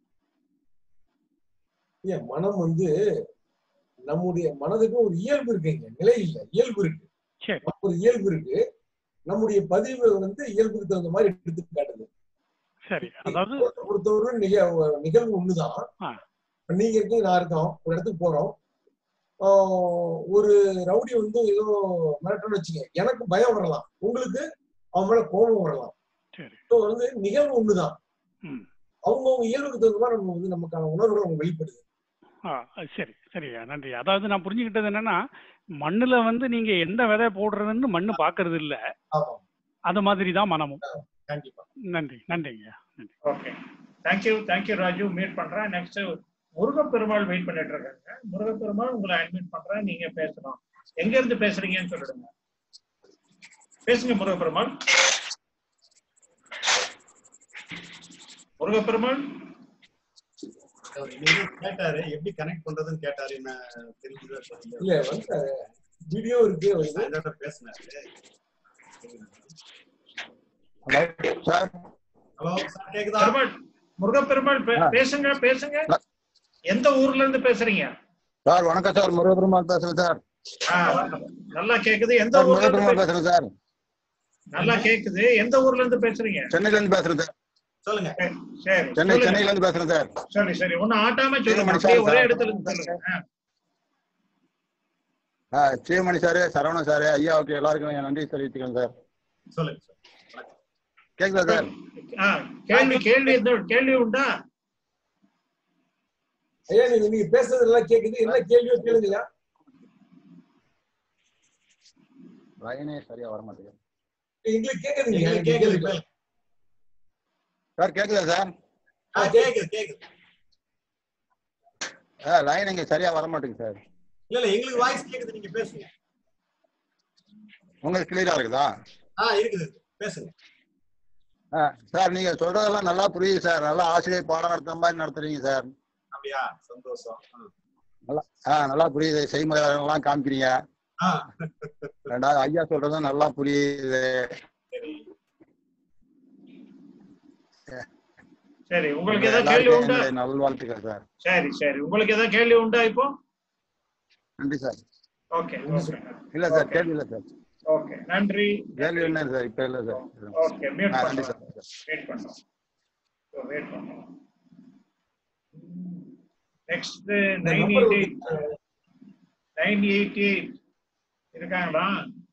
B: ஏன் மனம் வந்து நம்முடைய மனதுக்கு ஒரு இயல்பு இருக்குங்க நிலை இல்ல இயல்பு இருக்கு
K: சரி
B: ஒரு இயல்பு இருக்கு நம்முடைய பதிவு வந்து இயல்புக்கு தகுந்த மாதிரி எடுத்து காட்டுது
K: சரி அதாவது
B: பொறுத்தவரை நிக- நிகழ்வு ஒண்ணுதான்
K: ஆ.
B: இப்ப நீங்க இருக்கீங்க நான் இருக்கோம் ஒரு இடத்துக்கு போறோம் ஆஹ் ஒரு ரவுடி வந்து ஏதோ மிரட்டணும்னு வச்சுக்க எனக்கு பயம் வரலாம் உங்களுக்கு அவன் மேல கோபம் வரலாம்
K: சரி
B: So வந்து நிகழ்வு ஒண்ணுதான்
K: ம்
B: அவங்கவுங்க இயல்புக்கு தகுந்த மாதிரி நம்ம வந்து நமக்கான உணர்வுகள் அவங்க வெளிப்படுது
K: ஆ அது சரி சரியா நன்றி அதாவது நான் புரிஞ்சுக்கிட்டது என்னன்னா மண்ணுல வந்து நீங்க எந்த விதை போடுறதுன்னு மண்ணு பாக்குறது இல்ல
B: ஆமா
K: அது மாதிரி தான் மனமும்
B: கண்டிப்பா
K: நன்றி நன்றிங்க நன்றி
A: okay thank you thank you Raju meet பண்றேன் நெக்ஸ்ட் முருகப்பெருமாள் வெயிட் பண்ணிட்டு இருக்காங்க முருகப்பெருமாள் உங்களை அட்மிட் பண்றேன் நீங்க பேசலாம் எங்க இருந்து பேசுறீங்கன்னு சொல்லிடுங்க பேசுங்க முருகப்பெருமாள் முருகப்பெருமாள்
C: அவர் இன்னைக்கு கேட்டாரு எப்படி கனெக்ட் பண்றதுன்னு கேட்டாரு என்ன தெரிஞ்சுதா தெரியல.
B: இல்ல வந்து வீடியோ இருக்கு வந்து
C: சாயந்தரம் பேசினாரு
L: சார்
C: ஹலோ சார் கேக்குதா
A: பெருமாள் முருகப்பெருமாள் பே- பேசுங்க பேசுங்க எந்த ஊர்ல இருந்து பேசுறீங்க
L: சார் வணக்கம் சார் முருகப்பெருமாள் பேசுறேன் சார்
A: ஆ, நல்லா கேக்குது எந்த
L: சார்
A: ஊர்ல இருந்து
L: முருகப்பெருமாள்
A: பே-
L: பேசுறேன் சார்
A: நல்லா கேக்குது எந்த ஊர்ல இருந்து பேசுறீங்க
L: சென்னையில இருந்து பேசுறேன் சார்
C: சொல்லுங்க
A: சரி
L: சென்னை
A: சொல்லுங்க.
L: சென்னையில இருந்து பேசுறேன் சார்
A: சரி சரி ஒன்னும் ஆட்டாம சொல்லுங்க
L: மணி
A: அப்படியே
L: சார்,
A: ஒரே
L: சார்.
A: இடத்துல இருந்து சொல்லுங்க ஆ.
L: ஆ, சிவமணி சார் சரவணன் சார் ஐயாவுக்கு எல்லாருக்கும் என் நன்றி தெரிவிச்சுக்கிறேன் சார்
C: சொல்லுங்க
L: கேக்குதா சார்
A: ஆ, கேள்வி கேள்வி எந்த கேள்வி உண்டா
B: ஐயா நீங்க நீங்க பேசுறது எல்லாம் கேக்குது என்ன கேள்வியோ கேளுங்கய்யா
L: லைனே சரியா வர மாட்டேங்குது
B: எங்களுக்கு கேக்குதுங்க
C: எங்களுக்கு
B: எனக்கு
C: கேக்குது
B: கேக்குது
L: சார் கேக்குதா சார்
C: ஆ, கேக்குது கேக்குது
L: ஆ லைன் இங்க சரியா வர மாட்டேங்குது சார்
C: இல்ல இல்ல எங்களுக்கு வாய்ஸ் கேக்குது நீங்க பேசுங்க
L: உங்களுக்கு கிளியரா இருக்குதா
C: ஆ இருக்குது பேசுங்க
L: ஆ, சார் நீங்க சொல்றதெல்லாம் நல்லா புரியுது சார் நல்லா ஆசிரியர் பாடம் நடத்துற மாதிரி நடத்துறீங்க சார்
C: அப்படியா சந்தோஷம் ஆ.
L: நல்லா ஆ நல்லா புரியுது செய்முறைலாம் காமிக்கிறீங்க
C: ஆ
L: ரெண்டாவது ஐயா சொல்றதும் நல்லா புரியுது
C: சரி
A: சரி உங்களுக்கு ஏதாவது கேள்வி
L: எல்லாருக்கும்
A: உண்டா
L: என்னுடைய நல்வாழ்த்துக்கள் சார்
A: சரி சரி உங்களுக்கு ஏதாவது கேள்வி உண்டா இப்போ
L: நன்றி சார்
A: ஓகே ஓகே
L: இல்ல சார் கேள்வி இல்ல சார்
A: ஓகே நன்றி
L: கேள்வி என்ன சார் இப்ப இல்ல சார்
A: ஓகே மியூட்
L: ஆ, நன்றி
A: பண்றோம் வெயிட் பண்றோம் வெயிட் பண்றோம் next nine eight eight nine eight eight இருக்காங்களா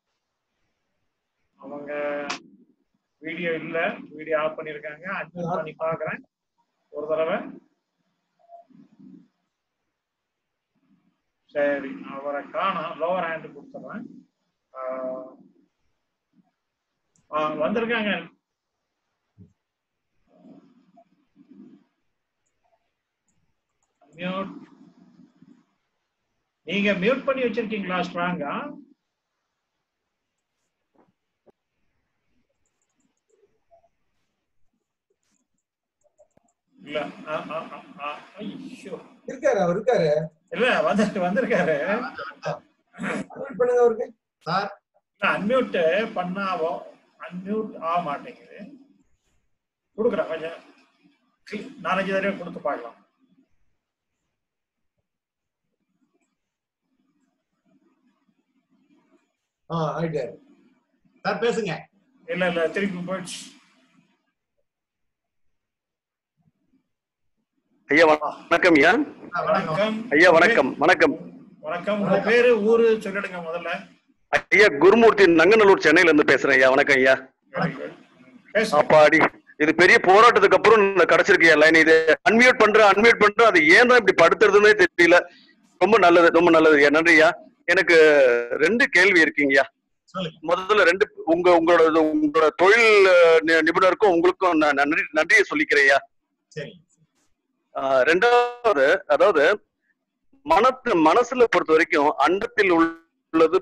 A: அவங்க வீடியோ இல்ல வீடியோ ஆஃப் பண்ணிருக்காங்க அட்மிட் பண்ணி பாக்குறேன் ஒரு தடவை சரி அவரை காணோம் லோவர் ஹேண்ட் கொடுத்துறேன் ஆஹ் ஆ, வந்திருக்காங்க மியூட் நீங்க மியூட் பண்ணி வச்சிருக்கீங்களா ஸ்ட்ராங்கா ஆ, ஆ, ஆ, ஆ, ஐயோ.
B: இருக்காரு அவர் இருக்காரு
A: இல்ல வந்து வந்திருக்காரு
B: Unmute பண்ணுங்க அவருக்கு
C: சார்
A: அன்மியூட் பண்ணாவோ அன்மியூட் ஆக மாட்டேங்குது கொடுக்குறேன் கொஞ்சம் cl- நாலஞ்சு தடவை கொடுத்து பார்க்கலாம்
B: ஆ ஆயிட்டாரு
C: சார் பேசுங்க
A: இல்ல இல்ல திருப்பி போயிடுச்சு
M: ஐயா வணக்கம் ஐயா
A: வணக்கம்
M: ஐயா வணக்கம் வணக்கம்
A: வணக்கம் உங்க பேரு ஊரு சொல்லிடுங்க முதல்ல
M: ஐயா குருமூர்த்தி நங்கநல்லூர் சென்னையில இருந்து பேசுறேன் ஐயா வணக்கம் ஐயா அப்பாடி இது பெரிய போராட்டத்துக்கு அப்புறம் நான் கிடைச்சிருக்கு லைன் இது அன்மியூட் பண்றேன் அன்மியூட் பண்றேன் அது ஏன் தான் இப்படி படுத்துறதுன்னே தெரியல ரொம்ப நல்லது ரொம்ப நல்லது ஐயா நன்றி ஐயா எனக்கு ரெண்டு கேள்வி இருக்குங்கய்யா முதல்ல ரெண்டு உங்க உங்களோட உங்களோட தொழில் அஹ், நி- நிபுணருக்கும் உங்களுக்கும் நான் நன்றி நன்றியை சொல்லிக்கிறேன் ஐயா
C: சரி
M: ஆஹ் ரெண்டாவது அதாவது மனத்து மனசுல பொறுத்த வரைக்கும் அண்டத்தில் உள்ளது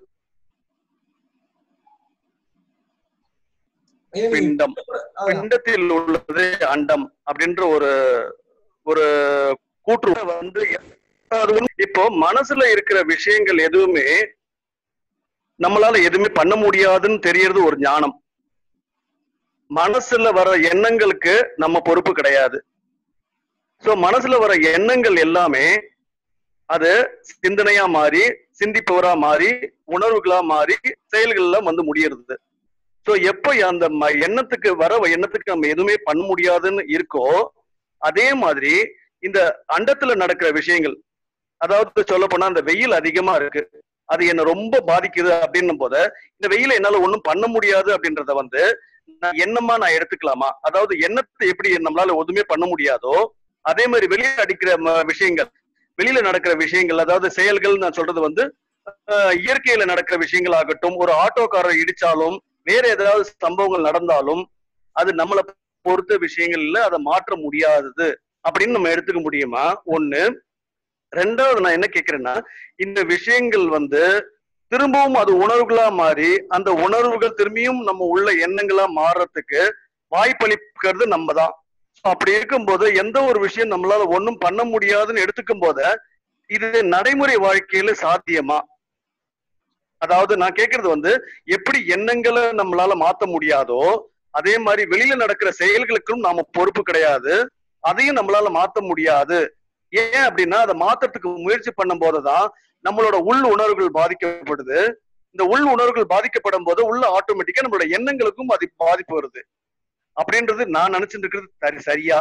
M: பிண்டம் பிண்டத்தில் உள்ளது அண்டம் அப்படின்ற ஒரு ஒரு கூற்று வந்து அது உண்மை. இப்போ மனசுல இருக்கிற விஷயங்கள் எதுவுமே நம்மளால எதுவுமே பண்ண முடியாதுன்னு தெரியறது ஒரு ஞானம் மனசுல வர எண்ணங்களுக்கு நம்ம பொறுப்பு கிடையாது சோ மனசுல வர எண்ணங்கள் எல்லாமே அது சிந்தனையா மாறி சிந்திப்பவரா மாறி உணர்வுகளா மாறி செயல்கள்ல வந்து முடியறது சோ எப்ப அந்த ம- எண்ணத்துக்கு வர எண்ணத்துக்கு நம்ம எதுவுமே பண்ண முடியாதுன்னு இருக்கோ அதே மாதிரி இந்த அண்டத்துல நடக்கிற விஷயங்கள் அதாவது சொல்ல போனா அந்த வெயில் அதிகமா இருக்கு அது என்ன ரொம்ப பாதிக்குது அப்படின்னும் போது இந்த வெயில என்னால ஒண்ணும் பண்ண முடியாது அப்படின்றத வந்து நான் எண்ணமா நான் எடுத்துக்கலாமா அதாவது எண்ணத்தை எப்படி நம்மளால எதுவுமே பண்ண முடியாதோ அதே மாதிரி வெளியில அடிக்கிற ம- விஷயங்கள் வெளியில நடக்கிற விஷயங்கள் அதாவது செயல்கள் நான் சொல்றது வந்து அஹ், இயற்கையில நடக்கிற விஷயங்கள் ஆகட்டும் ஒரு ஆட்டோக்காரர் இடிச்சாலும் வேற ஏதாவது சம்பவங்கள் நடந்தாலும் அது நம்மளை பொறுத்த விஷயங்கள் இல்ல அதை மாற்ற முடியாதது அப்படின்னு நம்ம எடுத்துக்க முடியுமா ஒண்ணு ரெண்டாவது நான் என்ன கேக்குறேன்னா இந்த விஷயங்கள் வந்து திரும்பவும் அது உணர்வுகளா மாறி அந்த உணர்வுகள் திரும்பியும் நம்ம உள்ள எண்ணங்களா மாறுறதுக்கு வாய்ப்பளிக்கிறது நம்ம தான் அப்படி இருக்கும்போது எந்த ஒரு விஷயம் நம்மளால ஒண்ணும் பண்ண முடியாதுன்னு எடுத்துக்கும் போது இது நடைமுறை வாழ்க்கையில சாத்தியமா அதாவது நான் கேக்குறது வந்து எப்படி எண்ணங்களை நம்மளால மாத்த முடியாதோ அதே மாதிரி வெளியில நடக்கிற செயல்களுக்கும் நாம பொறுப்பு கிடையாது அதையும் நம்மளால மாத்த முடியாது ஏன் அப்படின்னா அதை மாத்துறதுக்கு முயற்சி பண்ணும் போதுதான் நம்மளோட உள் உணர்வுகள் பாதிக்கப்படுது இந்த உள் உணர்வுகள் பாதிக்கப்படும் போது உள்ள ஆட்டோமேட்டிக்கா நம்மளோட எண்ணங்களுக்கும் அது பாதிப்பு வருது அப்படின்றது நான் நினைச்சிட்டு இருக்கிறது சரி சரியா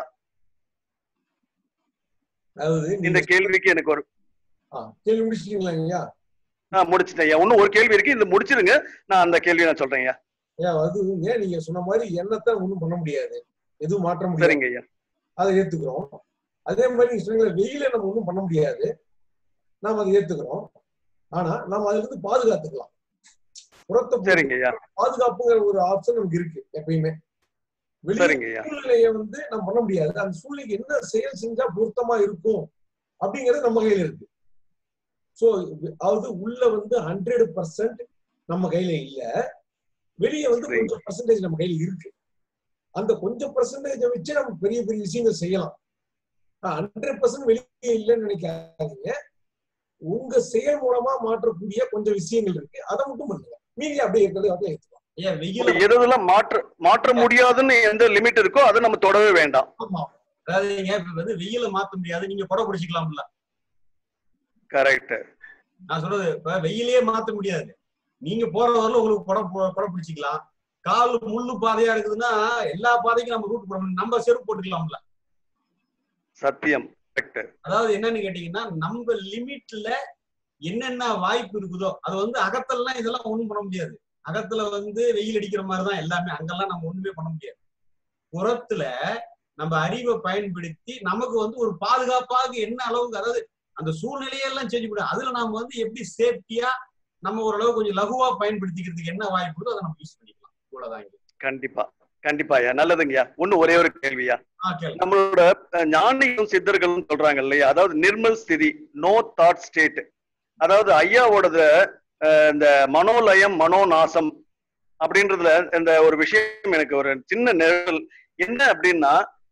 B: அதாவது
M: இந்த கேள்விக்கு எனக்கு ஒரு
B: ஆ, கேள்வி முடிச்சிட்டீங்களா ஐயா
M: நான் முடிச்சிட்டேன் ஐயா. இன்னும் ஒரு கேள்வி இருக்கு இது முடிச்சிருங்க நான் அந்த கேள்வியை நான் சொல்றேன் ஐயா
B: ஐயா அதுங்க நீங்க சொன்ன மாதிரி எண்ணத்தை ஒண்ணும் பண்ண முடியாது எதுவும் மாற்ற முடியாது
M: சரிங்க ஐயா
B: அதை ஏத்துக்கிறோம் அதே மாதிரி நீங்க சொன்னீங்களே வெயில நம்ம ஒண்ணும் பண்ண முடியாது நாம அதை ஏத்துக்கிறோம் ஆனா நம்ம அதுல இருந்து பாதுகாத்துக்கலாம் புறத்தை
M: சரிங்க ஐயா
B: பாதுகாப்புங்கிற ஒரு ஆப்ஷன் நமக்கு இருக்கு எப்பயுமே வெளி
M: சரிங்க ஐயா
B: சூழ்நிலையை வந்து நம்ம பண்ண முடியாது அந்த சூழ்நிலைக்கு என்ன செயல் செஞ்சா பொருத்தமா இருக்கும் அப்படிங்கிறது நம்ம கையில இருக்கு சோ அதாவது உள்ள வந்து ஹண்ட்ரட் பர்சன்ட் நம்ம கையில இல்ல வெளியே வந்து கொஞ்சம் பர்சன்டேஜ் நம்ம கையில இருக்கு அந்த கொஞ்சம் பர்சன்டேஜை வச்சு நம்ம பெரிய பெரிய விஷயங்கள் செய்யலாம் ஹண்ட்ரட் பர்சன்ட் வெளியே இல்லைன்னு நினைக்காதீங்க உங்க செயல் மூலமா மாற்றக்கூடிய கொஞ்சம் விஷயங்கள் இருக்கு அதை மட்டும் பண்ணுங்க மீதி அப்படியே இருக்கிறது அப்படியே ஏத்துக்கலாம்
C: ஏன்
M: அப்ப எது எதெல்லாம் மாற்ற மாற்ற முடியாதுன்னு எந்த லிமிட் இருக்கோ அதை நம்ம தொடவே வேண்டாம்
B: ஆமா
C: அதாவது நீங்க இப்ப வந்து வெயில மாத்த முடியாது நீங்க கொடை பிடிச்சிக்கலாம்ல
M: கரெக்ட்
C: நான் சொல்றது இப்ப வெயிலே மாத்த முடியாது நீங்க போற வரல உங்களுக்கு கொடை போ- கொடை பிடிச்சிக்கலாம் கால் முள்ளு பாதையா இருக்குதுன்னா எல்லா பாதைக்கும் நம்ம ரூட் போட முடியும் நம்ம செருப்பு போட்டுக்கலாம்ல
M: சத்தியம் கரெக்ட்
C: அதாவது என்னன்னு கேட்டீங்கன்னா நம்ம லிமிட்ல என்னென்ன வாய்ப்பு இருக்குதோ அது வந்து அகத்தெல்லாம் இதெல்லாம் ஒண்ணும் பண்ண முடியாது அகத்துல வந்து வெயில் அடிக்கிற மாதிரிதான் எல்லாமே அங்கெல்லாம் நம்ம ஒண்ணுமே பண்ண முடியாது புறத்துல நம்ம அறிவை பயன்படுத்தி நமக்கு வந்து ஒரு பாதுகாப்பாக என்ன அளவுக்கு அதாவது அந்த சூழ்நிலையெல்லாம் செஞ்சு விடும் அதுல நாம வந்து எப்படி சேஃப்டியா நம்ம ஓரளவு கொஞ்சம் லகுவா பயன்படுத்திக்கிறதுக்கு என்ன வாய்ப்பு இருக்கோ அதை நம்ம யூஸ் பண்ணிக்கலாம் இவ்வளவுதான் இங்க.
M: கண்டிப்பா கண்டிப்பா ஐயா நல்லதுங்கய்யா ஒண்ணு ஒரே ஒரு கேள்வியா
C: ஆ, கேளுங்க.
M: நம்மளோட அஹ், ஞானியும் சித்தர்களும் சொல்றாங்க இல்லையா அதாவது நிர்மல் ஸ்திதி நோ தாட் ஸ்டேட் அதாவது ஐயாவோடது அஹ், இந்த மனோலயம் மனோநாசம் அப்படின்றதுல இந்த ஒரு விஷயம் எனக்கு ஒரு சின்ன நிழல் என்ன அப்படின்னா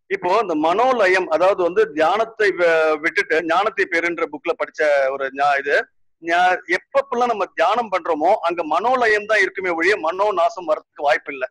M: இப்போ இந்த மனோலயம் அதாவது வந்து தியானத்தை வ- விட்டுட்டு ஞானத்தை பெறுன்ற புக்ல படிச்ச ஒரு ஞா- இது ஞா- எப்பப்பெல்லாம் நம்ம தியானம் பண்றோமோ அங்க மனோலயம் தான் இருக்குமே ஒழிய மனோ நாசம் வரதுக்கு வாய்ப்பு இல்லை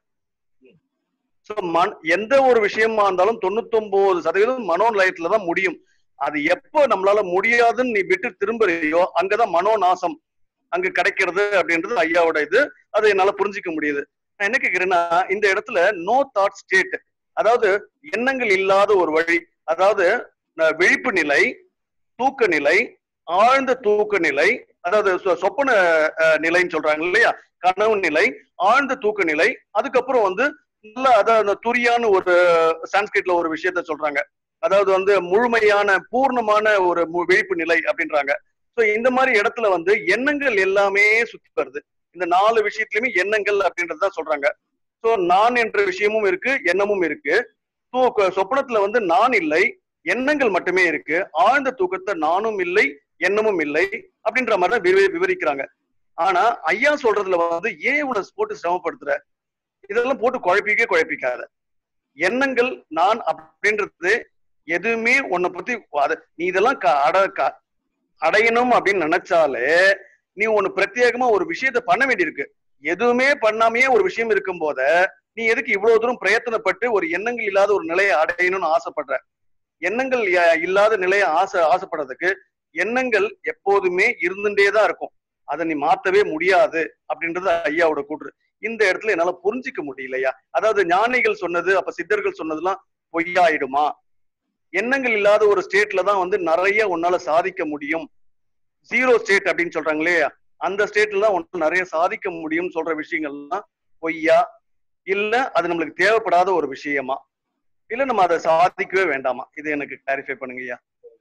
M: சோ மன் எந்த ஒரு விஷயமா இருந்தாலும் தொண்ணூத்தொன்பது சதவீதம் மனோலயத்துல தான் முடியும் அது எப்போ நம்மளால முடியாதுன்னு நீ விட்டு திரும்புறியோ அங்கதான் மனோ நாசம் அங்க கிடைக்கிறது அப்படின்றது ஐயாவோட இது அதை என்னால புரிஞ்சுக்க முடியுது நான் என்ன கேக்குறேன்னா இந்த இடத்துல நோ தாட் ஸ்டேட் அதாவது எண்ணங்கள் இல்லாத ஒரு வழி அதாவது ந- விழிப்பு நிலை தூக்க நிலை ஆழ்ந்த தூக்க நிலை அதாவது சொ- சொப்பன அஹ், நிலைன்னு சொல்றாங்க இல்லையா கனவு நிலை ஆழ்ந்த தூக்க நிலை அதுக்கப்புறம் வந்து நல்ல அதாவது அந்த துரியான ஒரு சான்ஸ்கிரிட்ல ஒரு விஷயத்த சொல்றாங்க அதாவது வந்து முழுமையான பூர்ணமான ஒரு மு- விழிப்பு நிலை அப்படின்றாங்க சோ இந்த மாதிரி இடத்துல வந்து எண்ணங்கள் எல்லாமே சுத்தி வருது இந்த நாலு விஷயத்திலுமே எண்ணங்கள் அப்படின்றதுதான் சொல்றாங்க சோ நான் என்ற விஷயமும் இருக்கு எண்ணமும் இருக்கு தூக்க சொப்பனத்துல வந்து நான் இல்லை எண்ணங்கள் மட்டுமே இருக்கு ஆழ்ந்த தூக்கத்தை நானும் இல்லை எண்ணமும் இல்லை அப்படின்ற மாதிரி தான் விவரி- விவரிக்கிறாங்க ஆனா ஐயா சொல்றதுல வந்து ஏன் உன்னை போட்டு சிரமப்படுத்துற இதெல்லாம் போட்டு குழப்பிக்கவே குழப்பிக்காத எண்ணங்கள் நான் அப்படின்றது எதுவுமே உன்னை பத்தி அத- நீ இதெல்லாம் க- அட க- அடையணும் அப்படின்னு நினைச்சாலே நீ ஒண்ணு பிரத்யேகமா ஒரு விஷயத்த பண்ண வேண்டியிருக்கு எதுவுமே பண்ணாமையே ஒரு விஷயம் இருக்கும் போத நீ எதுக்கு இவ்வளவு தூரம் பிரயத்தனப்பட்டு ஒரு எண்ணங்கள் இல்லாத ஒரு நிலையை அடையணும்னு ஆசைப்படுற எண்ணங்கள் ய- இல்லாத நிலையை ஆசை ஆசைப்படுறதுக்கு எண்ணங்கள் எப்போதுமே இருந்துட்டே தான் இருக்கும் அதை நீ மாத்தவே முடியாது அப்படின்றது ஐயாவோட கூற்று இந்த இடத்துல என்னால புரிஞ்சிக்க முடியலையா அதாவது ஞானிகள் சொன்னது அப்ப சித்தர்கள் சொன்னதெல்லாம் பொய்யாயிடுமா எண்ணங்கள் இல்லாத ஒரு ஸ்டேட்ல தான் வந்து நிறைய உன்னால சாதிக்க முடியும் ஜீரோ ஸ்டேட் அப்படின்னு சொல்றாங்க இல்லையா அந்த ஸ்டேட்ல தான் உன்னால நிறைய சாதிக்க முடியும் சொல்ற விஷயங்கள்லாம் பொய்யா இல்ல அது நம்மளுக்கு தேவைப்படாத ஒரு விஷயமா இல்ல நம்ம அதை சாதிக்கவே வேண்டாமா இது எனக்கு கிளாரிஃபை பண்ணுங்க ஐயா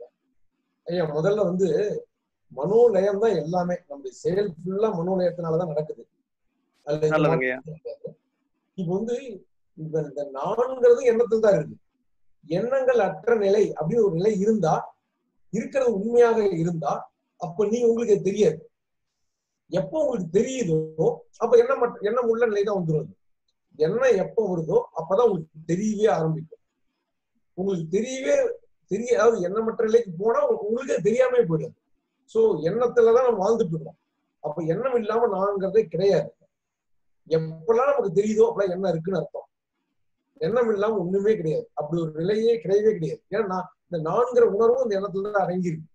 B: ஐயா முதல்ல வந்து மனோலயம் தான் எல்லாமே நம்முடைய செயல் ஃபுல்லா மனோலயத்தினாலதான் நடக்குது அதுல எந்த
M: நல்லதுங்க ஐயா
B: மாற்றமும் கிடையாது. இப்ப வந்து இந்த இந்த நான்கிறது எண்ணத்தில் தான் இருக்கு எண்ணங்கள் அற்ற நிலை அப்படின்னு ஒரு நிலை இருந்தா இருக்கிறது உண்மையாக இருந்தா அப்ப நீ உங்களுக்கு அது தெரியாது எப்போ உங்களுக்கு தெரியுதோ அப்ப எண்ணம் மற்ற எண்ணம் உள்ள நிலை தான் வந்துடும் அது. எண்ணம் எப்போ வருதோ அப்பதான் உங்களுக்கு தெரியவே ஆரம்பிக்கும் உங்களுக்கு தெரியவே தெரிய அதாவது எண்ணமற்ற நிலைக்கு போனா உங்களுக்கு அது தெரியாம போயிடும் சோ எண்ணத்துலதான் நம்ம வாழ்ந்துட்டு இருக்கோம் அப்ப எண்ணம் இல்லாம நான்கிறதே கிடையாது எப்பெல்லாம் நமக்கு தெரியுதோ அப்பெல்லாம் எண்ணம் இருக்குன்னு அர்த்தம் எண்ணம் இல்லாம ஒண்ணுமே கிடையாது அப்படி ஒரு நிலையே கிடையவே கிடையாது ஏன்னா நான் இந்த நான்கிற உணர்வும் இந்த எண்ணத்துல தான் அடங்கியிருக்கு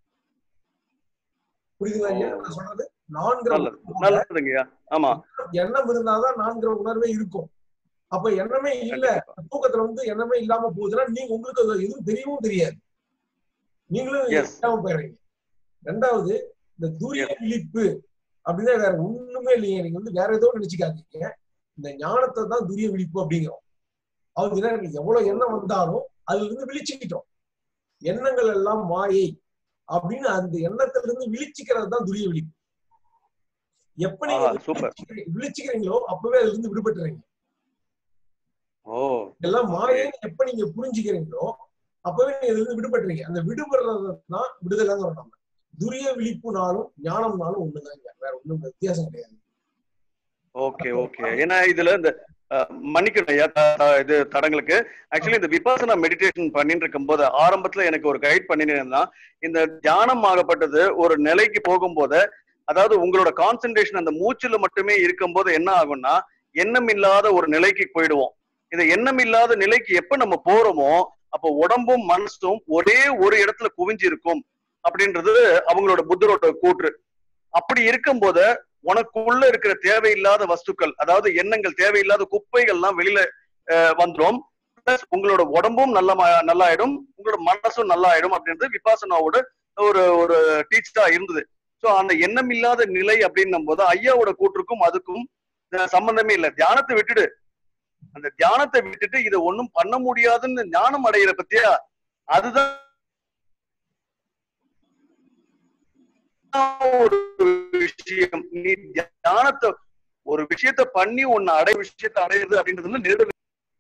B: புரியுதுங்களா ஐயா நான் சொல்றது நான்கிற
M: நல்லது
B: உணர்வோட
M: நல்லதுங்க ஐயா ஆமா
B: எண்ணம் இருந்தாதான் நான்கிற உணர்வே இருக்கும் அப்ப எண்ணமே இல்ல தூக்கத்துல வந்து எண்ணமே இல்லாம போகுதுன்னா நீங்க உங்களுக்கு அது எதுவும் தெரியவும் தெரியாது நீங்களும்
M: Yes.
B: இல்லாம போயிடுறீங்க ரெண்டாவது இந்த துரிய விழிப்பு அப்படின்னா வேற ஒண்ணுமே இல்லைங்க நீங்க வந்து வேற ஏதோ நினைச்சுக்காதீங்க இந்த ஞானத்தை தான் துரிய விழிப்பு அப்படிங்கிறோம் அது என்ன எவ்வளவு எண்ணம் வந்தாலும் அதுல இருந்து விழிச்சுக்கிட்டோம் எண்ணங்கள் எல்லாம் மாயை அப்படின்னு அந்த எண்ணத்துல இருந்து விழிச்சுக்கிறது தான் துரிய விழிப்பு எப்ப நீங்க
M: ஆ, சூப்பர்
B: விழிச்சுக்கிறீ- விழிச்சுக்கிறீங்களோ அப்பவே அதுல இருந்து விடுபட்டுறீங்க
M: ஓ
B: இதெல்லாம் மாயைன்னு எப்ப நீங்க புரிஞ்சுக்கிறீங்களோ அப்பவே நீங்க இதுல இருந்து விடுபட்டுறீங்க அந்த விடுபடுறது தான் விடுதலைங்கிற நம்ம துரிய விழிப்புனாலும் ஞானம்னாலும் ஒண்ணுதாங்க வேற ஒண்ணும் வித்தியாசம் கிடையாது
M: ஓகே ஓகே ஏன்னா இதுல இந்த அஹ், மன்னிக்கணும் ஐயா த- த- இது தடங்களுக்கு ஆக்சுவலி இந்த விபாசனா மெடிடேஷன் பண்ணிட்டு இருக்கும்போது ஆரம்பத்துல எனக்கு ஒரு கைட் பண்ணினா இந்த தியானம் ஆகப்பட்டது ஒரு நிலைக்கு போகும்போது அதாவது உங்களோட கான்சென்ட்ரேஷன் அந்த மூச்சுல மட்டுமே இருக்கும்போது என்ன ஆகும்னா எண்ணம் இல்லாத ஒரு நிலைக்கு போயிடுவோம் இந்த எண்ணம் இல்லாத நிலைக்கு எப்ப நம்ம போறோமோ அப்போ உடம்பும் மனசும் ஒரே ஒரு இடத்துல குவிஞ்சிருக்கும் அப்படின்றது அவங்களோட புத்தரோட கூற்று அப்படி இருக்கும்போது உனக்குள்ள இருக்கிற தேவையில்லாத வஸ்துக்கள் அதாவது எண்ணங்கள் தேவையில்லாத குப்பைகள்லாம் வெளியில அஹ், வந்துரும் பிளஸ் உங்களோட உடம்பும் நல்ல நல்லாயிடும் உங்களோட மனசும் நல்லாயிடும் அப்படின்றது விபாசனாவோட ஒரு ஒரு டீச்சரா இருந்தது சோ அந்த எண்ணம் இல்லாத நிலை அப்படின்னும் போது ஐயாவோட கூற்றுக்கும் அதுக்கும் அஹ், சம்பந்தமே இல்லை தியானத்தை விட்டுடு அந்த தியானத்தை விட்டுட்டு இதை ஒண்ணும் பண்ண முடியாதுன்னு ஞானம் அடையிற பத்தியா அதுதான் ஒரு விஷயம் நீ தியானத்தை ஒரு விஷயத்த பண்ணி ஒன்னு அடை விஷயத்தை அடையுது அப்படின்றது வந்து நேரடி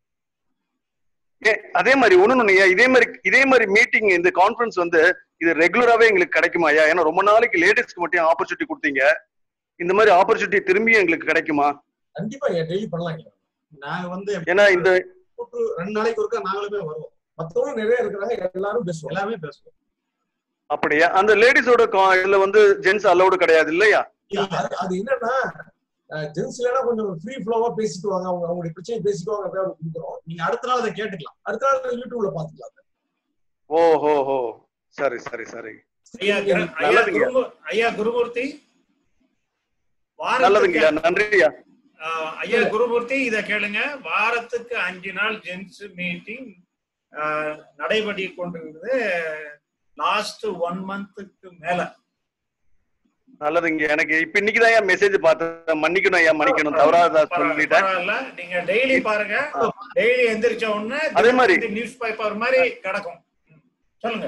M: ஏ, அதே மாதிரி ஒண்ணு ஐயா இதே மாதிரி இதே மாதிரி மீட்டிங் இந்த கான்ஃபரன்ஸ் வந்து இது ரெகுலராவே எங்களுக்கு கிடைக்குமா ஐயா ஏன்னா ரொம்ப நாளைக்கு லேடிஸ்க்கு மட்டும் ஆப்பர்ச்சுனிட்டி கொடுத்தீங்க இந்த மாதிரி ஆப்பர்ச்சுனிட்டி திரும்பி எங்களுக்கு கிடைக்குமா
B: கண்டிப்பா டெய்லி பண்ணலாம்
C: நாங்க வந்து
M: ஏன்னா இந்த
C: கூட்டு ரெண்டு நாளைக்கு ஒருக்கா நாங்களுமே வருவோம்
B: மத்தவங்க நிறைய இருக்கிறாங்க எல்லாரும் பேசுவாங்க
C: எல்லாமே பேசுவோம்
M: அப்படியா அந்த லேடிஸோட இதுல வந்து ஜென்ஸ் அலௌடு கிடையாது இல்லையா
B: அது அது என்னன்னா ஜென்ஸ் இல்லைன்னா கொஞ்சம் ஃப்ரீ ஃப்ளோவா பேசிட்டு வாங்க அவங்க அவங்களுடைய பிரச்சனை பேசிக்குவாங்க அப்படியே அவங்க கொடுக்குறோம்
C: நீங்க அடுத்த நாள் அதை கேட்டுக்கலாம்
B: அடுத்த நாள் யூடியூப்ல பாத்துக்கலாம்
M: ஓ ஹோ ஹோ சரி சரி சரி
A: ஐயா குரு- ஐயா
M: நல்லதுங்க
A: குருமூ- ஐயா குருமூர்த்தி
M: நல்லதுங்கய்யா
A: வாரத்துக்கு
M: நன்றியா
A: ஆஹ் ஐயா குருமூர்த்தி இத கேளுங்க வாரத்துக்கு அஞ்சு நாள் ஜென்ஸ் மீட்டிங் நடைபெறி கொண்டிருந்தது லாஸ்ட் ஒன் மந்த்துக்கு மேல
M: நல்லதுங்க எனக்கு இப்ப இன்னைக்குதான் மெசேஜ் பார்த்தேன் மன்னிக்கணும் ஐயா மன்னிக்கணும் தவறாத சொல்லிட்டேன்
A: பரவாயில்ல நீங்க டெய்லி பாருங்க டெய்லி எந்திரிச்ச உடனே
M: அதே மாதிரி.
A: நியூஸ் பேப்பர் மாதிரி கிடக்கும் சொல்லுங்க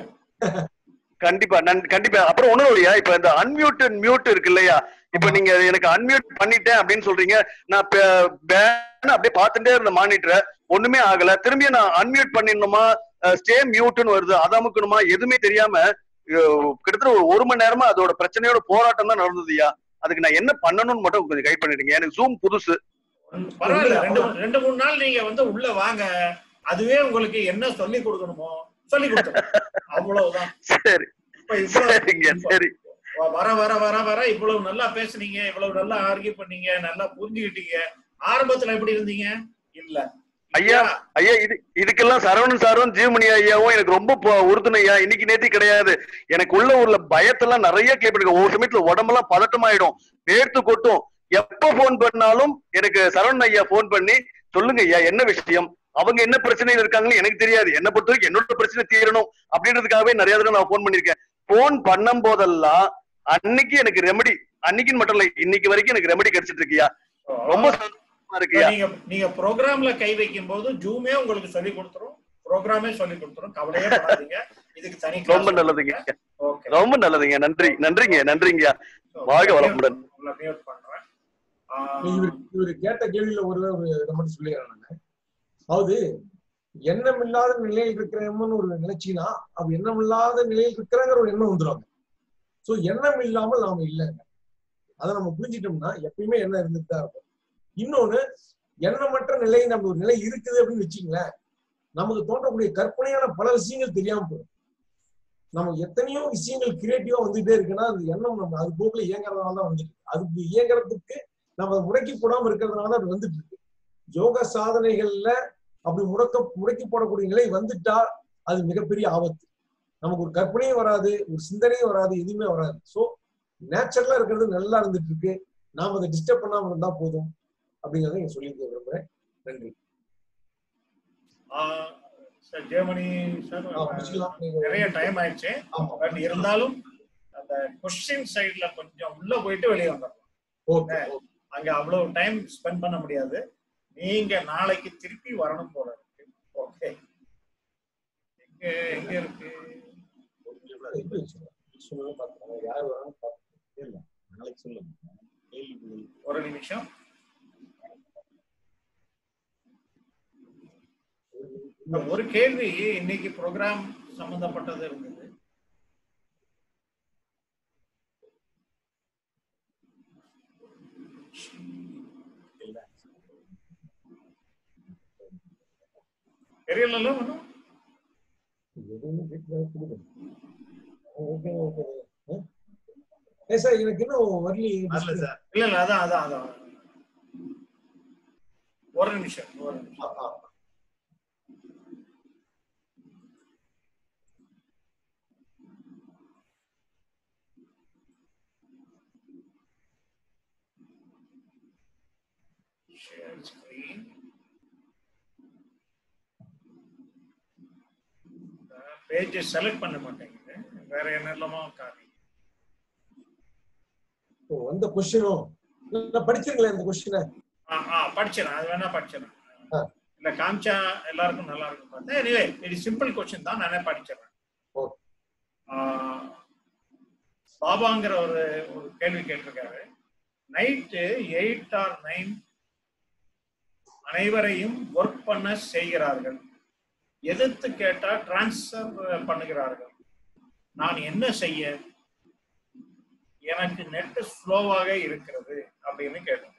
M: கண்டிப்பா நன் கண்டிப்பா அப்புறம் ஒண்ணும் இல்லையா இப்ப இந்த அன்மியூட் மியூட் இருக்கு இல்லையா இப்ப நீங்க எனக்கு அன்மியூட் பண்ணிட்டேன் அப்படின்னு சொல்றீங்க நான் பே- பேன்னு அப்படியே பார்த்துட்டே இருந்த மானிட்டரை ஒண்ணுமே ஆகல திரும்பி நான் அன்மியூட் பண்ணிடணுமா ஸ்டே மியூட்னு வருது அதை அமுக்கணுமா எதுவுமே தெரியாம அஹ், கிட்டத்தட்ட ஒரு ஒரு மணி நேரமா அதோட பிரச்சனையோட போராட்டம் தான் நடந்ததுயா அதுக்கு நான் என்ன பண்ணணும்னு மட்டும் கொஞ்சம் கைட் பண்ணிடுங்க எனக்கு ஜூம் புதுசு
A: பரவாயில்ல ரெண்டு மூணு- ரெண்டு மூணு நாள் நீங்க வந்து உள்ள வாங்க அதுவே உங்களுக்கு என்ன சொல்லி கொடுக்கணுமோ சொல்லி கொடுத்துரும் அவ்வளவுதான்
M: சரி
A: இப்ப இவ்வளவு
M: சரிங்க சரி
A: வ- வர வர வர வர இவ்வளவு நல்லா பேசுனீங்க இவ்வளவு நல்லா ஆர்கியூ பண்ணீங்க நல்லா புரிஞ்சுக்கிட்டீங்க ஆரம்பத்துல எப்படி இருந்தீங்க இல்ல
M: ஐயா ஐயா இது இதுக்கெல்லாம் சரவணன் சாரும் ஜீவமணி ஐயாவும் எனக்கு ரொம்ப ப- உறுதுணையா இன்னைக்கு நேத்தி கிடையாது எனக்கு உள்ள ஊர்ல பயத்தெல்லாம் நிறைய கிளியர் பண்ணிருக்கேன் ஒவ்வொரு சமயத்துல உடம்பெல்லாம் பதட்டமாயிடும் வேர்த்து கொட்டும் எப்ப போன் பண்ணாலும் எனக்கு சரவணன் ஐயா போன் பண்ணி சொல்லுங்க ஐயா என்ன விஷயம் அவங்க என்ன பிரச்சனையில இருக்காங்கன்னு எனக்கு தெரியாது என்ன பொறுத்த வரைக்கும் என்னோட பிரச்சனை தீரணும் அப்படின்றதுக்காகவே நிறைய தடவை நான் போன் பண்ணிருக்கேன் போன் பண்ணும் போதெல்லாம் அன்னைக்கு எனக்கு ரெமெடி அன்னைக்குன்னு மட்டும் இல்ல இன்னைக்கு வரைக்கும் எனக்கு ரெமெடி கிடைச்சிட்டு இருக்கியா ரொம்ப சந்தோஷமா
A: இப்ப
M: இருக்குயா
A: நீங்க நீங்க ப்ரோக்ராம்ல கை வைக்கும் போது ஜூமே உங்களுக்கு சொல்லி கொடுத்துரும் ப்ரோக்ராமே சொல்லி கொடுத்துரும் கவலையே படாதீங்க இதுக்கு தனி
M: ரொம்ப நல்லதுங்க ரொம்ப நல்லதுங்க நன்றி நன்றிங்க நன்றிங்க வாழ்க வளமுடன்
A: உங்களை மியூட் பண்றேன்
B: இவர் இவர் கேட்ட கேள்வியில ஒரு ஒரு இதை மட்டும் சொல்லிடுறேன் நானு அதாவது எண்ணம் இல்லாத நிலையில் இருக்கிறவன்னு ஒரு நினைச்சீங்கன்னா அப்ப எண்ணம் இல்லாத நிலையில் இருக்கிறங்கிற ஒரு எண்ணம் வந்துடும் சோ எண்ணம் இல்லாமல் நாம இல்லைங்க அதை நம்ம புரிஞ்சிட்டோம்னா எப்பயுமே எண்ணம் இருந்துட்டு தான் இருக்கும் இன்னொன்னு எண்ணமற்ற நிலை நம்ம ஒரு நிலை இருக்குது அப்படின்னு வச்சுங்களேன் நமக்கு தோன்றக்கூடிய கற்பனையான பல விஷயங்கள் தெரியாம போயிடும் நம்ம எத்தனையோ விஷயங்கள் கிரியேட்டிவா வந்துட்டே இருக்குன்னா அந்த எண்ணம் நம்ம அது போக்குல இயங்குறதுனால தான் வந்துட்டு இருக்கு. அதுக்கு இயங்குறதுக்கு நம்ம அதை முடக்கி போடாம இருக்கிறதுனால தான் அது வந்துட்டு இருக்கு யோக சாதனைகள்ல அப்படி முடக்க முடக்கி போடக்கூடிய நிலை வந்துட்டா அது மிகப்பெரிய ஆபத்து நமக்கு ஒரு கற்பனையும் வராது ஒரு சிந்தனையும் வராது எதுவுமே வராது சோ நேச்சுரலா இருக்கிறது நல்லா இருந்துட்டு இருக்கு நாம அதை டிஸ்டர்ப் பண்ணாம இருந்தா போதும் அப்படிங்கறத நீங்க சொல்லிக்க விரும்புறேன் நன்றி
A: சார் ஜெயமணி சார்
B: ஆ, முடிச்சுக்கலாம். நீங்க-
A: நிறைய டைம் ஆயிடுச்சு பட் இருந்தாலும் அந்த கொஸ்டின் சைடுல கொஞ்சம் உள்ள போயிட்டு வெளியே வந்துடலாம்
B: ஓகே
A: அங்க அவ்வளவு டைம் ஸ்பெண்ட் பண்ண முடியாது நீங்க நாளைக்கு திருப்பி வரணும் போல இருக்கு ஓகே எங்க எங்க இருக்கு
B: சொல்லுங்க பாத்துக்கலாம் யார் வரான்னு பாத்துக்கலாம்
C: இல்ல நாளைக்கு சொல்லுங்க கேள்வி
A: ஒரு நிமிஷம் ஒரு கேள்வி இன்னைக்கு ப்ரோக்ராம் சம்பந்தப்பட்டது இருந்தது தெரியல ஒன்றும்
B: எதுவுமே கேட்கல, கொடுங்க. Okay, okay. ஆ? ஏ சார் எனக்கு இன்னும் வரலையே
C: வரல சார்
A: இல்ல இல்ல அதான் அதான் அதான் ஒரு நிமிஷம் ஒரு நிமிஷம் share screen பேஜ் செலக்ட் பண்ண மாட்டேங்குது வேற என்னெல்லாமோ காமி
B: ஓ, அந்த கொஸ்டினும் படிச்சிருங்களேன் அந்த கொஸ்டினை
A: ஆ ஆ படிச்சிடறேன் அது வேணா படிச்சிடறேன் இல்ல காமிச்சா எல்லாருக்கும் நல்லா இருக்கும் பார்த்தேன் எனிவே இது சிம்பிள் கொஸ்டின் தான் நானே படிச்சிடறேன் ஆ, பாபாங்கிற ஒரு ஒரு கேள்வி கேட்டிருக்காரு நைட்டு எயிட் ஆர் நைன் அனைவரையும் ஒர்க் பண்ண செய்கிறார்கள் எதிர்த்து கேட்டா டிரான்ஸ்ஃபர் பண்ணுகிறார்கள் நான் என்ன செய்ய எனக்கு நெட் ஸ்லோவாக இருக்கிறது அப்படின்னு கேட்டுங்க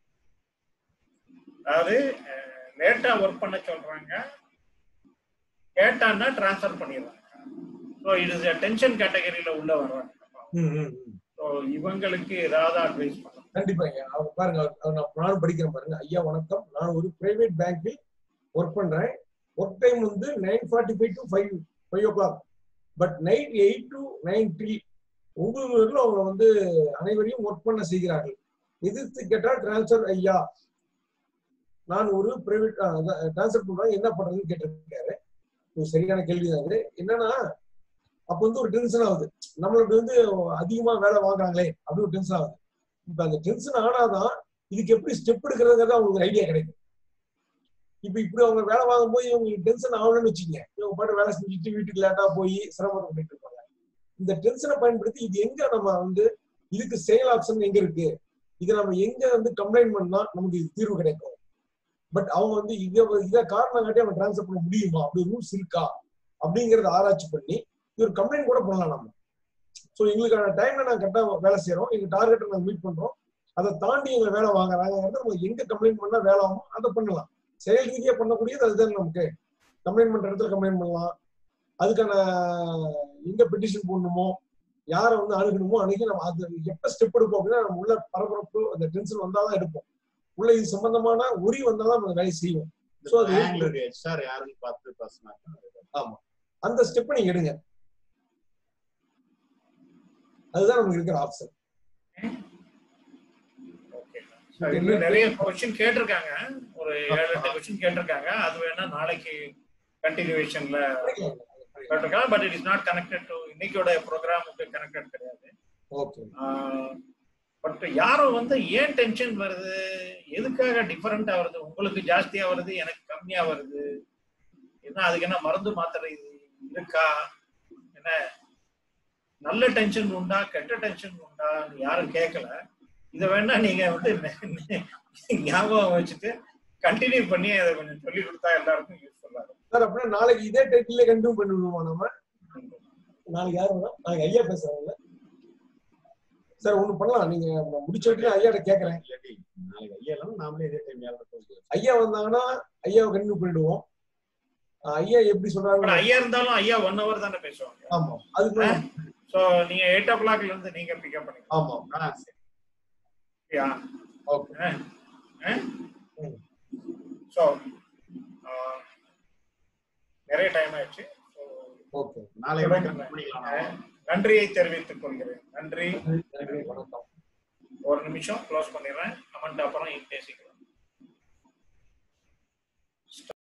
A: அதாவது லேட்டா ஒர்க் பண்ண சொல்றாங்க கேட்டான்னா டிரான்ஸ்ஃபர் பண்ணிடுறாங்க ஸோ இது டென்ஷன் கேட்டகரியில உள்ள வர்றாங்க
B: ம், ம், ம்.
A: ஸோ இவங்களுக்கு ஏதாவது அட்வைஸ் பண்ணலாம்
B: கண்டிப்பா ஐயா அவர் பாருங்க அவர் அவர் நான் நானும் படிக்கிறேன் பாருங்க ஐயா வணக்கம் நான் ஒரு பிரைவேட் பேங்கில் ஒர்க் பண்றேன் ஒர்க் டைம் வந்து nine forty five to five five o'clock but night eight to nine three ஒன்பது வரைக்கும் அவங்க வந்து அனைவரையும் ஒர்க் பண்ண செய்கிறார்கள் எதிர்த்து கேட்டால் டிரான்ஸ்ஃபர் ஐயா நான் ஒரு பிரைவேட் டிரான்ஸ்ஃபர் பண்றாங்க என்ன பண்றதுன்னு கேட்டிருக்காரு இது சரியான கேள்வி தான் அது என்னன்னா அப்ப வந்து ஒரு டென்ஷன் ஆகுது நம்மளுக்கு வந்து அதிகமா வேலை வாங்குறாங்களே அப்படி ஒரு டென்ஷன் ஆகுது இப்ப அந்த டென்ஷன் ஆனாதான் இதுக்கு எப்படி ஸ்டெப் எடுக்கிறதுங்கிறது அவங்களுக்கு ஐடியா கிடைக்கும் இப்ப இப்படி அவங்க வேலை வாங்கும் போது இவங்களுக்கு டென்ஷன் ஆகணும்னு வச்சுக்கங்க இவங்க பாட்டு வேலை செஞ்சுட்டு வீட்டுக்கு லேட்டா போய் சிரமத்தை பண்ணிட்டு இருப்பாங்க இந்த டென்ஷனை பயன்படுத்தி இது எங்க நம்ம வந்து இதுக்கு செயல் ஆப்ஷன் எங்க இருக்கு இதை நம்ம எங்க வந்து கம்ப்ளைண்ட் பண்ணா நமக்கு இது தீர்வு கிடைக்கும் பட் அவங்க வந்து இத இத காரணம் காட்டி அவங்க டிரான்ஸ்ஃபர் பண்ண முடியுமா அப்படி ரூல்ஸ் இருக்கா அப்படிங்கறத ஆராய்ச்சி பண்ணி இது ஒரு கம்ப்ளைண்ட் கூட பண்ணலாம் நம்ம ஸோ எங்களுக்கான டைம்ல நாங்க கரெக்டாக வேலை செய்யறோம் எங்க டார்கெட்டை நாங்க மீட் பண்றோம் அதை தாண்டி எங்களை வேலை வாங்குறாங்க நம்ம எங்க கம்ப்ளைண்ட் பண்ணா வேலை ஆகும் அதை பண்ணலாம் செயல் ரீதியா பண்ணக்கூடியது அதுதான் நமக்கு கம்ப்ளைண்ட் பண்ற இடத்துல கம்ப்ளைண்ட் பண்ணலாம் அதுக்கான எங்க பெட்டிஷன் போடணுமோ யாரை வந்து அணுகணுமோ அணுகி நம்ம அது எப்ப ஸ்டெப் எடுப்போம் அப்படின்னா நம்ம உள்ள பரபரப்பு அந்த டென்ஷன் வந்தாதான் எடுப்போம் உள்ள இது சம்பந்தமான உரி வந்தாதான் நம்ம வேலை செய்வோம் ஸோ அது
C: பேங்க்ல இருக்க ஹெச்ஆர் யாருன்னு பார்த்து பேசினா
B: ஆமா அந்த ஸ்டெப்பை நீங்க எடுங்க அதுதான் நமக்கு இருக்கிற ஆப்ஷன்
A: இன்னும் நிறைய கொஸ்டின் கேட்டிருக்காங்க ஒரு ஏழு எட்டு கொஸ்டின் கேட்டிருக்காங்க அது வேணா நாளைக்கு கண்டினியூவேஷன்ல கேட்டிருக்காங்க but it is not connected to இன்னைக்கோட ப்ரோக்ராமுக்கு கனெக்டட் கிடையாது
B: ஓகே
A: பட் யாரும் வந்து ஏன் டென்ஷன் வருது எதுக்காக டிஃபரெண்டா வருது உங்களுக்கு ஜாஸ்தியா வருது எனக்கு கம்மியா வருது என்ன அதுக்கு என்ன மருந்து மாத்திரை இது இருக்கா என்ன நல்ல டென்ஷன் உண்டா கெட்ட டென்ஷன் உண்டா யாரும் கேட்கல இதை வேணா நீங்க வந்து ஞாபகம் வச்சுட்டு கண்டினியூ பண்ணி அதை கொஞ்சம் சொல்லி கொடுத்தா எல்லாருக்கும் யூஸ்ஃபுல்லா இருக்கும்
B: சார் அப்படின்னா நாளைக்கு இதே டைட்டிலே கண்டினியூ பண்ணி விடுவோம் நம்ம நாளைக்கு யாரு வேணா நாளைக்கு ஐயா பேசுறாங்க சார் ஒண்ணு பண்ணலாம் நீங்க முடிச்ச வரைக்கும் ஐயாட்ட கேக்குறேன்
C: நாளைக்கு ஐயா இல்லாம நாமளே இதே டைம் யாரும்
B: ஐயா வந்தாங்கன்னா ஐயாவை கண்டினியூ பண்ணிடுவோம் அஹ் ஐயா எப்படி
A: பட்
B: சொல்றாங்க
A: ஐயா இருந்தாலும் ஐயா ஒன் ஹவர் தானே பேசுவாங்க
B: ஆமா அதுக்கு
A: சோ நீங்க எயிட் ஓ கிளாக்ல இருந்து நீங்க பிக்கப் பண்ணிக்கலாம்
B: ஆமா
A: யா
B: ஓகே
A: ஸோ நிறைய டைம் ஆயிடுச்சு So,
B: ஓகே
C: நாளைக்கு
A: தொடர்ந்து
C: போய் பண்ணிக்கலாம்
A: நன்றியை தெரிவித்துக் கொள்கிறேன் நன்றி
B: நன்றி வணக்கம்
A: ஒரு நிமிஷம் க்ளோஸ் பண்ணிடுறேன் கமெண்ட் அப்புறம் பேசிக்கிறோம்